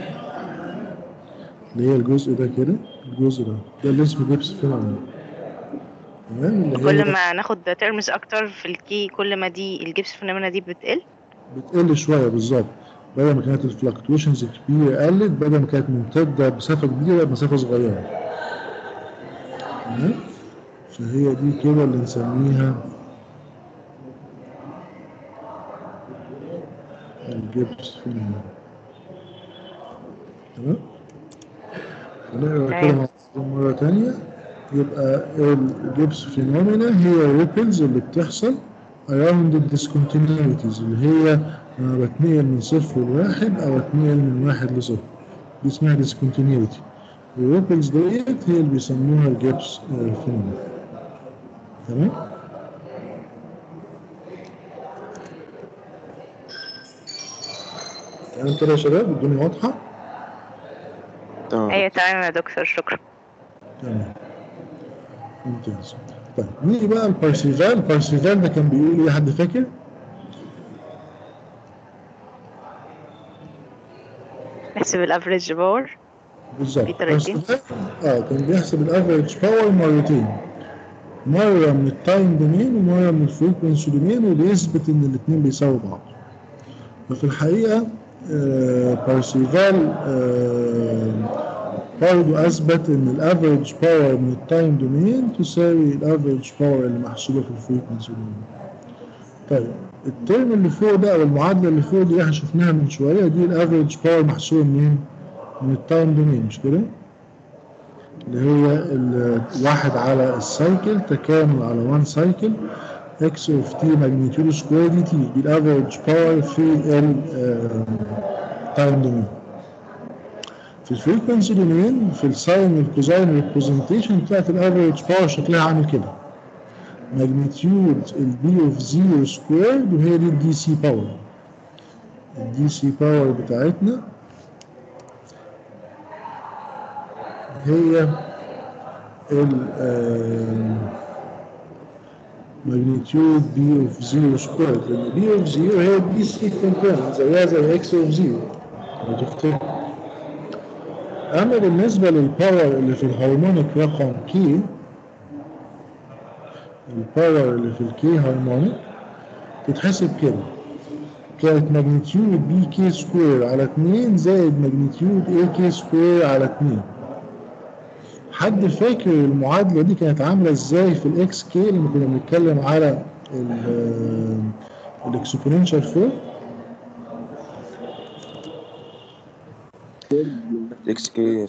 اللي هي الجزء ده كده الجزء ده ده اللي اسمه جيبس فينومينا تمام اللي هي كل ما ناخد ترمز اكتر في الكي كل ما دي الجبس فونيمونا دي بتقل بتقل شويه بالظبط بدل ما كانت الفلكتويشنز كبيره قلت بدل ما كانت ممتده بمسافه كبيره بمسافه صغيره تمام فهي دي كده اللي نسميها الجبس فينومينا تمام نقرا كده مع بعض مرة تانية يبقى الجبس فينومينا هي الريبلز اللي بتحصل around the discontinuities اللي هي لما بتنقل من صفر لواحد أو اتنقل من واحد لصفر دي اسمها discontinuity الريبلز ديت هي اللي بيسموها الجبس فينومينا تمام تمام كده يا شباب الدنيا واضحة تمام ايوه تمام يا دكتور شكرا تمام ممتاز طيب نيجي بقى البارسيفال البارسيفال ده كان بيقول ايه حد فاكر؟ نحسب الافريج باور بالظبط في طريقتين؟ بارسيفال اه كان بيحسب الافريج باور مرتين مرة من التايم دومين ومرة من الفريكونسي دومين وبيثبت ان الاثنين بيساووا بعض ففي الحقيقة آه بارسيفال آه برضه اثبت ان الافريج باور من التايم دومين تساوي الافريج باور اللي محسوبه في الفريكونسي دومين طيب الترم اللي فوق ده او المعادله اللي فوق دي احنا شفناها من شويه دي الافريج باور محسوبه منين؟ من التايم دومين مش كده؟ اللي هي الواحد على السايكل تكامل على 1 سايكل اكس اوف تي ماجنتيود سكوير دي تي دي الافريج باور في التايم دومين في الفريكونسي دومين في الساين والكوزاين ريبريزنتيشن بتاعت الافريج باور شكلها عامل كده ماجنتيود البي اوف زيرو سكوير وهي دي الدي سي باور الدي سي باور بتاعتنا هي ال ماجنتيود بي اوف زيرو سكوير لان بي اوف زيرو هي الدي سي كومبوننت زيها زي اكس اوف زيرو لو تفتكر اما بالنسبه للباور اللي في الهارمونيك رقم كي الباور اللي في الكي هارمونيك تتحسب كده كانت ماجنتيود بي كي سكوير على 2 زائد ماجنتيود اي كي سكوير على 2 حد فاكر المعادلة دي كانت عاملة ازاي في الاكس كي لما كنا بنتكلم على الاكسبوننشال فورم اكس كي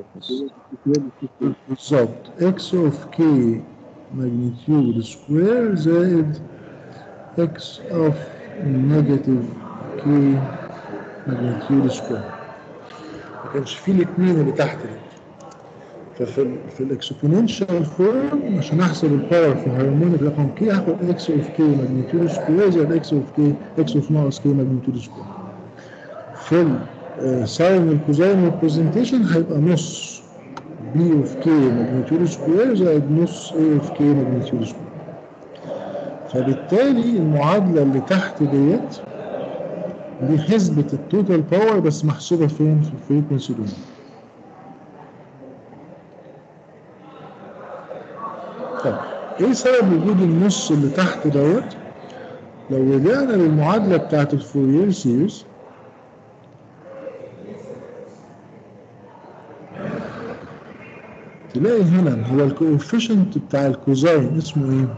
بالظبط اكس اوف كي ماجنتيود سكوير زائد اكس اوف نيجاتيف كي ماجنتيود سكوير ما كانش فيه الاثنين اللي تحت دي ففي ال في الاكسبوننشال فورم عشان احسب الباور في هارمونيك رقم كي هاخد اكس اوف كي ماجنتيود سكوير زائد اكس اوف كي اكس اوف ناقص كي ماجنتيود سكوير في الساين والكوزاين ريبريزنتيشن هيبقى نص بي اوف كي ماجنتيود سكوير زائد نص اي اوف كي ماجنتيود سكوير فبالتالي المعادلة اللي تحت ديت دي حسبة التوتال باور بس محسوبة فين في الفريكونسي دومين طيب ايه سبب وجود النص اللي تحت دوت لو رجعنا للمعادلة بتاعت الفورير سيريز تلاقي هنا هو الكوفيشنت بتاع الكوزاين اسمه ايه؟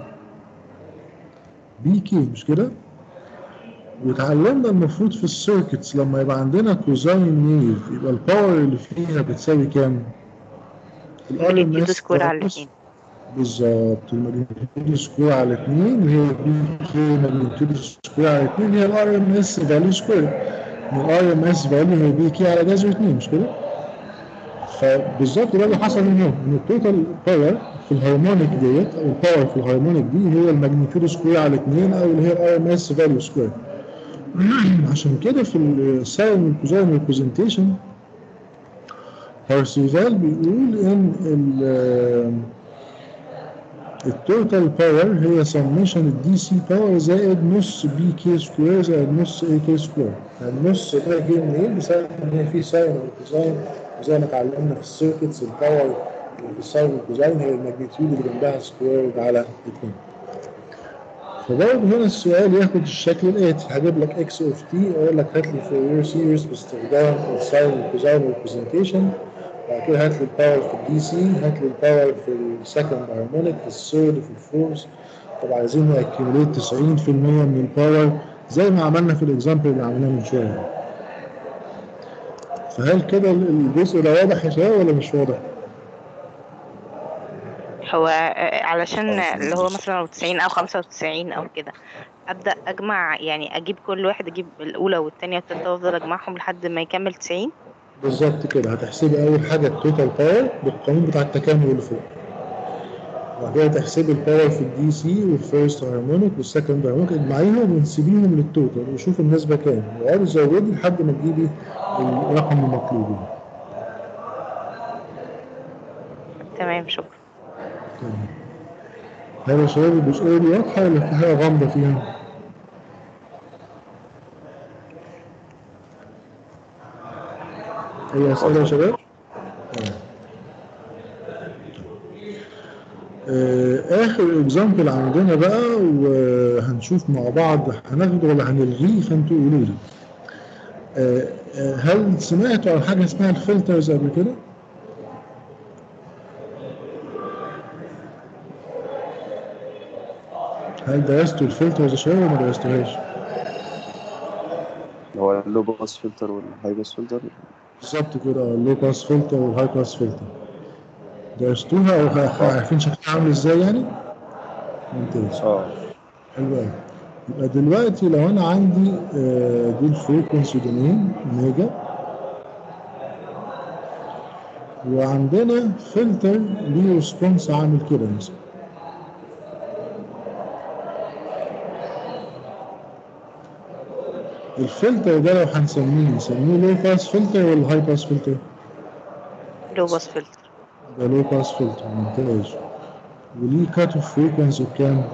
بي كي مش كده؟ واتعلمنا المفروض في السيركتس لما يبقى عندنا كوزاين ويف يبقى الباور اللي فيها بتساوي كام؟ الار ام ماجنتيود اس سكوير على الاثنين بالظبط الماجنتيود سكوير على 2 هي بي كي ماجنتيود سكوير على 2 هي الار ام اس فاليو سكوير الار ام اس فاليو هي بي كي على جذر 2 مش كده؟ فبالظبط ده اللي حصل هنا ان التوتال باور في الهارمونيك ديت او الباور في الهارمونيك دي هي الماجنتيود سكوير على 2 او اللي هي الار ام اس فاليو سكوير عشان كده في الساين والكوزاين ريبريزنتيشن بارسيفال بيقول ان ال التوتال باور هي سميشن الدي سي باور زائد نص بي كي سكوير زائد نص اي كي سكوير يعني النص ده جه منين بسبب ان هي في ساين والكوزاين وزي ما اتعلمنا في السيركتس الباور اللي في الساين والكوزاين هي الماجنتيود اللي جنبها سكوير على 2 فبرضه هنا السؤال ياخد الشكل الاتي هجيب لك اكس اوف تي اقول لك هات لي فورير سيريز باستخدام الساين والكوزاين ريبريزنتيشن بعد كده هات لي الباور في الدي سي هات لي الباور في السكند هارمونيك في الثيرد في الفورث طب عايزين نأكيميليت 90% من الباور زي ما عملنا في الاكزامبل اللي عملناه من شويه فهل كده الجزء ده واضح يا شباب ولا مش واضح؟ هو آه، علشان اللي هو مثلا لو 90 او 95 او كده ابدا اجمع يعني اجيب كل واحد اجيب الاولى والثانيه والثالثه وافضل اجمعهم لحد ما يكمل 90 بالظبط كده هتحسبي اول حاجه التوتال باور بالقانون بتاع التكامل اللي فوق وبعد كده تحسبي الباور في الدي سي والفيرست هارمونيك والسكند هارمونيك اجمعيهم وانسبيهم للتوتال وشوفي النسبه كام وقعدي زودي لحد ما تجيبي الرقم المطلوب تمام شكرا تمام. هل يا شباب الجزئيه دي واضحه ولا في حاجه غامضه فيها؟ اي اسئله يا شباب؟ تمام. آه، اخر اكزامبل عندنا بقى وهنشوف مع بعض هناخده ولا هنلغيه فانتوا قولوا لي آه، آه، هل سمعتوا عن حاجه اسمها الفلترز قبل كده؟ هل درستوا الفلترز يا شباب ولا ما درستوهاش؟ اللي هو اللو باس فلتر والهاي باس فلتر بالظبط كده اللو باس فلتر والهاي باس فلتر درستوها او ه- عارفين شكلها عامل ازاي يعني؟ ممتاز اه حلو قوي يبقى دلوقتي لو انا عندي آه، دي الفريكونسي دومين ميجا وعندنا فلتر ليه ريسبونس عامل كده مثلا الفلتر ده لو هنسميه نسميه لو باس فلتر ولا هاي باس فلتر؟ لو باس فلتر ده لو باس فلتر ممتاز وليه كات اوف فريكونسي بكام؟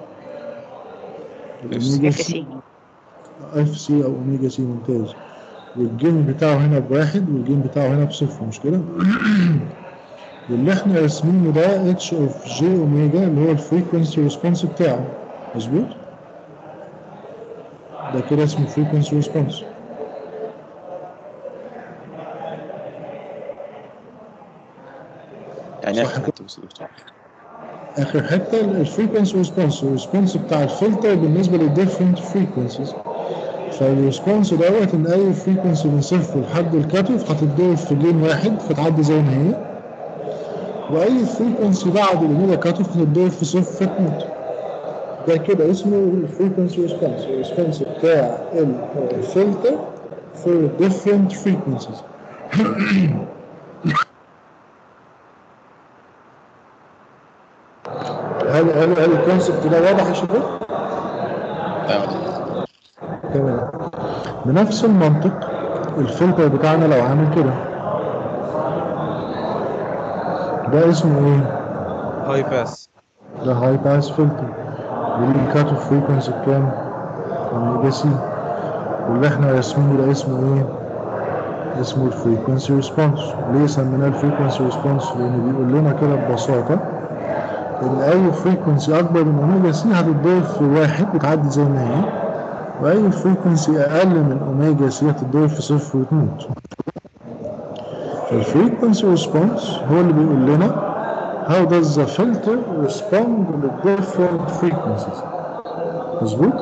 الأوميجا اف سي سي اف سي او اوميجا سي ممتاز والجيم بتاعه هنا بواحد والجيم بتاعه هنا بصفر مش كده؟ واللي احنا راسمينه ده اتش اوف جي اوميجا اللي هو الفريكونسي ريسبونس بتاعه مظبوط؟ ده كده اسمه فريكونسي ريسبونس يعني صح اخر كده. حته بس يا دكتور اخر حته الفريكونسي ريسبونس الريسبونس بتاع الفلتر بالنسبه للديفرنت فريكونسيز فالريسبونس دوت ان اي فريكونسي من صفر لحد الكاتوف هتتضرب في جين واحد فتعدي زي ما هي واي فريكونسي بعد الاوميجا كاتوف هتتضرب في صفر فتموت ده كده اسمه الفريكونسي ريسبونس الريسبونس بتاع الفلتر for different frequencies هل هل هل الكونسبت ده واضح يا شباب؟ تمام بنفس المنطق الفلتر بتاعنا لو عامل كده ده اسمه ايه؟ هاي باس ده هاي باس فلتر وليه كات اوف فريكونسي بكام؟ اوميجا سي واللي احنا راسمينه ده اسمه ايه؟ اسمه الفريكونسي ريسبونس ليه سميناه الفريكونسي ريسبونس؟ لأنه بيقول لنا كده ببساطة إن أي فريكونسي أكبر من أوميجا سي هتتضرب في واحد بتعدي زي ما هي وأي فريكونسي أقل من أوميجا سي هتتضرب في صفر وتموت فالفريكونسي ريسبونس هو اللي بيقول لنا how does the filter respond to the different frequencies مظبوط؟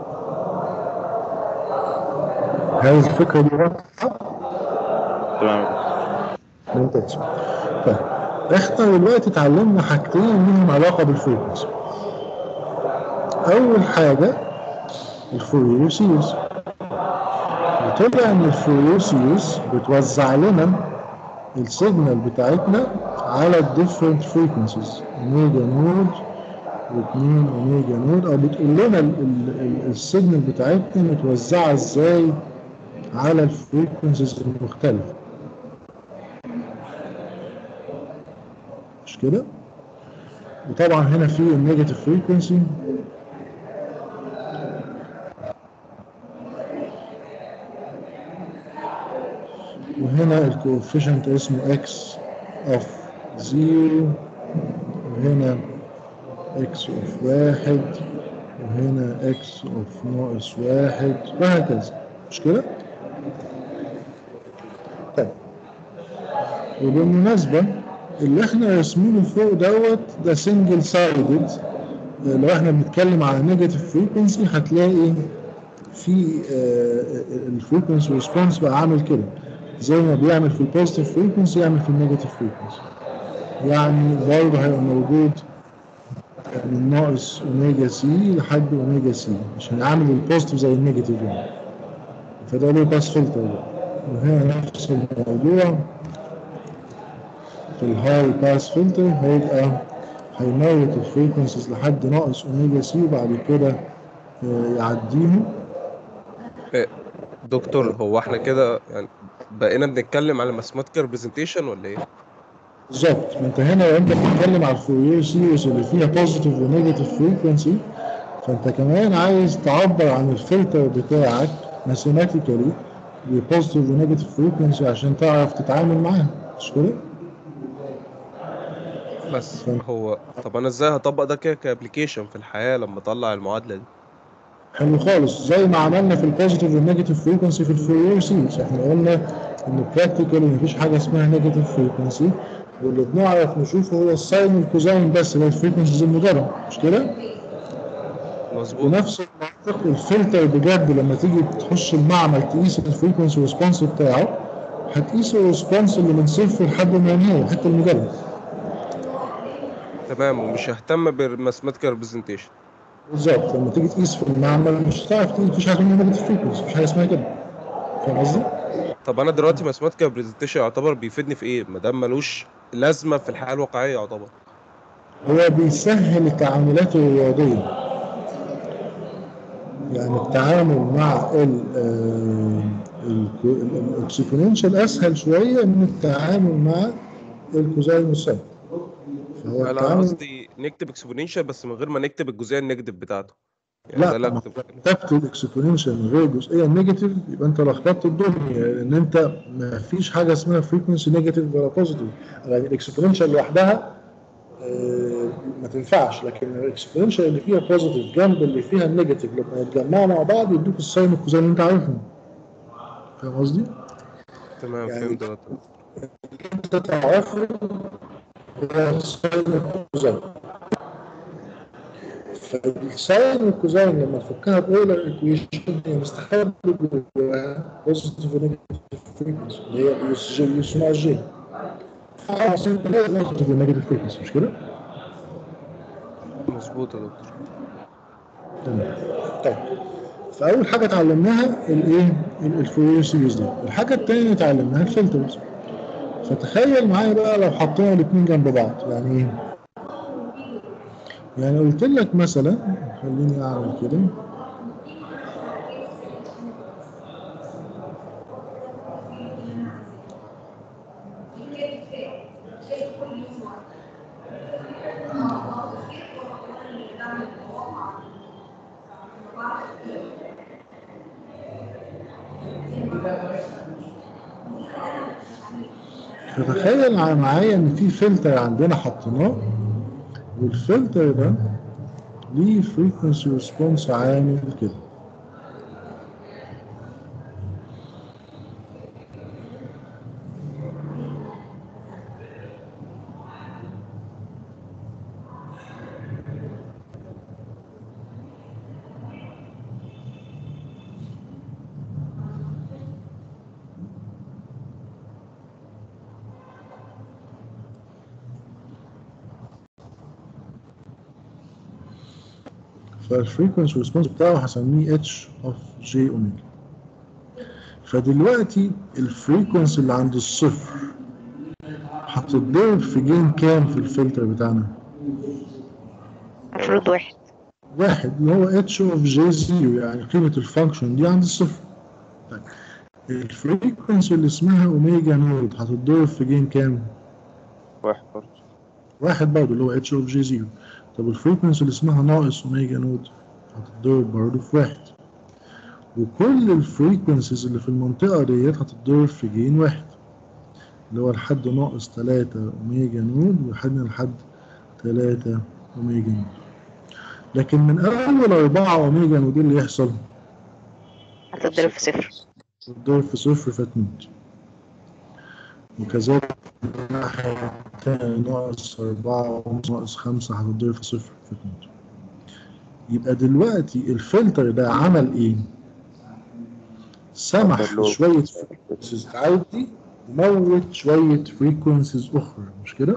هذه الفكرة دي واضحة؟ تمام ممتاز طيب احنا دلوقتي اتعلمنا حاجتين ليهم علاقة بالفريكونسي أول حاجة الفورير سيريز وطلع إن الفورير سيريز بتوزع لنا السيجنال بتاعتنا على الديفرنت فريكونسيز اوميجا نود واثنين اوميجا نود او بتقول لنا ال- ال- ال- السيجنال بتاعتنا متوزعه ازاي على الفريكونسيز المختلفه مش كده وطبعا هنا في النيجاتيف فريكونسي وهنا الكوفيشنت اسمه اكس اوف زيرو وهنا اكس اوف واحد وهنا اكس اوف ناقص واحد وهكذا مش كده؟ طيب وبالمناسبة اللي احنا راسمينه فوق دوت ده سنجل سايدد لو احنا بنتكلم على نيجاتيف فريكونسي هتلاقي في الفريكونسي ريسبونس بقى عامل كده زي ما بيعمل في البوزيتيف فريكونسي يعمل في النيجاتيف فريكونسي يعني برضه هيبقى موجود من ناقص اوميجا سي لحد اوميجا سي عشان يعمل البوزيتيف زي النيجاتيف يعني فده له باس فلتر بقى وهنا نفس الموضوع في الهاي باس فلتر هيبقى هيموت الفريكونسيز لحد ناقص اوميجا سي وبعد كده آه، يعديهم دكتور هو احنا كده يعني بقينا بنتكلم على ماثيماتيكال ريبريزنتيشن ولا ايه؟ بالظبط ما انت هنا لو انت بتتكلم على الفورير سيريز اللي فيها بوزيتيف ونيجاتيف فريكونسي فانت كمان عايز تعبر عن الفلتر بتاعك ماثيماتيكالي ببوزيتيف ونيجاتيف فريكونسي عشان تعرف تتعامل معاها مش كده؟ بس هو طب انا ازاي هطبق ده كده كابليكيشن في الحياة لما اطلع المعادلة دي؟ حلو خالص زي ما عملنا في البوزيتيف والنيجاتيف فريكونسي في الفورير سيريز احنا قلنا ان براكتيكالي مفيش حاجه اسمها نيجاتيف فريكونسي واللي بنعرف نشوفه هو الساين والكوزاين بس اللي هي الفريكونسيز المجرد مش كده؟ مظبوط ونفس المنطق الفلتر بجد لما تيجي تخش المعمل تقيس الفريكونسي ريسبونس بتاعه هتقيس الريسبونس اللي من صفر لحد ما ينهي الحته المجرد تمام ومش ههتم بالماثيماتيكال ريبريزنتيشن بالظبط لما تيجي تقيس في المعمل مش هتعرف تقيس مفيش حاجه اسمها نيجاتيف فريكونسي مفيش حاجه اسمها كده فاهم قصدي؟ طب انا دلوقتي ماثيماتيكال ريبريزنتيشن يعتبر بيفيدني في ايه؟ ما دام ملوش لازمة في الحياة الواقعية يعتبر هو بيسهل التعاملات الرياضية يعني التعامل مع الاكسبوننشال اسهل شوية من التعامل مع الكوزاين والساين فهو انا التعامل قصدي نكتب اكسبوننشال بس من غير ما نكتب الجزئية النيجاتيف بتاعته يعني لا ده اللي لما أكتب- كتبت الاكسبوننشال من غير الجزئيه النيجاتيف يبقى انت لخبطت الدنيا لان انت ما فيش حاجه اسمها فريكونسي نيجاتيف ولا بوزيتيف يعني الاكسبوننشال لوحدها آه، ما تنفعش لكن الاكسبوننشال اللي فيها بوزيتيف جنب اللي فيها النيجاتيف لما يتجمعوا مع بعض يدوك الساين والكوزين اللي انت عارفهم فاهم قصدي؟ تمام يعني- فهمت دلوقتي انت تعرفه هو الساين والكوزين فالساين والكوزين لما تفكها باولر ايكويشن هي مستحيل جواها بوزيتيف ونيجاتيف فريكونسي اللي هي يو اس جي يو اس مع جي بوزيتيف ونيجاتيف فريكونسي مش كده؟ مظبوط يا دكتور تمام طيب فاول حاجه اتعلمناها الايه الفورير سيريز دي الحاجه الثانيه اللي اتعلمناها الفلترز فتخيل معايا بقى لو حطينا الاثنين جنب بعض يعني ايه يعني قلت لك مثلا خليني اعمل كده فتخيل مع- معايا ان في فلتر عندنا حطيناه والفلتر ده ليه فريكونسي ريسبونس عامل كده فالفريكونسي ريسبونس بتاعه هسميه اتش اوف جي اوميجا فدلوقتي الفريكونسي اللي عند الصفر هتتضرب في جين كام في الفلتر بتاعنا؟ المفروض واحد واحد اللي هو اتش اوف جي زيرو يعني قيمة الفانكشن دي عند الصفر طيب الفريكونسي اللي اسمها اوميجا نود هتتضرب في جين كام؟ واحد برضه واحد برضه اللي هو اتش اوف جي زيرو طب الفريكونسي اللي اسمها ناقص اوميجا نود هتتضرب برضه في واحد وكل الفريكونسيز اللي في المنطقة ديت هتتضرب في جين واحد اللي هو لحد ناقص تلاتة اوميجا نود ولحد لحد تلاتة اوميجا نود لكن من اول اربعة اوميجا نود إيه اللي يحصل هتتضرب في صفر تتضرب في صفر فتموت وكذلك من الناحية التانية ناقص أربعة ونص ناقص خمسة هتتضرب في صفر فتموت يبقى دلوقتي الفلتر ده عمل إيه؟ سمح Overload. لشوية فريكونسيز تعدي وموت شوية فريكونسيز أخرى مش كده؟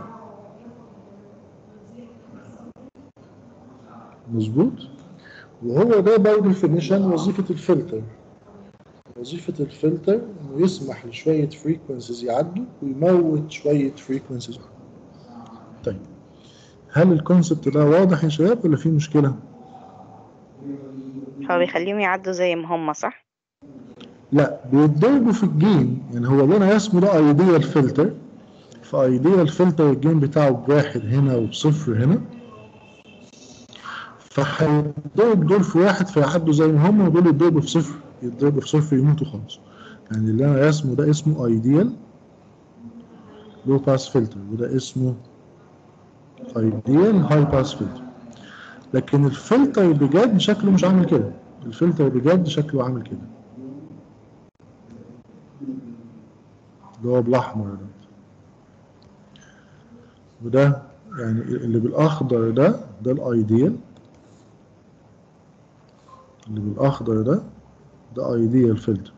مظبوط؟ وهو ده باي ديفينيشن وظيفة الفلتر وظيفة الفلتر إنه يسمح لشوية فريكونسيز يعدوا ويموت شوية فريكونسيز أخرى طيب هل الكونسبت ده واضح يا شباب ولا في مشكلة؟ هو بيخليهم يعدوا زي ما هم صح لا بيتضربوا في الجين يعني هو اللي انا اسمه ده ايديال فلتر فايديال فلتر الجين بتاعه بواحد هنا وبصفر هنا فهيتضرب دول في واحد فيعدوا زي ما هم ودول يتضربوا في صفر يتضربوا في صفر يموتوا خالص يعني اللي انا رسمه ده اسمه ايديال لو باس فلتر وده اسمه ايديال هاي باس فلتر لكن الفلتر بجد شكله مش عامل كده الفلتر بجد شكله عامل كده اللي هو بالاحمر ده وده يعني اللي بالاخضر ده ده الايديال اللي بالاخضر ده ده ايديال فلتر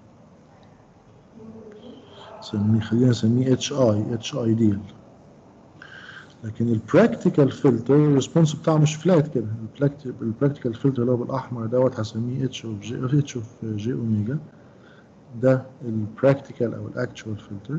سميه خلينا نسميه اتش اي اتش ايديال لكن البراكتيكال فلتر الريسبونس بتاعه مش فلات كده البراكتيكال فلتر اللي هو بالاحمر دوت هسميه اتش اوف جي اتش اوف جي اوميجا ده البراكتيكال او الاكتشوال فلتر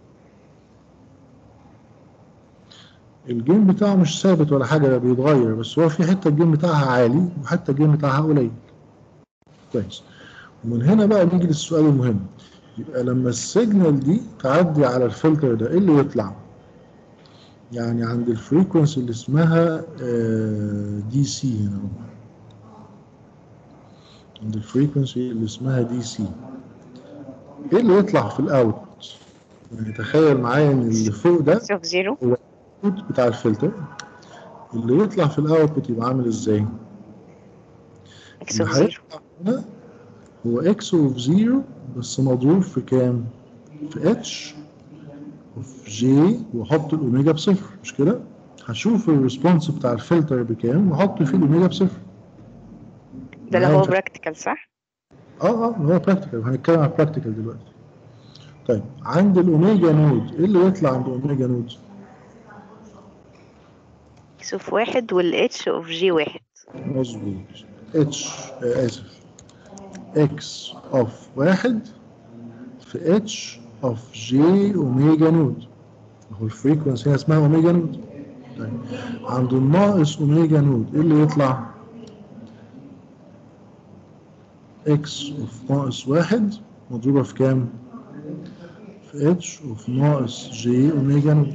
الجيم بتاعه مش ثابت ولا حاجه ده بيتغير بس هو في حته الجيم بتاعها عالي وحته الجيم بتاعها قليل كويس ومن هنا بقى نيجي للسؤال المهم يبقى لما السيجنال دي تعدي على الفلتر ده ايه اللي يطلع يعني عند الفريكونسي اللي اسمها دي سي هنا اهو. عند الفريكونسي اللي اسمها دي سي ايه اللي يطلع في الاوت يعني تخيل معايا ان اللي فوق ده اوف زيرو الانبوت بتاع الفلتر اللي يطلع في الاوتبوت يبقى عامل ازاي اكس اللي اوف زيرو هيطلع هنا هو اكس اوف زيرو بس مضروب في كام في اتش اوف جي واحط الاوميجا بصفر مش كده هشوف الريسبونس بتاع الفلتر بكام واحط فيه الاوميجا بصفر ده اللي معايا هو مش- براكتيكال صح اه اه اللي هو براكتيكال هنتكلم عن براكتيكال دلوقتي طيب عند الاوميجا نود ايه اللي يطلع عند اوميجا نود اكس اوف واحد والاتش اوف جي واحد مظبوط اتش آه اسف اكس اوف واحد في اتش اوف جي اوميجا نود هو الفريكونسي هنا اسمها اوميجا نود طيب عند الناقص اوميجا نود ايه اللي يطلع اكس اوف ناقص واحد مضروبة في كام؟ في اتش اوف ناقص جي اوميجا نود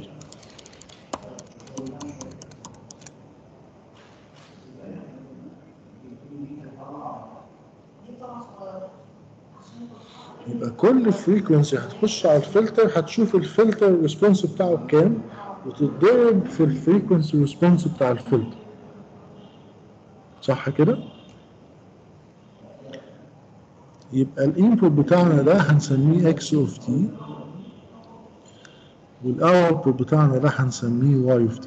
يبقى كل فريكونسي هتخش على الفلتر هتشوف الفلتر الريسبونس بتاعه بكام وتتضرب في الفريكونسي ريسبونس بتاع الفلتر صح كده؟ يبقى الانبوت بتاعنا ده هنسميه اكس اوف تي والاوتبوت بتاعنا ده هنسميه واي اوف تي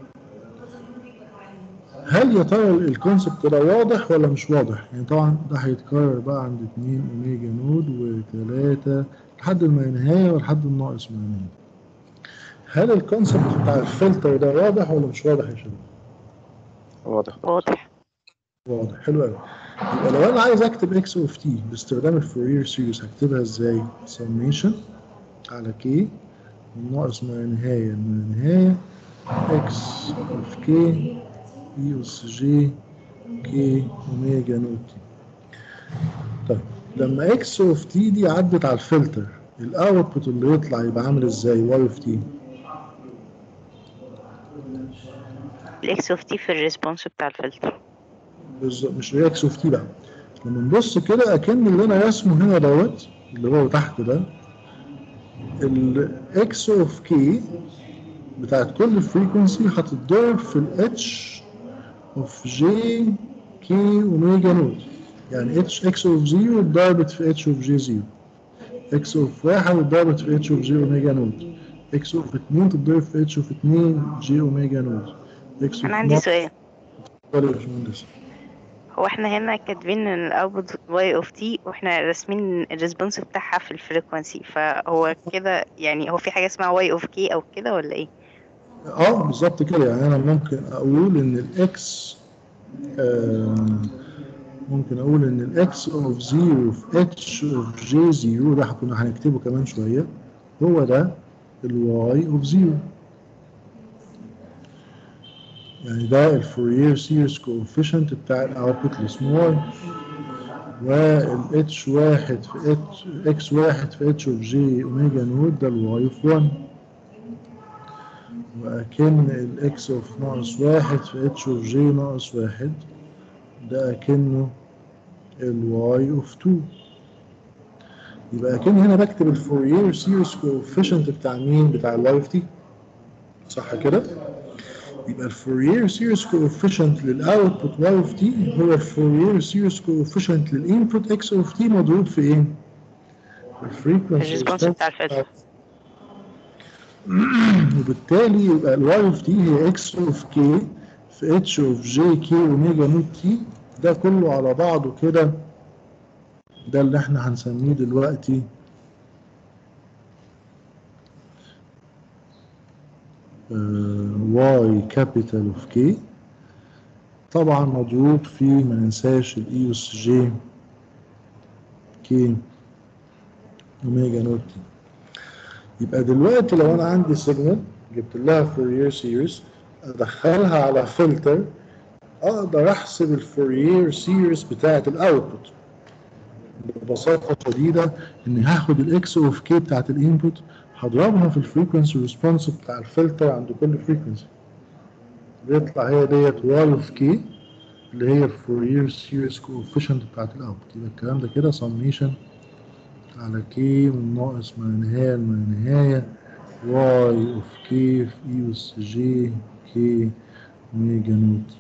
هل يا ترى الكونسبت ده واضح ولا مش واضح؟ يعني طبعا ده هيتكرر بقى عند 2 اوميجا نود و3 لحد ما النهايه ولحد الناقص من النهايه. هل الكونسبت بتاع الفلتر ده واضح ولا مش واضح يا شباب؟ واضح واضح واضح حلو قوي. يبقى لو انا عايز اكتب اكس اوف تي باستخدام الفورير سيريز هكتبها ازاي؟ سميشن على كي الناقص ما لا نهايه ما لا نهايه اكس اوف كي اي اس جي كي اوميجا نوت تي طيب لما اكس اوف تي دي عدت على الفلتر الاوتبوت اللي يطلع يبقى عامل ازاي واي اوف تي الاكس اوف تي في الريسبونس بتاع الفلتر بالظبط مش اكس اوف تي بقى لما نبص كده اكن اللي انا راسمه هنا دوت اللي هو تحت ده الاكس اوف كي بتاعت كل فريكونسي هتتضرب في الاتش اوف جي كي اوميجا نوت يعني اتش اكس اوف زيرو اتضربت في اتش اوف جي زيرو اكس اوف واحد اتضربت في اتش اوف جي اوميجا نوت اكس اوف اتنين تتضرب في اتش اوف اتنين جي اوميجا نوت اكس انا عندي سؤال سؤال يا باشمهندس هو احنا هنا كاتبين ان الاوتبوت واي اوف تي واحنا راسمين الريسبونس بتاعها في الفريكونسي فهو كده يعني هو في حاجة اسمها واي اوف كي او كده ولا ايه؟ اه بالظبط كده يعني انا ممكن اقول ان الاكس ممكن اقول ان الاكس اوف زيرو في اتش اوف جي زيرو ده كنا هنكتبه كمان شويه هو ده الواي اوف زيرو يعني ده الفورير سيريز كوفيشنت بتاع الاوتبوت اللي اسمه واي والاتش واحد في اتش اكس واحد في اتش اوف جي اوميجا نوت ده الواي اوف 1 وأكن الإكس أوف ناقص واحد في اتش أوف جي ناقص واحد ده أكنه الواي أوف تو يبقى أكن هنا بكتب الفورير سيريز كوفيشنت بتاع مين؟ بتاع الواي أوف تي صح كده؟ يبقى الفورير سيريز كوفيشنت للأوتبوت واي أوف تي هو الفورير سيريز كوفيشنت للإنبوت إكس أوف تي مضروب في إيه؟ الفريكونسي الريسبونس بتاع الفلتر وبالتالي يبقى الواي اوف تي هي اكس اوف كي في اتش اوف جي كي اوميجا نوت تي ده كله على بعضه كده ده اللي احنا هنسميه دلوقتي واي كابيتال اوف كي طبعا مضروب في ما ننساش الاي اس جي كي اوميجا نوت تي يبقى دلوقتي لو انا عندي سيجنال جبت لها فورير سيريز ادخلها على فلتر اقدر احسب الفورير سيريز بتاعه الاوتبوت ببساطه شديده اني هاخد الاكس اوف كي بتاعه الانبوت هضربها في الفريكونسي ريسبونس بتاع الفلتر عند كل فريكونسي بيطلع هي ديت واي اوف كي اللي هي الفورير سيريز كوفيشنت بتاعه الاوتبوت يبقى الكلام ده كده سميشن على كي من ناقص ما نهاية ما نهاية واي اوف كي في اي اس جي كي ميجا نوت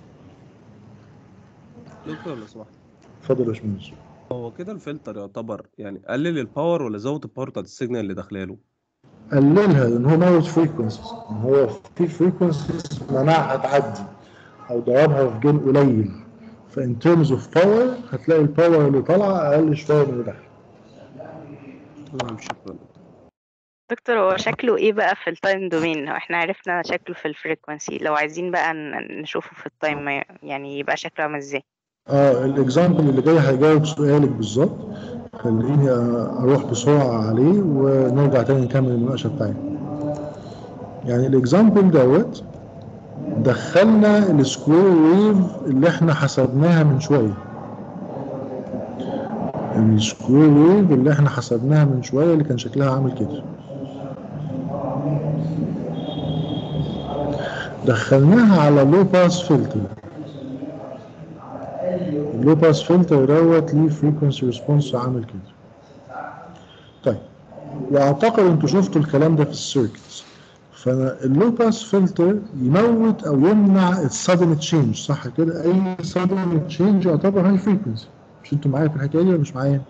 دكتور لو سمحت اتفضل يا باشمهندس هو كده الفلتر يعتبر يعني قلل الباور ولا زود الباور بتاعت السيجنال اللي داخلاله قللها لان هو موت فريكونسيز هو في فريكونسيز منعها تعدي او ضربها في جين قليل فان ترمز اوف باور هتلاقي الباور اللي طالعه اقل شويه من اللي داخله تمام شكرا دكتور هو شكله ايه بقى في التايم دومين احنا عرفنا شكله في الفريكونسي لو عايزين بقى ن- نشوفه في التايم ما- يعني يبقى شكله عامل ازاي اه الاكزامبل اللي جاي هيجاوب سؤالك بالظبط خليني آه، اروح بسرعه عليه ونرجع تاني نكمل المناقشه بتاعتنا يعني الاكزامبل دوت دخلنا السكوير ويف اللي احنا حسبناها من شويه السكوير ويف اللي احنا حسبناها من شويه اللي كان شكلها عامل كده دخلناها على لو باس فلتر اللو باس فلتر دوت ليه فريكونسي ريسبونس عامل كده طيب واعتقد انتوا شفتوا الكلام ده في السيركتس فانا اللو باس فلتر يموت او يمنع السادن تشينج صح كده اي سادن تشينج يعتبر هاي فريكونسي مش انتوا معايا في الحكايه دي ولا مش معايا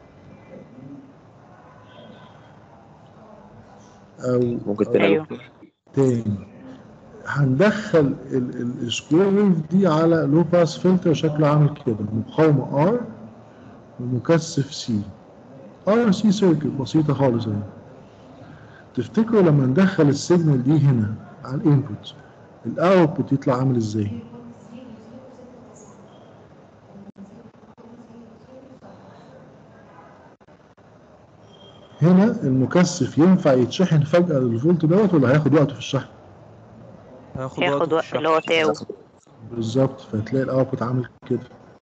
او ممكن أو تاني أيوه. تاني هندخل السكوير ويف دي على لو باس فلتر شكله عامل كده مقاومة ار ومكثف سي ار سي سيركت بسيطة خالص اهي تفتكروا لما ندخل السيجنال دي هنا على الانبوت الاوتبوت يطلع عامل ازاي؟ هنا المكثف ينفع يتشحن فجأة للفولت دوت ولا هياخد وقت في الشحن؟ هاخد هياخد في وقت اللي هو الشرح. تاو بالظبط فتلاقي الاوتبوت عامل كده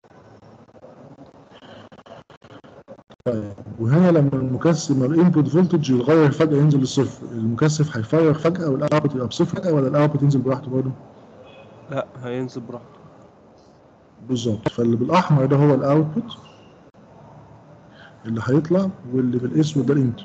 طيب وهنا لما المكثف لما الانبوت فولتج يتغير فجأة ينزل للصفر المكثف هيفرغ فجأة والاوتبوت يبقى بصفر فجأة ولا الاوتبوت ينزل براحته برضه؟ لا هينزل براحته بالظبط فاللي بالاحمر ده هو الاوتبوت اللي هيطلع واللي بالاسود ده الانبوت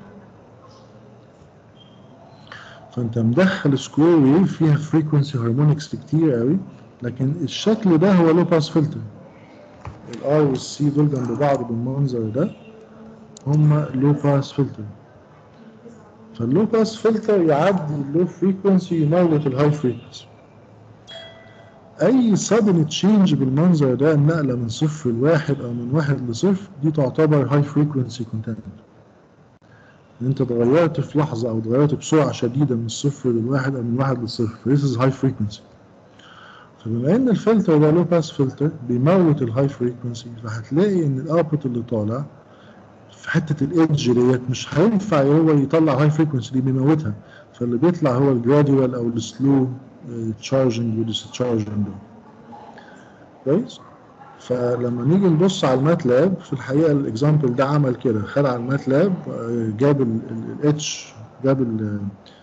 فانت مدخل سكوير ويف فيها فريكونسي هارمونكس كتير قوي لكن الشكل ده هو لو باس فلتر الار والسي دول جنب بعض بالمنظر ده هما لو باس فلتر فاللو باس فلتر يعدي اللو فريكونسي يموت الهاي فريكونسي اي sudden change بالمنظر ده النقله من صفر لواحد او من واحد لصفر دي تعتبر high frequency contaminant ان انت اتغيرت في لحظه او اتغيرت بسرعه شديده من الصفر للواحد او من واحد لصفر this is high frequency فبما ان الفلتر ده لو باس فلتر بيموت الهاي فريكونسي فهتلاقي ان الاوتبوت اللي طالع في حته الايدج ديت مش هينفع هو يطلع هاي فريكونسي دي بيموتها فاللي بيطلع هو الجراديوال او السلو تشارجنج وديسشارجنج ده كويس فلما نيجي نبص على الماتلاب في الحقيقه الاكزامبل ده عمل كده خد على الماتلاب آه، جاب الاتش جاب ال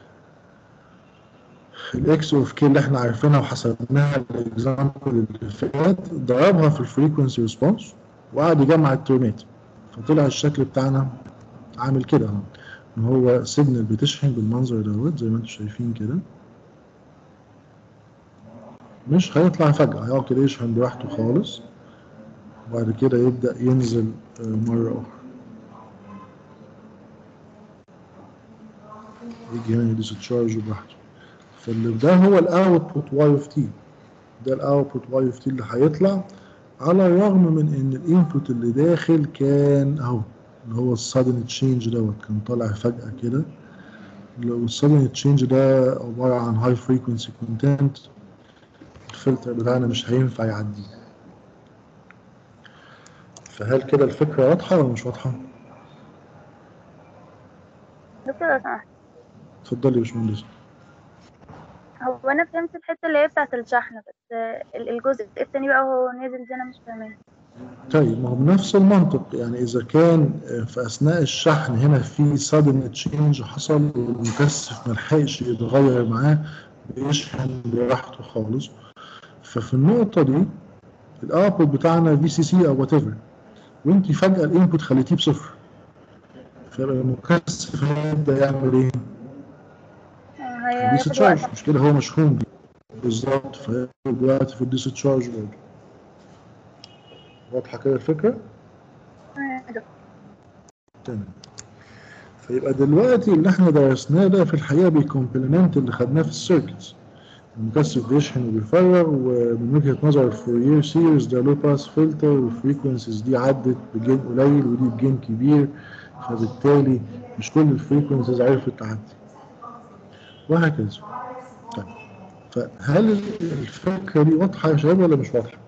الاكس اوف كي اللي احنا عارفينها وحسبناها الاكزامبل اللي فات ضربها في الفريكونسي ريسبونس وقعد يجمع الترمات فطلع الشكل بتاعنا عامل كده اهو ان هو سيجنال بتشحن بالمنظر دوت زي ما انتم شايفين كده مش هيطلع فجأة هيقعد كده يشحن براحته خالص وبعد كده يبدأ ينزل آه، مرة أخرى يجي هنا يديسشارج براحته فاللي ده هو الاوتبوت واي اوف تي ده الاوتبوت واي اوف تي اللي هيطلع على الرغم من ان الانبوت اللي داخل كان اهو اللي هو السادن تشينج دوت كان طالع فجأة كده لو السادن تشينج ده عبارة عن هاي فريكونسي كونتنت الفلتر بتاعنا مش هينفع يعديه فهل كده الفكرة واضحة ولا مش واضحة؟ دكتور لو سمحت اتفضلي يا باشمهندس هو انا فهمت الحته اللي هي بتاعه الشحن بس ال- الجزء التاني بقى هو نازل دي انا مش فاهماه طيب ما هو بنفس المنطق يعني إذا كان في أثناء الشحن هنا في sudden change حصل والمكثف ملحقش يتغير معاه بيشحن براحته خالص ففي النقطة دي الأوتبوت بتاعنا في سي سي أو وات ايفر وأنت فجأة الإنبوت خليتيه بصفر فيبقى المكثف هيبدأ يعمل إيه؟ هياخد ديسشارج وقت مش كده هو مشحون بيه بالظبط فياخد وقت في الديسشارج برضه واضحة كده الفكرة؟ تمام فيبقى دلوقتي اللي احنا درسناه ده في الحقيقه بيكومبلمنت اللي خدناه في السيركتس المكثف بيشحن وبيفرغ ومن وجهه نظر الفورير سيريز ده لو باس فلتر والفريكونسيز دي عدت بجين قليل ودي بجين كبير فبالتالي مش كل الفريكونسيز عرفت تعدي وهكذا طيب فهل الفكره دي واضحه يا شباب ولا مش واضحه؟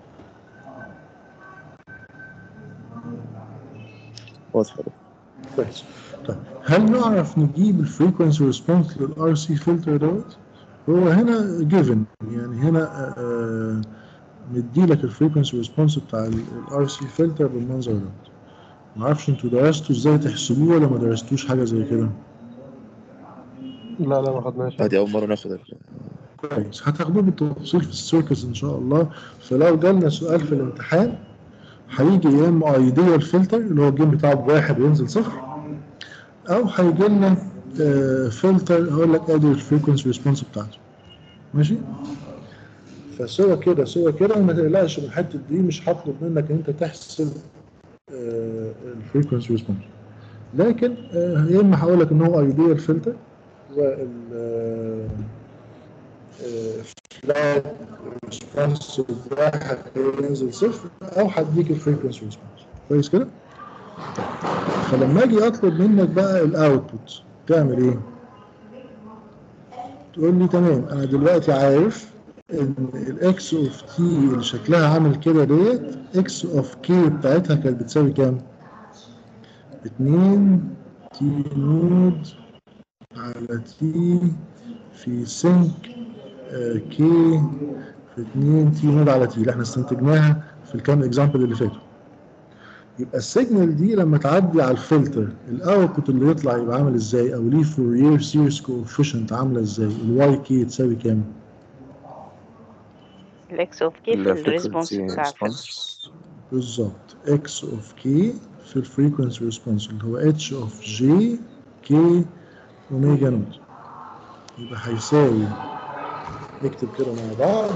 واضحة كويس طيب هل نعرف نجيب الفريكونسي ريسبونس للار سي فلتر دوت؟ هو هنا جيفن يعني هنا آه مديلك الفريكونسي ريسبونس بتاع الار سي فلتر بالمنظر دوت معرفش انتوا درستوا ازاي تحسبوه ولا ما درستوش حاجه زي كده لا لا ما خدناش ادي اول مرة ناخد ال- كويس هتاخدوه بالتفصيل في السيركس ان شاء الله فلو جالنا سؤال في الامتحان هيجي يا اما ايديال فلتر اللي هو الجيم بتاعه بواحد وينزل صفر او هيجي لنا فلتر هقول لك ادي الفريكونسي ريسبونس بتاعته ماشي فسوى كده سوى كده وما تقلقش من الحته دي مش هطلب منك ان انت تحسب الفريكونسي ريسبونس لكن آه، يا اما هقول لك ان هو ايديال فلتر وال فلات ريسبونس واحد ينزل صفر او هديك الفريكونسي ريسبونس كويس كده؟ فلما اجي اطلب منك بقى الاوتبوت تعمل ايه؟ تقول لي تمام انا دلوقتي عارف ان الاكس اوف تي اللي شكلها عامل كده ديت اكس اوف كي بتاعتها كانت بتساوي كام؟ 2 تي نود على تي في سنك آه، كي في 2 تي نود على تي اللي احنا استنتجناها في الكام اكزامبل اللي فاتوا يبقى السيجنال دي لما تعدي على الفلتر الاوتبوت اللي يطلع يبقى عامل ازاي او ليه فورير سيريس كوفيشنت عامله ازاي الواي كي تساوي كام الاكس اوف كي في الريسبونس الفريكونسي بتاع الفلتر ريسبونس بالظبط اكس اوف كي في الفريكونسي ريسبونس اللي هو اتش اوف جي كي اوميجا نوت يبقى هيساوي نكتب كده مع بعض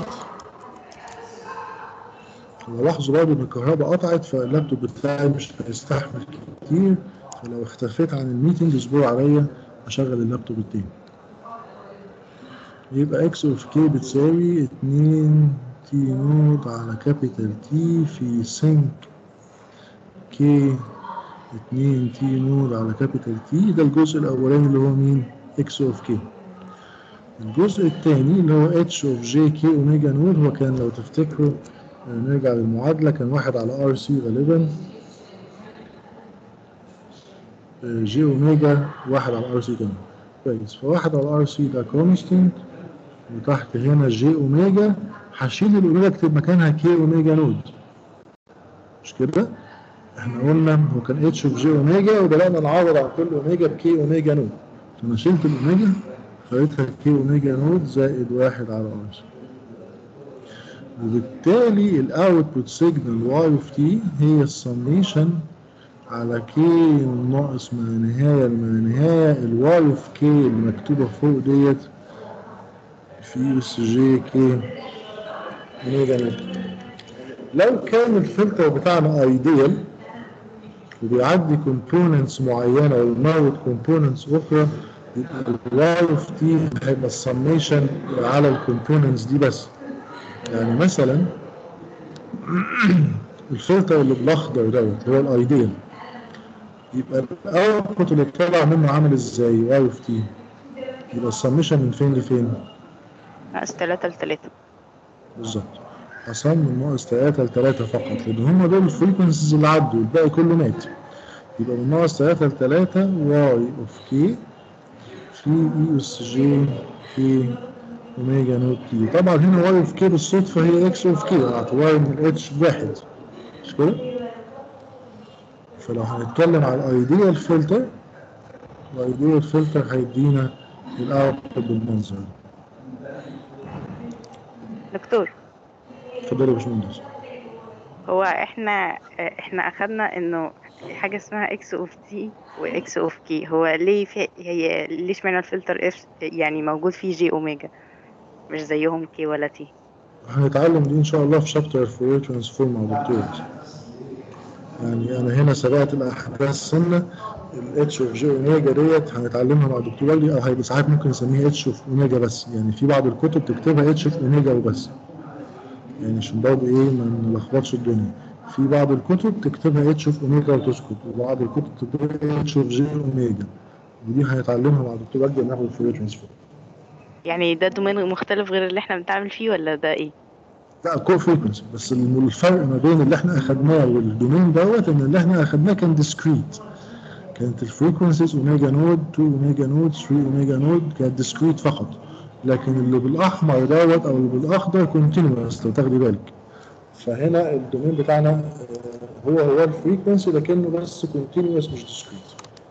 ولاحظوا برضه ان الكهرباء قطعت فاللابتوب بتاعي مش هيستحمل كتير فلو اختفيت عن الميتنج اصبروا عليا اشغل اللابتوب التاني يبقى اكس اوف كي بتساوي 2 تي نود على كابيتال تي في سينك كي 2 تي نود على كابيتال تي ده الجزء الاولاني اللي هو مين اكس اوف كي الجزء الثاني اللي هو اتش اوف جي كي اوميجا نود هو كان لو تفتكروا آه، نرجع للمعادله كان واحد على ار سي غالبا آه، جي اوميجا واحد على ار سي كمان كويس فواحد على ار سي ده كونستنت وتحت هنا جي اوميجا هشيل الاوميجا اكتب مكانها كي اوميجا نود مش كده؟ احنا قلنا هو كان اتش اوف جي اوميجا وبدانا نعوض عن كل اوميجا بكي اوميجا نود فانا شلت الاوميجا خليتها كي اوميجا نود زائد واحد على ار سي وبالتالي الاوتبوت سيجنال واي اوف تي هي السميشن على كي ناقص ما نهايه ما نهايه الواي اوف كي اللي مكتوبه فوق ديت في اس جي كي اوميجا نود لو كان الفلتر بتاعنا ايديال وبيعدي كومبوننتس معينه ويموت كومبوننتس اخرى يبقى الواي اوف تي هيبقى السميشن على الكومبوننتس دي بس يعني مثلا الفلتر اللي بالاخضر دوت هو الايديال يبقى الاوتبوت اللي طالع منه عامل ازاي واي اوف تي يبقى السميشن من فين لفين ناقص تلاتة لتلاتة بالظبط أصلا من ناقص 3 ل 3 فقط لأن هم دول الفريكونسيز اللي عدوا الباقي كله مات يبقى من ناقص 3 ل 3 واي اوف كي في اي اس جي كي اوميجا نوت تي طبعا هنا واي اوف كي بالصدفة هي اكس اوف كي اعتبار ان الاتش بواحد مش كده؟ فلو هنتكلم على الايديال فلتر الايديال فلتر هيدينا الاوتبوت بالمنظر ده دكتور اتفضل يا باشمهندس هو احنا احنا اخدنا انه حاجة اسمها اكس اوف تي واكس اوف كي هو ليه في هي ليش معنى الفلتر اف يعني موجود فيه جي اوميجا مش زيهم كي ولا تي هنتعلم دي ان شاء الله في شابتر فورير ترانسفورم مع دكتور يعني انا هنا سبقت الاحداث سنه الاتش اوف جي اوميجا ديت هنتعلمها مع دكتور والدي او هيبقى ساعات ممكن نسميها اتش اوف اوميجا بس يعني في بعض الكتب تكتبها اتش اوف اوميجا وبس يعني عشان برضه ايه ما نلخبطش الدنيا في بعض الكتب تكتبها اتش اوف اوميجا وتسكت وبعض الكتب تكتبها اتش اوف جي اوميجا ودي هنتعلمها مع دكتور والدي لما ناخد فورير ترانسفورم يعني ده دومين مختلف غير اللي احنا بنتعامل فيه ولا ده ايه لا كو فريكونسي بس الفرق ما بين اللي احنا اخدناه والدومين دوت ان اللي احنا اخدناه كان ديسكريت كانت الفريكونسيز اوميجا نود 2 اوميجا نود 3 اوميجا نود كانت ديسكريت فقط لكن اللي بالاحمر دوت او اللي بالاخضر كونتينوس لو تاخدي بالك فهنا الدومين بتاعنا آه، هو هو الفريكونسي لكنه بس كونتينوس مش ديسكريت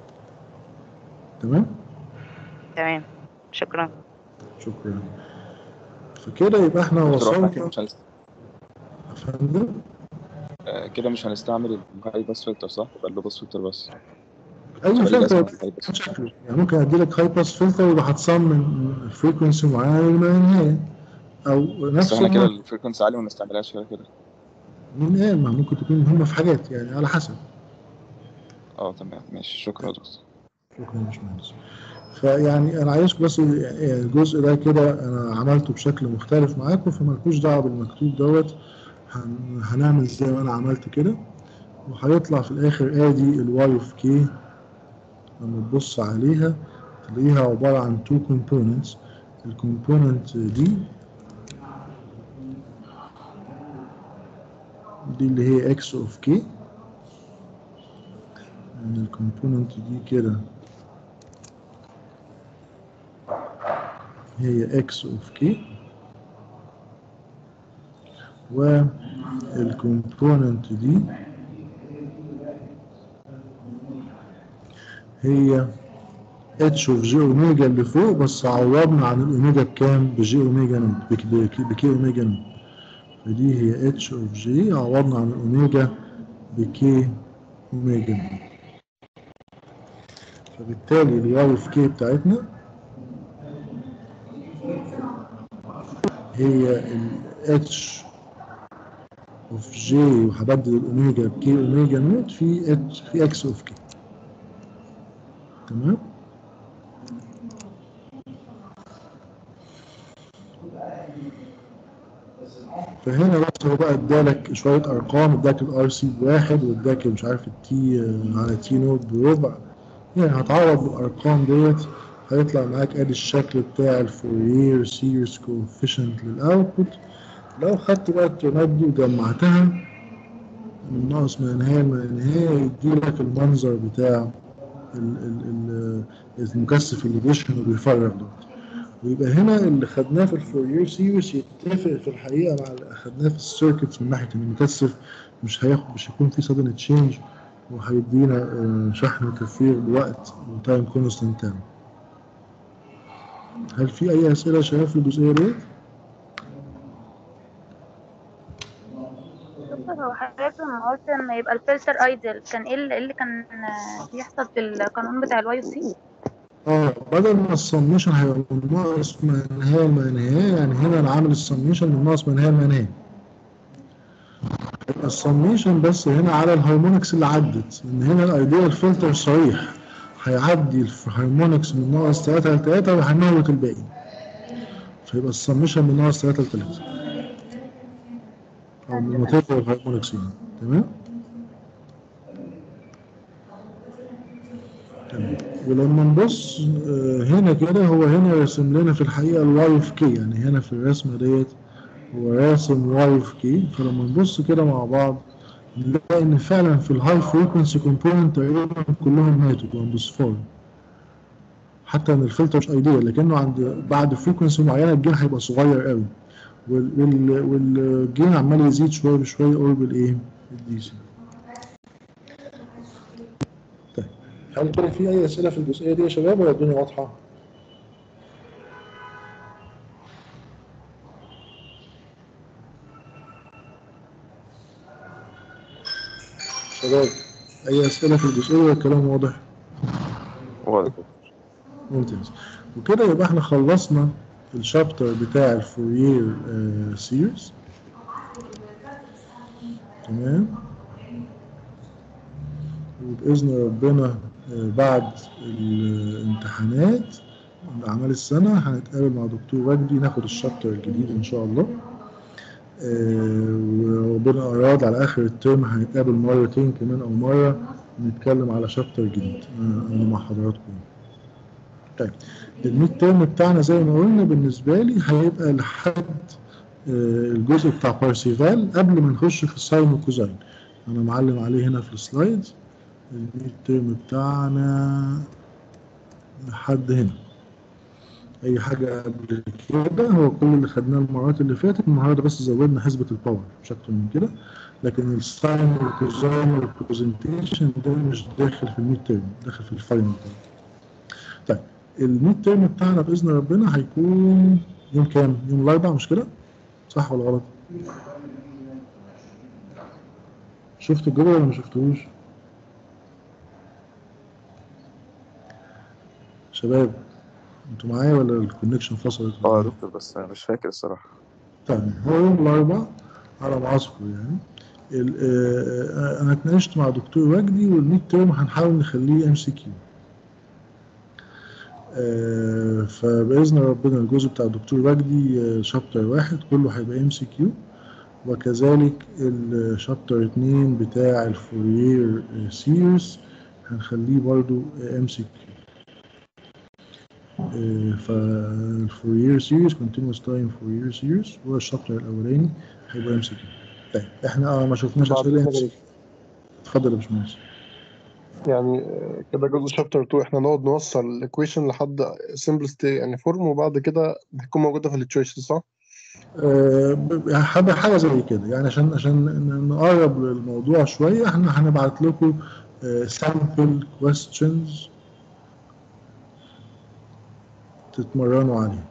تمام تمام شكرا شكرا فكده يبقى احنا دكتور احنا كده وصلنا مش هنست... يا فندم آه، كده مش هنستعمل الهاي باس فلتر صح؟ يبقى اللو باس فلتر بس اي سؤالي فلتر الأسمى الهاي باس شكله يعني ممكن ادي لك هاي باس فلتر يبقى هتصمم فريكونسي معينه لما نهايه او بس نفس احنا كده النوع. الفريكونسي عالي وما نستعملهاش كده كده مين قال ما ممكن تكون هم في حاجات يعني على حسب اه تمام ماشي شكرا يا دكتور شكرا يا باشمهندس فيعني انا عايزكم بس يعني الجزء ده كده انا عملته بشكل مختلف معاكم فمالكوش دعوه بالمكتوب دوت هن- هنعمل زي ما انا عملت كده وهيطلع في الاخر ادي الواي اوف كي لما تبص عليها تلاقيها عباره عن تو كومبوننتس الكومبوننت دي دي اللي هي اكس اوف كي الكومبوننت دي كده هي اكس اوف كي والكومبوننت دي هي اتش اوف جي اوميجا اللي فوق بس عوضنا عن الاوميجا بكام بجي اوميجا نوت بك- بك- بكي اوميجا نوت فدي هي اتش اوف جي عوضنا عن الاوميجا بكي اوميجا نوت فبالتالي الواي اوف كي بتاعتنا هي ال اتش اوف جي وهبدل الاوميجا بكي اوميجا نوت في اتش في اكس اوف كي تمام فهنا بس هو بقى ادالك شويه ارقام اداك الار سي بواحد واداك مش عارف التي على تي نوت بربع يعني هتعوض بالارقام ديت هيطلع معاك ادي الشكل بتاع الفورير سيريس كوفيشنت للاوتبوت لو خدت بقى الترمات دي وجمعتها من ناقص ما نهاية ما نهاية يديلك المنظر بتاع ال ال ال المكثف اللي بيشحن وبيفرغ ده ويبقى هنا اللي خدناه في الفورير سيريس يتفق في الحقيقة مع اللي خدناه في السيركتس من ناحية ان المكثف مش هياخد مش هيكون في سادن تشينج وهيدينا آه، شحن وتفريغ بوقت وتايم كونستنت تاني هل في أي أسئلة يا شباب في الجزئية ديت؟ دكتور هو حضرتك لما قلت لما يبقى الفلتر ايدل كان ايه اللي إيه اللي كان آه، بيحصل في القانون بتاع الواي سي اه بدل ما السميشن هيبقى من ناقص ما نهاية ما نهاية يعني هنا انا عامل السميشن من ناقص ما نهاية ما نهاية يبقى السميشن بس هنا على الهارمونكس اللي عدت ان هنا الايديال فلتر صريح هيعدي الهارمونكس من ناقص 3 ل 3 وهيموت الباقي فيبقى السميشن من ناقص 3 ل 3 او من وات الهارمونكس يعني تمام تمام ولما نبص آه، هنا كده هو هنا راسم لنا في الحقيقة الواي في كي يعني هنا في الرسمة ديت هو راسم واي في كي فلما نبص كده مع بعض نلاقي ان فعلا في الهاي فريكونسي كومبوننت تقريبا كلهم ماتوا كلهم بصفار حتى ان الفلتر مش ايديال لكنه عند بعد فريكونسي معينه الجين هيبقى صغير قوي وال- وال- والجين عمال يزيد شويه بشويه قرب الايه؟ الدي سي طيب هل كده في اي اسئله في الجزئيه دي يا شباب ولا الدنيا واضحه؟ شباب اي اسئله في الجزئيه ولا الكلام واضح؟ واضح ممتاز وكده يبقى احنا خلصنا الشابتر بتاع الفورير سيريز تمام وبإذن ربنا آه، بعد الامتحانات أعمال السنة هنتقابل مع دكتور وجدي ناخد الشابتر الجديد إن شاء الله آه، وربنا أراد على آخر الترم هنتقابل مرتين كمان أو مرة نتكلم على شابتر جديد آه، أنا مع حضراتكم طيب الميد تيرم بتاعنا زي ما قلنا بالنسبة لي هيبقى لحد آه، الجزء بتاع بارسيفال قبل ما نخش في الساين والكوزاين أنا معلم عليه هنا في السلايدز الميد تيرم بتاعنا لحد هنا أي حاجة قبل كده هو كل اللي خدناه المرات اللي فاتت النهاردة بس زودنا حسبة الباور مش أكتر من كده لكن الساين والكوزاين والبرزنتيشن ده مش داخل في الميد تيرم داخل في الفاينل تيرم طيب الميد تيرم بتاعنا باذن ربنا هيكون يوم كام؟ يوم الاربعاء مش كده؟ صح ولا غلط؟ شفت الجدول ولا ما شفتوش؟ شباب انتوا معايا ولا الكونكشن فصلت؟ اه يا دكتور بس انا مش فاكر الصراحه طيب هو يوم الاربعاء على ما اذكر يعني ال- آه، آه، انا اتناقشت مع دكتور وجدي والميد تيرم هنحاول نخليه ام سي كيو آه، فباذن ربنا الجزء بتاع الدكتور وجدي آه، شابتر واحد كله هيبقى ام سي كيو وكذلك الشابتر اتنين بتاع الفورير سيريز هنخليه برضو ام سي كيو فالفورير سيريز كونتينوس تايم فورير سيريز هو الشابتر الاولاني هيبقى ام سي كيو طيب احنا اه ما شفناش بعد اسئله ام كده سي اتفضل يا باشمهندس يعني آه، كده جزء شابتر 2 احنا نقعد نوصل الايكويشن لحد simplest يعني فورم وبعد كده هتكون موجوده في التشويس صح؟ آه، ب- حاجه حاجه زي كده يعني عشان عشان ن- نقرب للموضوع شويه احنا هنبعت لكم سامبل كويستشنز تتمرنوا عليه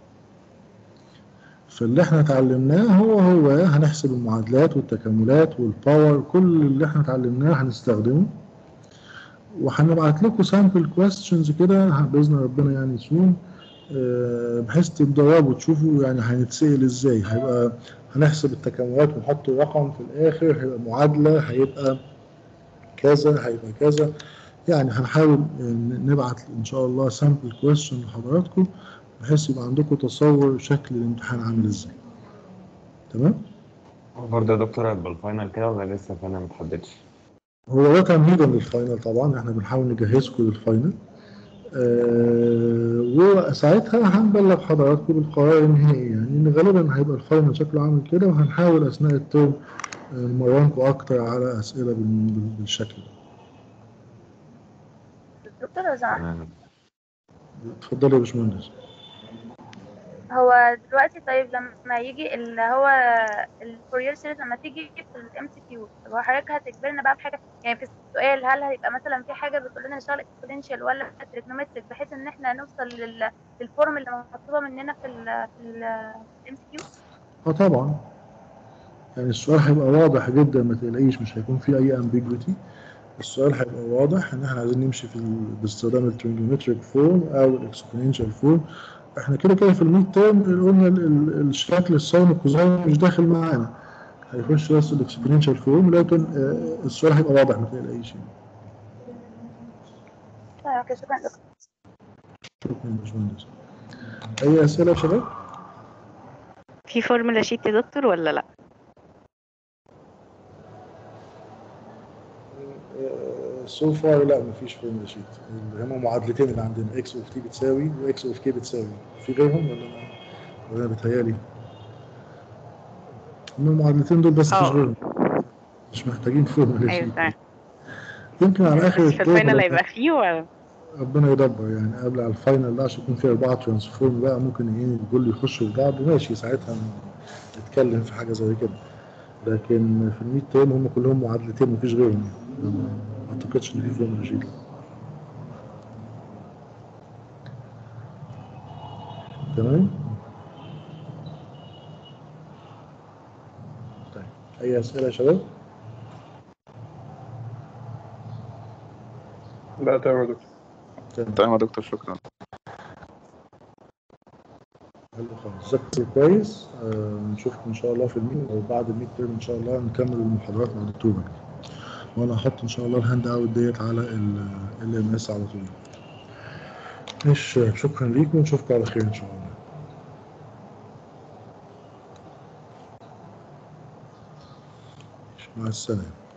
فاللي احنا اتعلمناه هو هو هنحسب المعادلات والتكاملات والباور كل اللي احنا اتعلمناه هنستخدمه وهنبعت لكم سامبل كويستشنز كده باذن ربنا يعني سون آه، بحيث تتدربوا تشوفوا يعني هنتسأل ازاي هيبقى هنحسب التكاملات ونحط رقم في الاخر هيبقى معادلة هيبقى كذا هيبقى كذا يعني هنحاول آه، نبعت ان شاء الله سامبل كويستشن لحضراتكم بحيث يبقى عندكم تصور شكل الامتحان عامل ازاي تمام برضه يا دكتور هيبقى الفاينل كده ولا لسه فانا متحددش هو ده كان هيدا للفاينل طبعا احنا بنحاول نجهزكم للفاينل آه وساعتها هنبلغ حضراتكم بالقرار النهائي يعني ان غالبا هيبقى الفاينل شكله عامل كده وهنحاول اثناء الترم آه، نمرنكم اكتر على اسئله بال- بال- بالشكل ده دكتور وزع تمام اتفضلي يا باشمهندس هو دلوقتي طيب لما يجي اللي هو الفورير سيريز لما تيجي في الام سي كيو طب هو حضرتك هتجبرنا بقى بحاجه يعني في السؤال هل هيبقى مثلا في حاجه بتقول لنا نشتغل اكسبوننشال ولا تريجنومتريك بحيث ان احنا نوصل لل- للفورم اللي مطلوبه مننا في ال في الام سي كيو اه طبعا يعني السؤال هيبقى واضح جدا ما تقلقيش مش هيكون فيه اي ambiguity السؤال هيبقى واضح ان احنا عايزين نمشي في ال- باستخدام التريجونومتريك فورم او الاكسبوننشال فورم احنا كده كده في الميد تيرم قلنا ال- ال- الشكل الساين والكوزاين مش داخل معانا هيخش بس الاكسبوننشال فورم لكن آه، السؤال هيبقى واضح ما تقلقيش يعني طيب اوكي شكرا دكتور شكرا يا باشمهندس اي اسئله يا شباب؟ في فورمولا شيت يا دكتور ولا لا سو فار لا مفيش فورمولا شيت اللي هما معادلتين اللي عندنا اكس اوف تي بتساوي واكس اوف كي بتساوي في غيرهم ولا انا ولا انا بتهيالي هما المعادلتين دول بس مفيش اه. غيرهم مش محتاجين فورمولا ايوه شيت تمام يمكن على اخر بس في الترم الفاينل لو هيبقى فيه ولا ربنا يدبر يعني قبل على الفاينل ده عشان يكون في اربعه ترانسفورم بقى ممكن ايه الكل يخشوا في بعض ماشي ساعتها نتكلم في حاجه زي كده لكن في الميد تيرم هم كلهم معادلتين مفيش غيرهم يعني ما ما اعتقدش ان في فورمولا شيت تمام طيب اي اسئله يا شباب لا تمام يا دكتور تمام تمام يا دكتور شكرا حلو خالص ذاكروا كويس آه نشوفكم ان شاء الله في الميد او بعد الميد تيرم ان شاء الله نكمل المحاضرات مع الدكتور مجدي وانا هحط ان شاء الله الهاند اوت ديت على ال ام اس على طول مش شكرا ليكم ونشوفكم على خير ان شاء الله مع السلامه